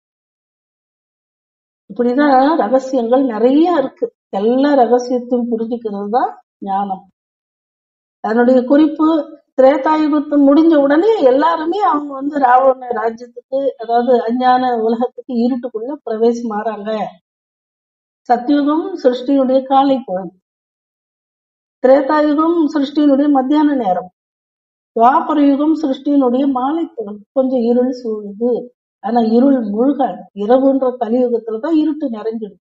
இப்படிதான் ரகசியங்கள் நிறைய இருக்கு எல்லா ரகசியத்தையும் புரிஞ்சுக்கிறது தான் ஞானம் அதனுடைய குறிப்பு திரேதாயுகத்து முடிஞ்ச உடனே எல்லாருமே அவங்க வந்து ராவண ராஜ்யத்துக்கு அதாவது அஞ்ஞான உலகத்துக்கு இருட்டுக்குள்ள பிரவேசம் ஆறாங்க சத்தியுகம் சிருஷ்டியுடைய காலை பொழுது திரேதாயுகம் சிருஷ்டியினுடைய மத்தியான நேரம் துவாபர யுகம் சிருஷ்டியினுடைய மாலை பொழுது கொஞ்சம் இருள் சூழுது ஆனா இருள் முழுகாது இரவுன்ற கலியுகத்துலதான் இருட்டு நிறைஞ்சிடும்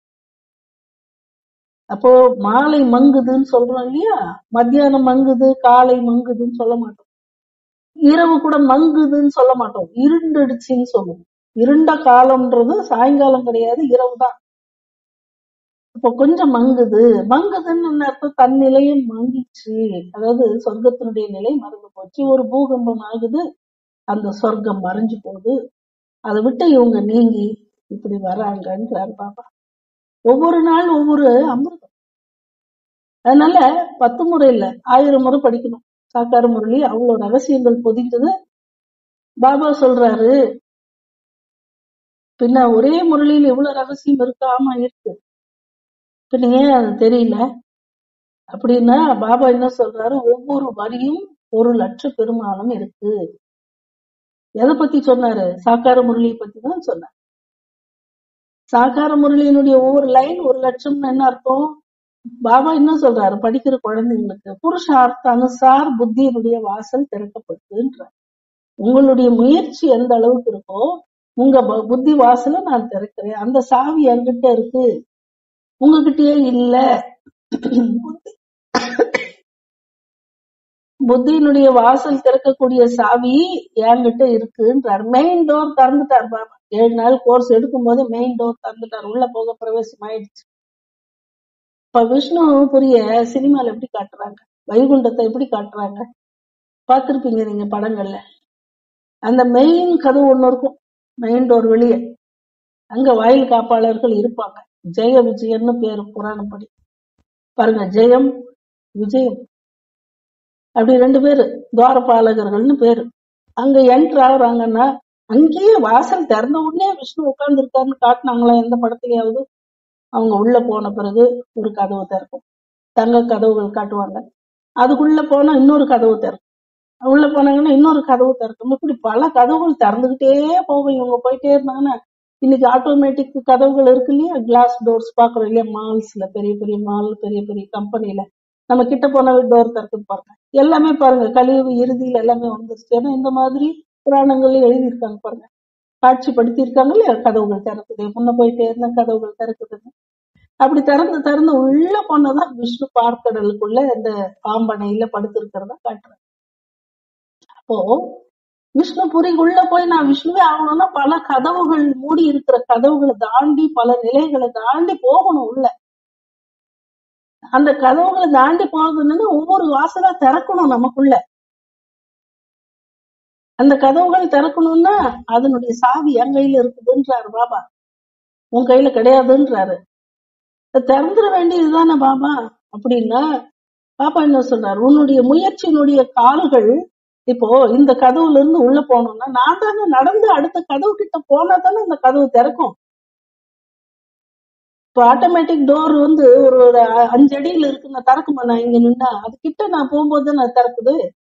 அப்போ மாலை மங்குதுன்னு சொல்றோம் இல்லையா மத்தியானம் மங்குது காலை மங்குதுன்னு சொல்ல மாட்டோம் இரவு கூட மங்குதுன்னு சொல்ல மாட்டோம் இருண்டுடுச்சுன்னு சொல்லுவோம் இருண்ட காலம்ன்றது சாயங்காலம் கிடையாது இரவு தான் இப்போ கொஞ்சம் மங்குது மங்குதுன்னு என்ன அர்த்தம் தன் நிலையை மங்கிச்சு அதாவது சொர்க்கத்தினுடைய நிலை மறந்து போச்சு ஒரு பூகம்பம் ஆகுது அந்த சொர்க்கம் மறைஞ்சு போகுது அதை விட்டு இவங்க நீங்கி இப்படி வராங்கன்றார் பாபா ஒவ்வொரு நாள் ஒவ்வொரு அமிர்தம் அதனால பத்து முறை இல்ல ஆயிரம் முறை படிக்கணும் சாக்கார முரளி அவ்வளவு ரகசியங்கள் பொதிந்தது பாபா சொல்றாரு பின்ன ஒரே முரளியில் இவ்வளவு ரகசியம் இருக்கு ஆமா இருக்கு பின்ன ஏன் அது தெரியல அப்படின்னா பாபா என்ன சொல்றாரு ஒவ்வொரு வரியும் ஒரு லட்ச பெருமானம் இருக்கு எதை பத்தி சொன்னாரு சாக்கார முரளியை பத்தி தான் சொன்னார் சாக்கார முரளியினுடைய ஒவ்வொரு லைன் ஒரு லட்சம்னு என்ன அர்த்தம் பாபா என்ன சொல்றாரு படிக்கிற குழந்தைங்களுக்கு புருஷார்த்த அனுசார் புத்தியினுடைய வாசல் திறக்கப்படுதுன்றார் உங்களுடைய முயற்சி எந்த அளவுக்கு இருக்கோ உங்க ப- புத்தி வாசலை நான் திறக்கிறேன் அந்த சாவி என்கிட்ட இருக்கு உங்ககிட்டயே இல்ல புத்தி- புத்தியினுடைய வாசல் திறக்கக்கூடிய சாவி என்கிட்ட இருக்குன்றார் மெயின் டோர் திறந்துட்டார் பாபா ஏழு நாள் கோர்ஸ் எடுக்கும் போது மெயின் டோர் திறந்துட்டார் உள்ள போக பிரவேசம் ஆயிடுச்சு இப்ப விஷ்ணு புரிய சினிமால எப்படி காட்டுறாங்க வைகுண்டத்தை எப்படி காட்டுறாங்க பார்த்திருப்பீங்க நீங்க படங்கள்ல அந்த மெயின் கதவு ஒண்ணு இருக்கும் மெயின் டோர் வெளியே அங்க வாயில் காப்பாளர்கள் இருப்பாங்க ஜெய விஜயன்னு பேரு புராணப்படி பாருங்க ஜெயம் விஜயம் அப்படி ரெண்டு பேரு துவாரபாலகர்கள்னு பேரு அங்க என்டர் ஆகுறாங்கன்னா அங்கேயே வாசல் திறந்த உடனே விஷ்ணு உட்கார்ந்து இருக்காருன்னு காட்டினாங்களா எந்த படத்துலயாவது அவங்க உள்ள போன பிறகு ஒரு கதவு திறக்கும் தங்க கதவுகள் காட்டுவாங்க அதுக்குள்ள போனா இன்னொரு கதவு திறக்கும் உள்ள போனாங்கன்னா இன்னொரு கதவு திறக்கும் இப்படி பல கதவுகள் திறந்துகிட்டே போகும் இவங்க போயிட்டே இருந்தாங்கன்னா இன்னைக்கு ஆட்டோமேட்டிக் கதவுகள் இருக்கு இல்லையா கிளாஸ் டோர்ஸ் பாக்குறோம் இல்லையா மால்ஸ்ல பெரிய பெரிய மால் பெரிய பெரிய கம்பெனில நம்ம கிட்ட போன டோர் திறக்குது பாருங்க எல்லாமே பாருங்க கழிவு இறுதியில எல்லாமே வந்துருச்சு ஏன்னா இந்த மாதிரி புராணங்கள்ல எழுதியிருக்காங்க பாருங்க காட்சிப்படுத்தி இருக்காங்க இல்லையா கதவுகள் திறக்குது முன்ன போயிட்டே இருந்த கதவுகள் திறக்குதுன்னு அப்படி திறந்து திறந்து உள்ள போனதான் விஷ்ணு பார்க்கடலுக்குள்ள இந்த பாம்பனையில படுத்திருக்கிறதா காட்டுறாங்க அப்போ விஷ்ணுபுரி உள்ள போய் நான் விஷ்ணுவே ஆகணும்னா பல கதவுகள் மூடி இருக்கிற கதவுகளை தாண்டி பல நிலைகளை தாண்டி போகணும் உள்ள அந்த கதவுகளை தாண்டி போகுதுன்னு ஒவ்வொரு வாசலா திறக்கணும் நமக்குள்ள அந்த கதவுகள் திறக்கணும்னா அதனுடைய சாவி என் கையில இருக்குதுன்றாரு பாபா உன் கையில கிடையாதுன்றாரு அது திறந்துட வேண்டியதுதானே பாபா அப்படின்னா பாப்பா என்ன சொல்றாரு உன்னுடைய முயற்சியினுடைய கால்கள் இப்போ இந்த கதவுல இருந்து உள்ள போனோம்னா நான் தானே நடந்து அடுத்த கதவு கிட்ட போனா தானே இந்த கதவு திறக்கும் இப்போ ஆட்டோமேட்டிக் டோர் வந்து ஒரு ஒரு அ- அஞ்சு அடியில இருக்கு நான் திறக்குமா நான் இங்க நின்னா அது கிட்ட நான் போகும்போது தான் அது திறக்குது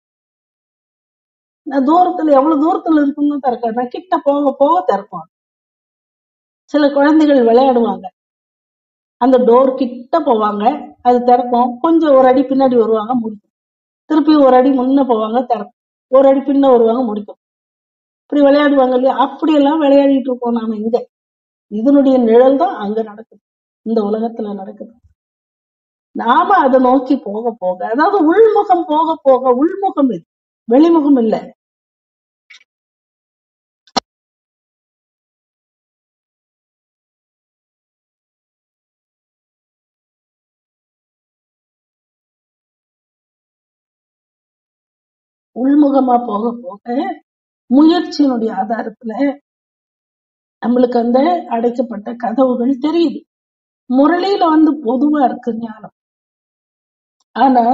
நான் தூரத்துல எவ்வளவு தூரத்துல இருக்குன்னு திறக்க நான் கிட்ட போக போக திறக்கும் சில குழந்தைகள் விளையாடுவாங்க அந்த டோர் கிட்ட போவாங்க அது திறக்கும் கொஞ்சம் ஒரு அடி பின்னாடி வருவாங்க முடிக்கும் திருப்பி ஒரு அடி முன்ன போவாங்க திறக்கும் ஒரு அடி பின்ன வருவாங்க முடிக்கும் இப்படி விளையாடுவாங்க இல்லையா அப்படியெல்லாம் விளையாடிட்டு இருக்கோம் நாம இங்க இதனுடைய நிழல் தான் அங்க நடக்குது இந்த உலகத்துல நடக்குது நாம அதை நோக்கி போக போக அதாவது உள்முகம் போக போக உள்முகம் இது வெளிமுகம் இல்ல உள்முகமா போக போக முயற்சியினுடைய ஆதாரத்துல நம்மளுக்கு அந்த அடைக்கப்பட்ட கதவுகள் தெரியுது முரளியில வந்து பொதுவா இருக்கு ஞானம் ஆனா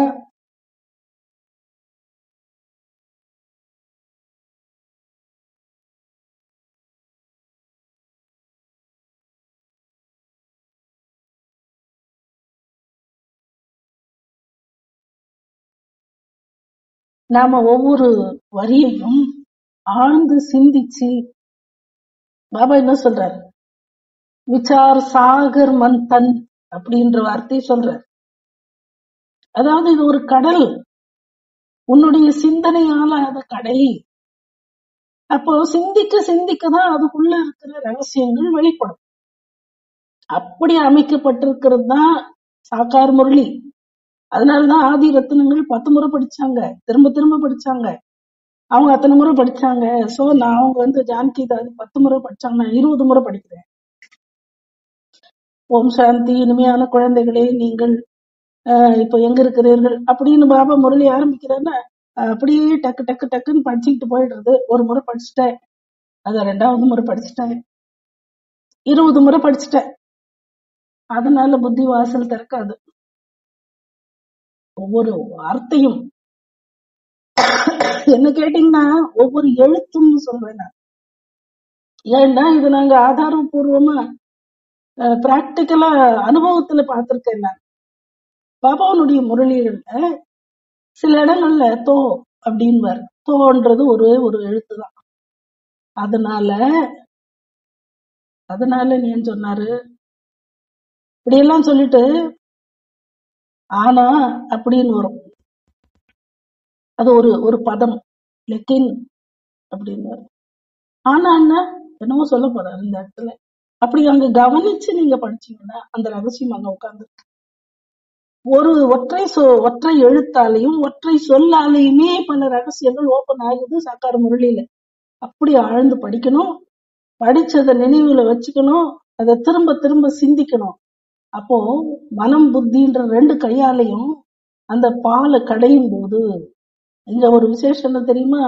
நாம ஒவ்வொரு வரியையும் ஆழ்ந்து சிந்திச்சு பாபா என்ன சொல்றாரு விசார் சாகர் மந்தன் அப்படின்ற வார்த்தையை சொல்றாரு அதாவது இது ஒரு கடல் உன்னுடைய சிந்தனையால அது கடல் அப்போ சிந்திக்க சிந்திக்க தான் அதுக்குள்ள இருக்கிற ரகசியங்கள் வெளிப்படும் அப்படி அமைக்கப்பட்டிருக்கிறது தான் சாக்கார் முரளி அதனாலதான் ஆதி ரத்தினங்கள் பத்து முறை படிச்சாங்க திரும்ப திரும்ப படிச்சாங்க அவங்க அத்தனை முறை படிச்சாங்க சோ நான் அவங்க வந்து ஜானகி தாதி பத்து முறை படிச்சாங்க நான் இருபது முறை படிக்கிறேன் ஓம் சாந்தி இனிமையான குழந்தைகளே நீங்கள் ஆஹ் இப்போ எங்க இருக்கிறீர்கள் அப்படின்னு பாபா முரளி ஆரம்பிக்கிறேன்னா அப்படியே டக்கு டக்கு டக்குன்னு படிச்சுக்கிட்டு போயிடுறது ஒரு முறை படிச்சுட்டேன் அத ரெண்டாவது முறை படிச்சுட்டேன் இருபது முறை படிச்சுட்டேன் அதனால புத்தி வாசல் திறக்காது ஒவ்வொரு வார்த்தையும் என்ன கேட்டீங்கன்னா ஒவ்வொரு எழுத்தும் சொல்றேன் நான் ஏன்னா இது நாங்க ஆதாரபூர்வமா பிராக்டிக்கலா அனுபவத்துல பார்த்திருக்கேன் நான் பாபாவுடைய முரளிகள்ல சில இடங்கள்ல தோ அப்படின்னு தோன்றது ஒரே ஒரு எழுத்து தான் அதனால அதனால நீ ஏன் சொன்னாரு இப்படி எல்லாம் சொல்லிட்டு ஆனா அப்படின்னு வரும் அது ஒரு ஒரு பதம் லெக்கின் அப்படின்னு வரும் ஆனா என்ன என்னமோ சொல்ல போறாரு இந்த இடத்துல அப்படி அங்க கவனிச்சு நீங்க படிச்சீங்கன்னா அந்த ரகசியம் அங்க உட்கார்ந்து ஒரு ஒற்றை சொ ஒற்றை எழுத்தாலையும் ஒற்றை சொல்லாலையுமே பல ரகசியங்கள் ஓபன் ஆகுது சாக்கார முரளியில அப்படி ஆழ்ந்து படிக்கணும் படிச்சதை நினைவுல வச்சுக்கணும் அதை திரும்ப திரும்ப சிந்திக்கணும் அப்போ மனம் புத்தின்ற ரெண்டு கையாலையும் அந்த பாலை கடையும் போது இங்க ஒரு விசேஷம் என்ன தெரியுமா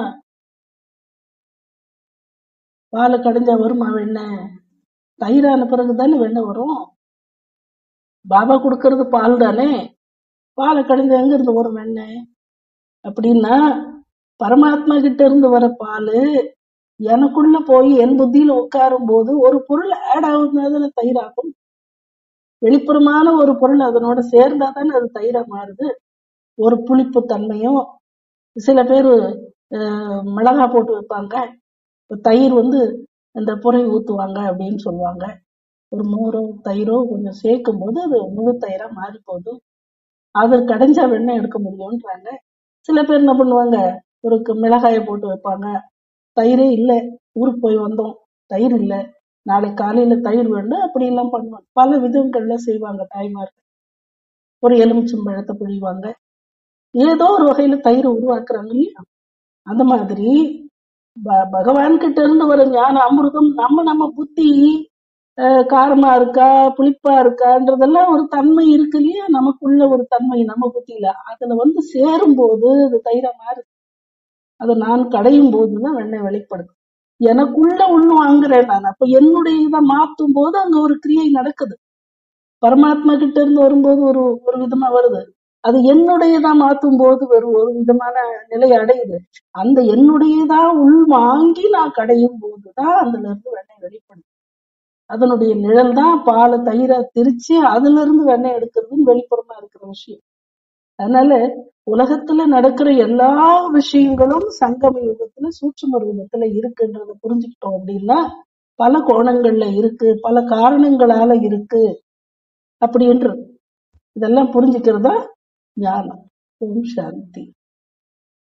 பாலை கடைஞ்சா வருமா வெண்ணெய் தயிரான பிறகு தானே வெண்ணெய் வரும் பாபா கொடுக்கறது பால் தானே பாலை கடைஞ்சா எங்க இருந்து வரும் வெண்ணெய் அப்படின்னா பரமாத்மா கிட்ட இருந்து வர பால் எனக்குள்ள போய் என் புத்தியில உட்காரும் போது ஒரு பொருள் ஆட் ஆகுதுன்னா அதுல தயிராகும் வெளிப்புறமான ஒரு பொருள் அதனோட சேர்ந்தா தானே அது தயிரா மாறுது ஒரு புளிப்பு தன்மையும் சில பேர் மிளகா போட்டு வைப்பாங்க தயிர் வந்து இந்த புரை ஊத்துவாங்க அப்படின்னு சொல்லுவாங்க ஒரு மோரோ தயிரோ கொஞ்சம் சேர்க்கும் போது அது முழு தயிரா மாறி போகுது அது கடைஞ்சா வெண்ணெய் எடுக்க முடியும்ன்றாங்க சில பேர் என்ன பண்ணுவாங்க ஒரு மிளகாயை போட்டு வைப்பாங்க தயிரே இல்லை ஊருக்கு போய் வந்தோம் தயிர் இல்லை நாளை காலையில தயிர் வேண்டும் அப்படி எல்லாம் பண்ணுவாங்க பல விதங்கள்ல செய்வாங்க தாய்மார்கள் ஒரு எலுமிச்சம்பழத்தை பிழிவாங்க ஏதோ ஒரு வகையில தயிர் உருவாக்குறாங்க இல்லையா அந்த மாதிரி பகவான் கிட்ட இருந்து வர ஞான அமிர்தம் நம்ம நம்ம புத்தி காரமா இருக்கா புளிப்பா இருக்கான்றதெல்லாம் ஒரு தன்மை இருக்கு இல்லையா நமக்குள்ள ஒரு தன்மை நம்ம புத்தியில அதுல வந்து சேரும் போது அது தயிரா மாறுது அதை நான் கடையும் போதுதான் வெண்ணெய் வெளிப்படுது எனக்குள்ள உள்ள வாங்குறேன் நான் அப்ப என்னுடைய இதை மாத்தும் போது அங்க ஒரு கிரியை நடக்குது பரமாத்மா கிட்ட இருந்து வரும்போது ஒரு ஒரு விதமா வருது அது என்னுடையதா மாத்தும் போது வெறும் ஒரு விதமான நிலை அடையுது அந்த என்னுடையதா உள் வாங்கி நான் கடையும் போதுதான் அதுல இருந்து வெண்ணெய் வெளிப்படுது அதனுடைய நிழல் தான் பாலை தயிரா திரிச்சு அதுல இருந்து வெண்ணெய் எடுக்கிறதுன்னு வெளிப்புறமா இருக்கிற விஷயம் அதனால உலகத்துல நடக்கிற எல்லா விஷயங்களும் சங்கம யுகத்துல சூட்சும ரூபத்துல இருக்குன்றத புரிஞ்சுக்கிட்டோம் அப்படின்னா பல கோணங்கள்ல இருக்கு பல காரணங்களால இருக்கு அப்படின்றது இதெல்லாம் புரிஞ்சுக்கிறதா ஞானம் ஓம் சாந்தி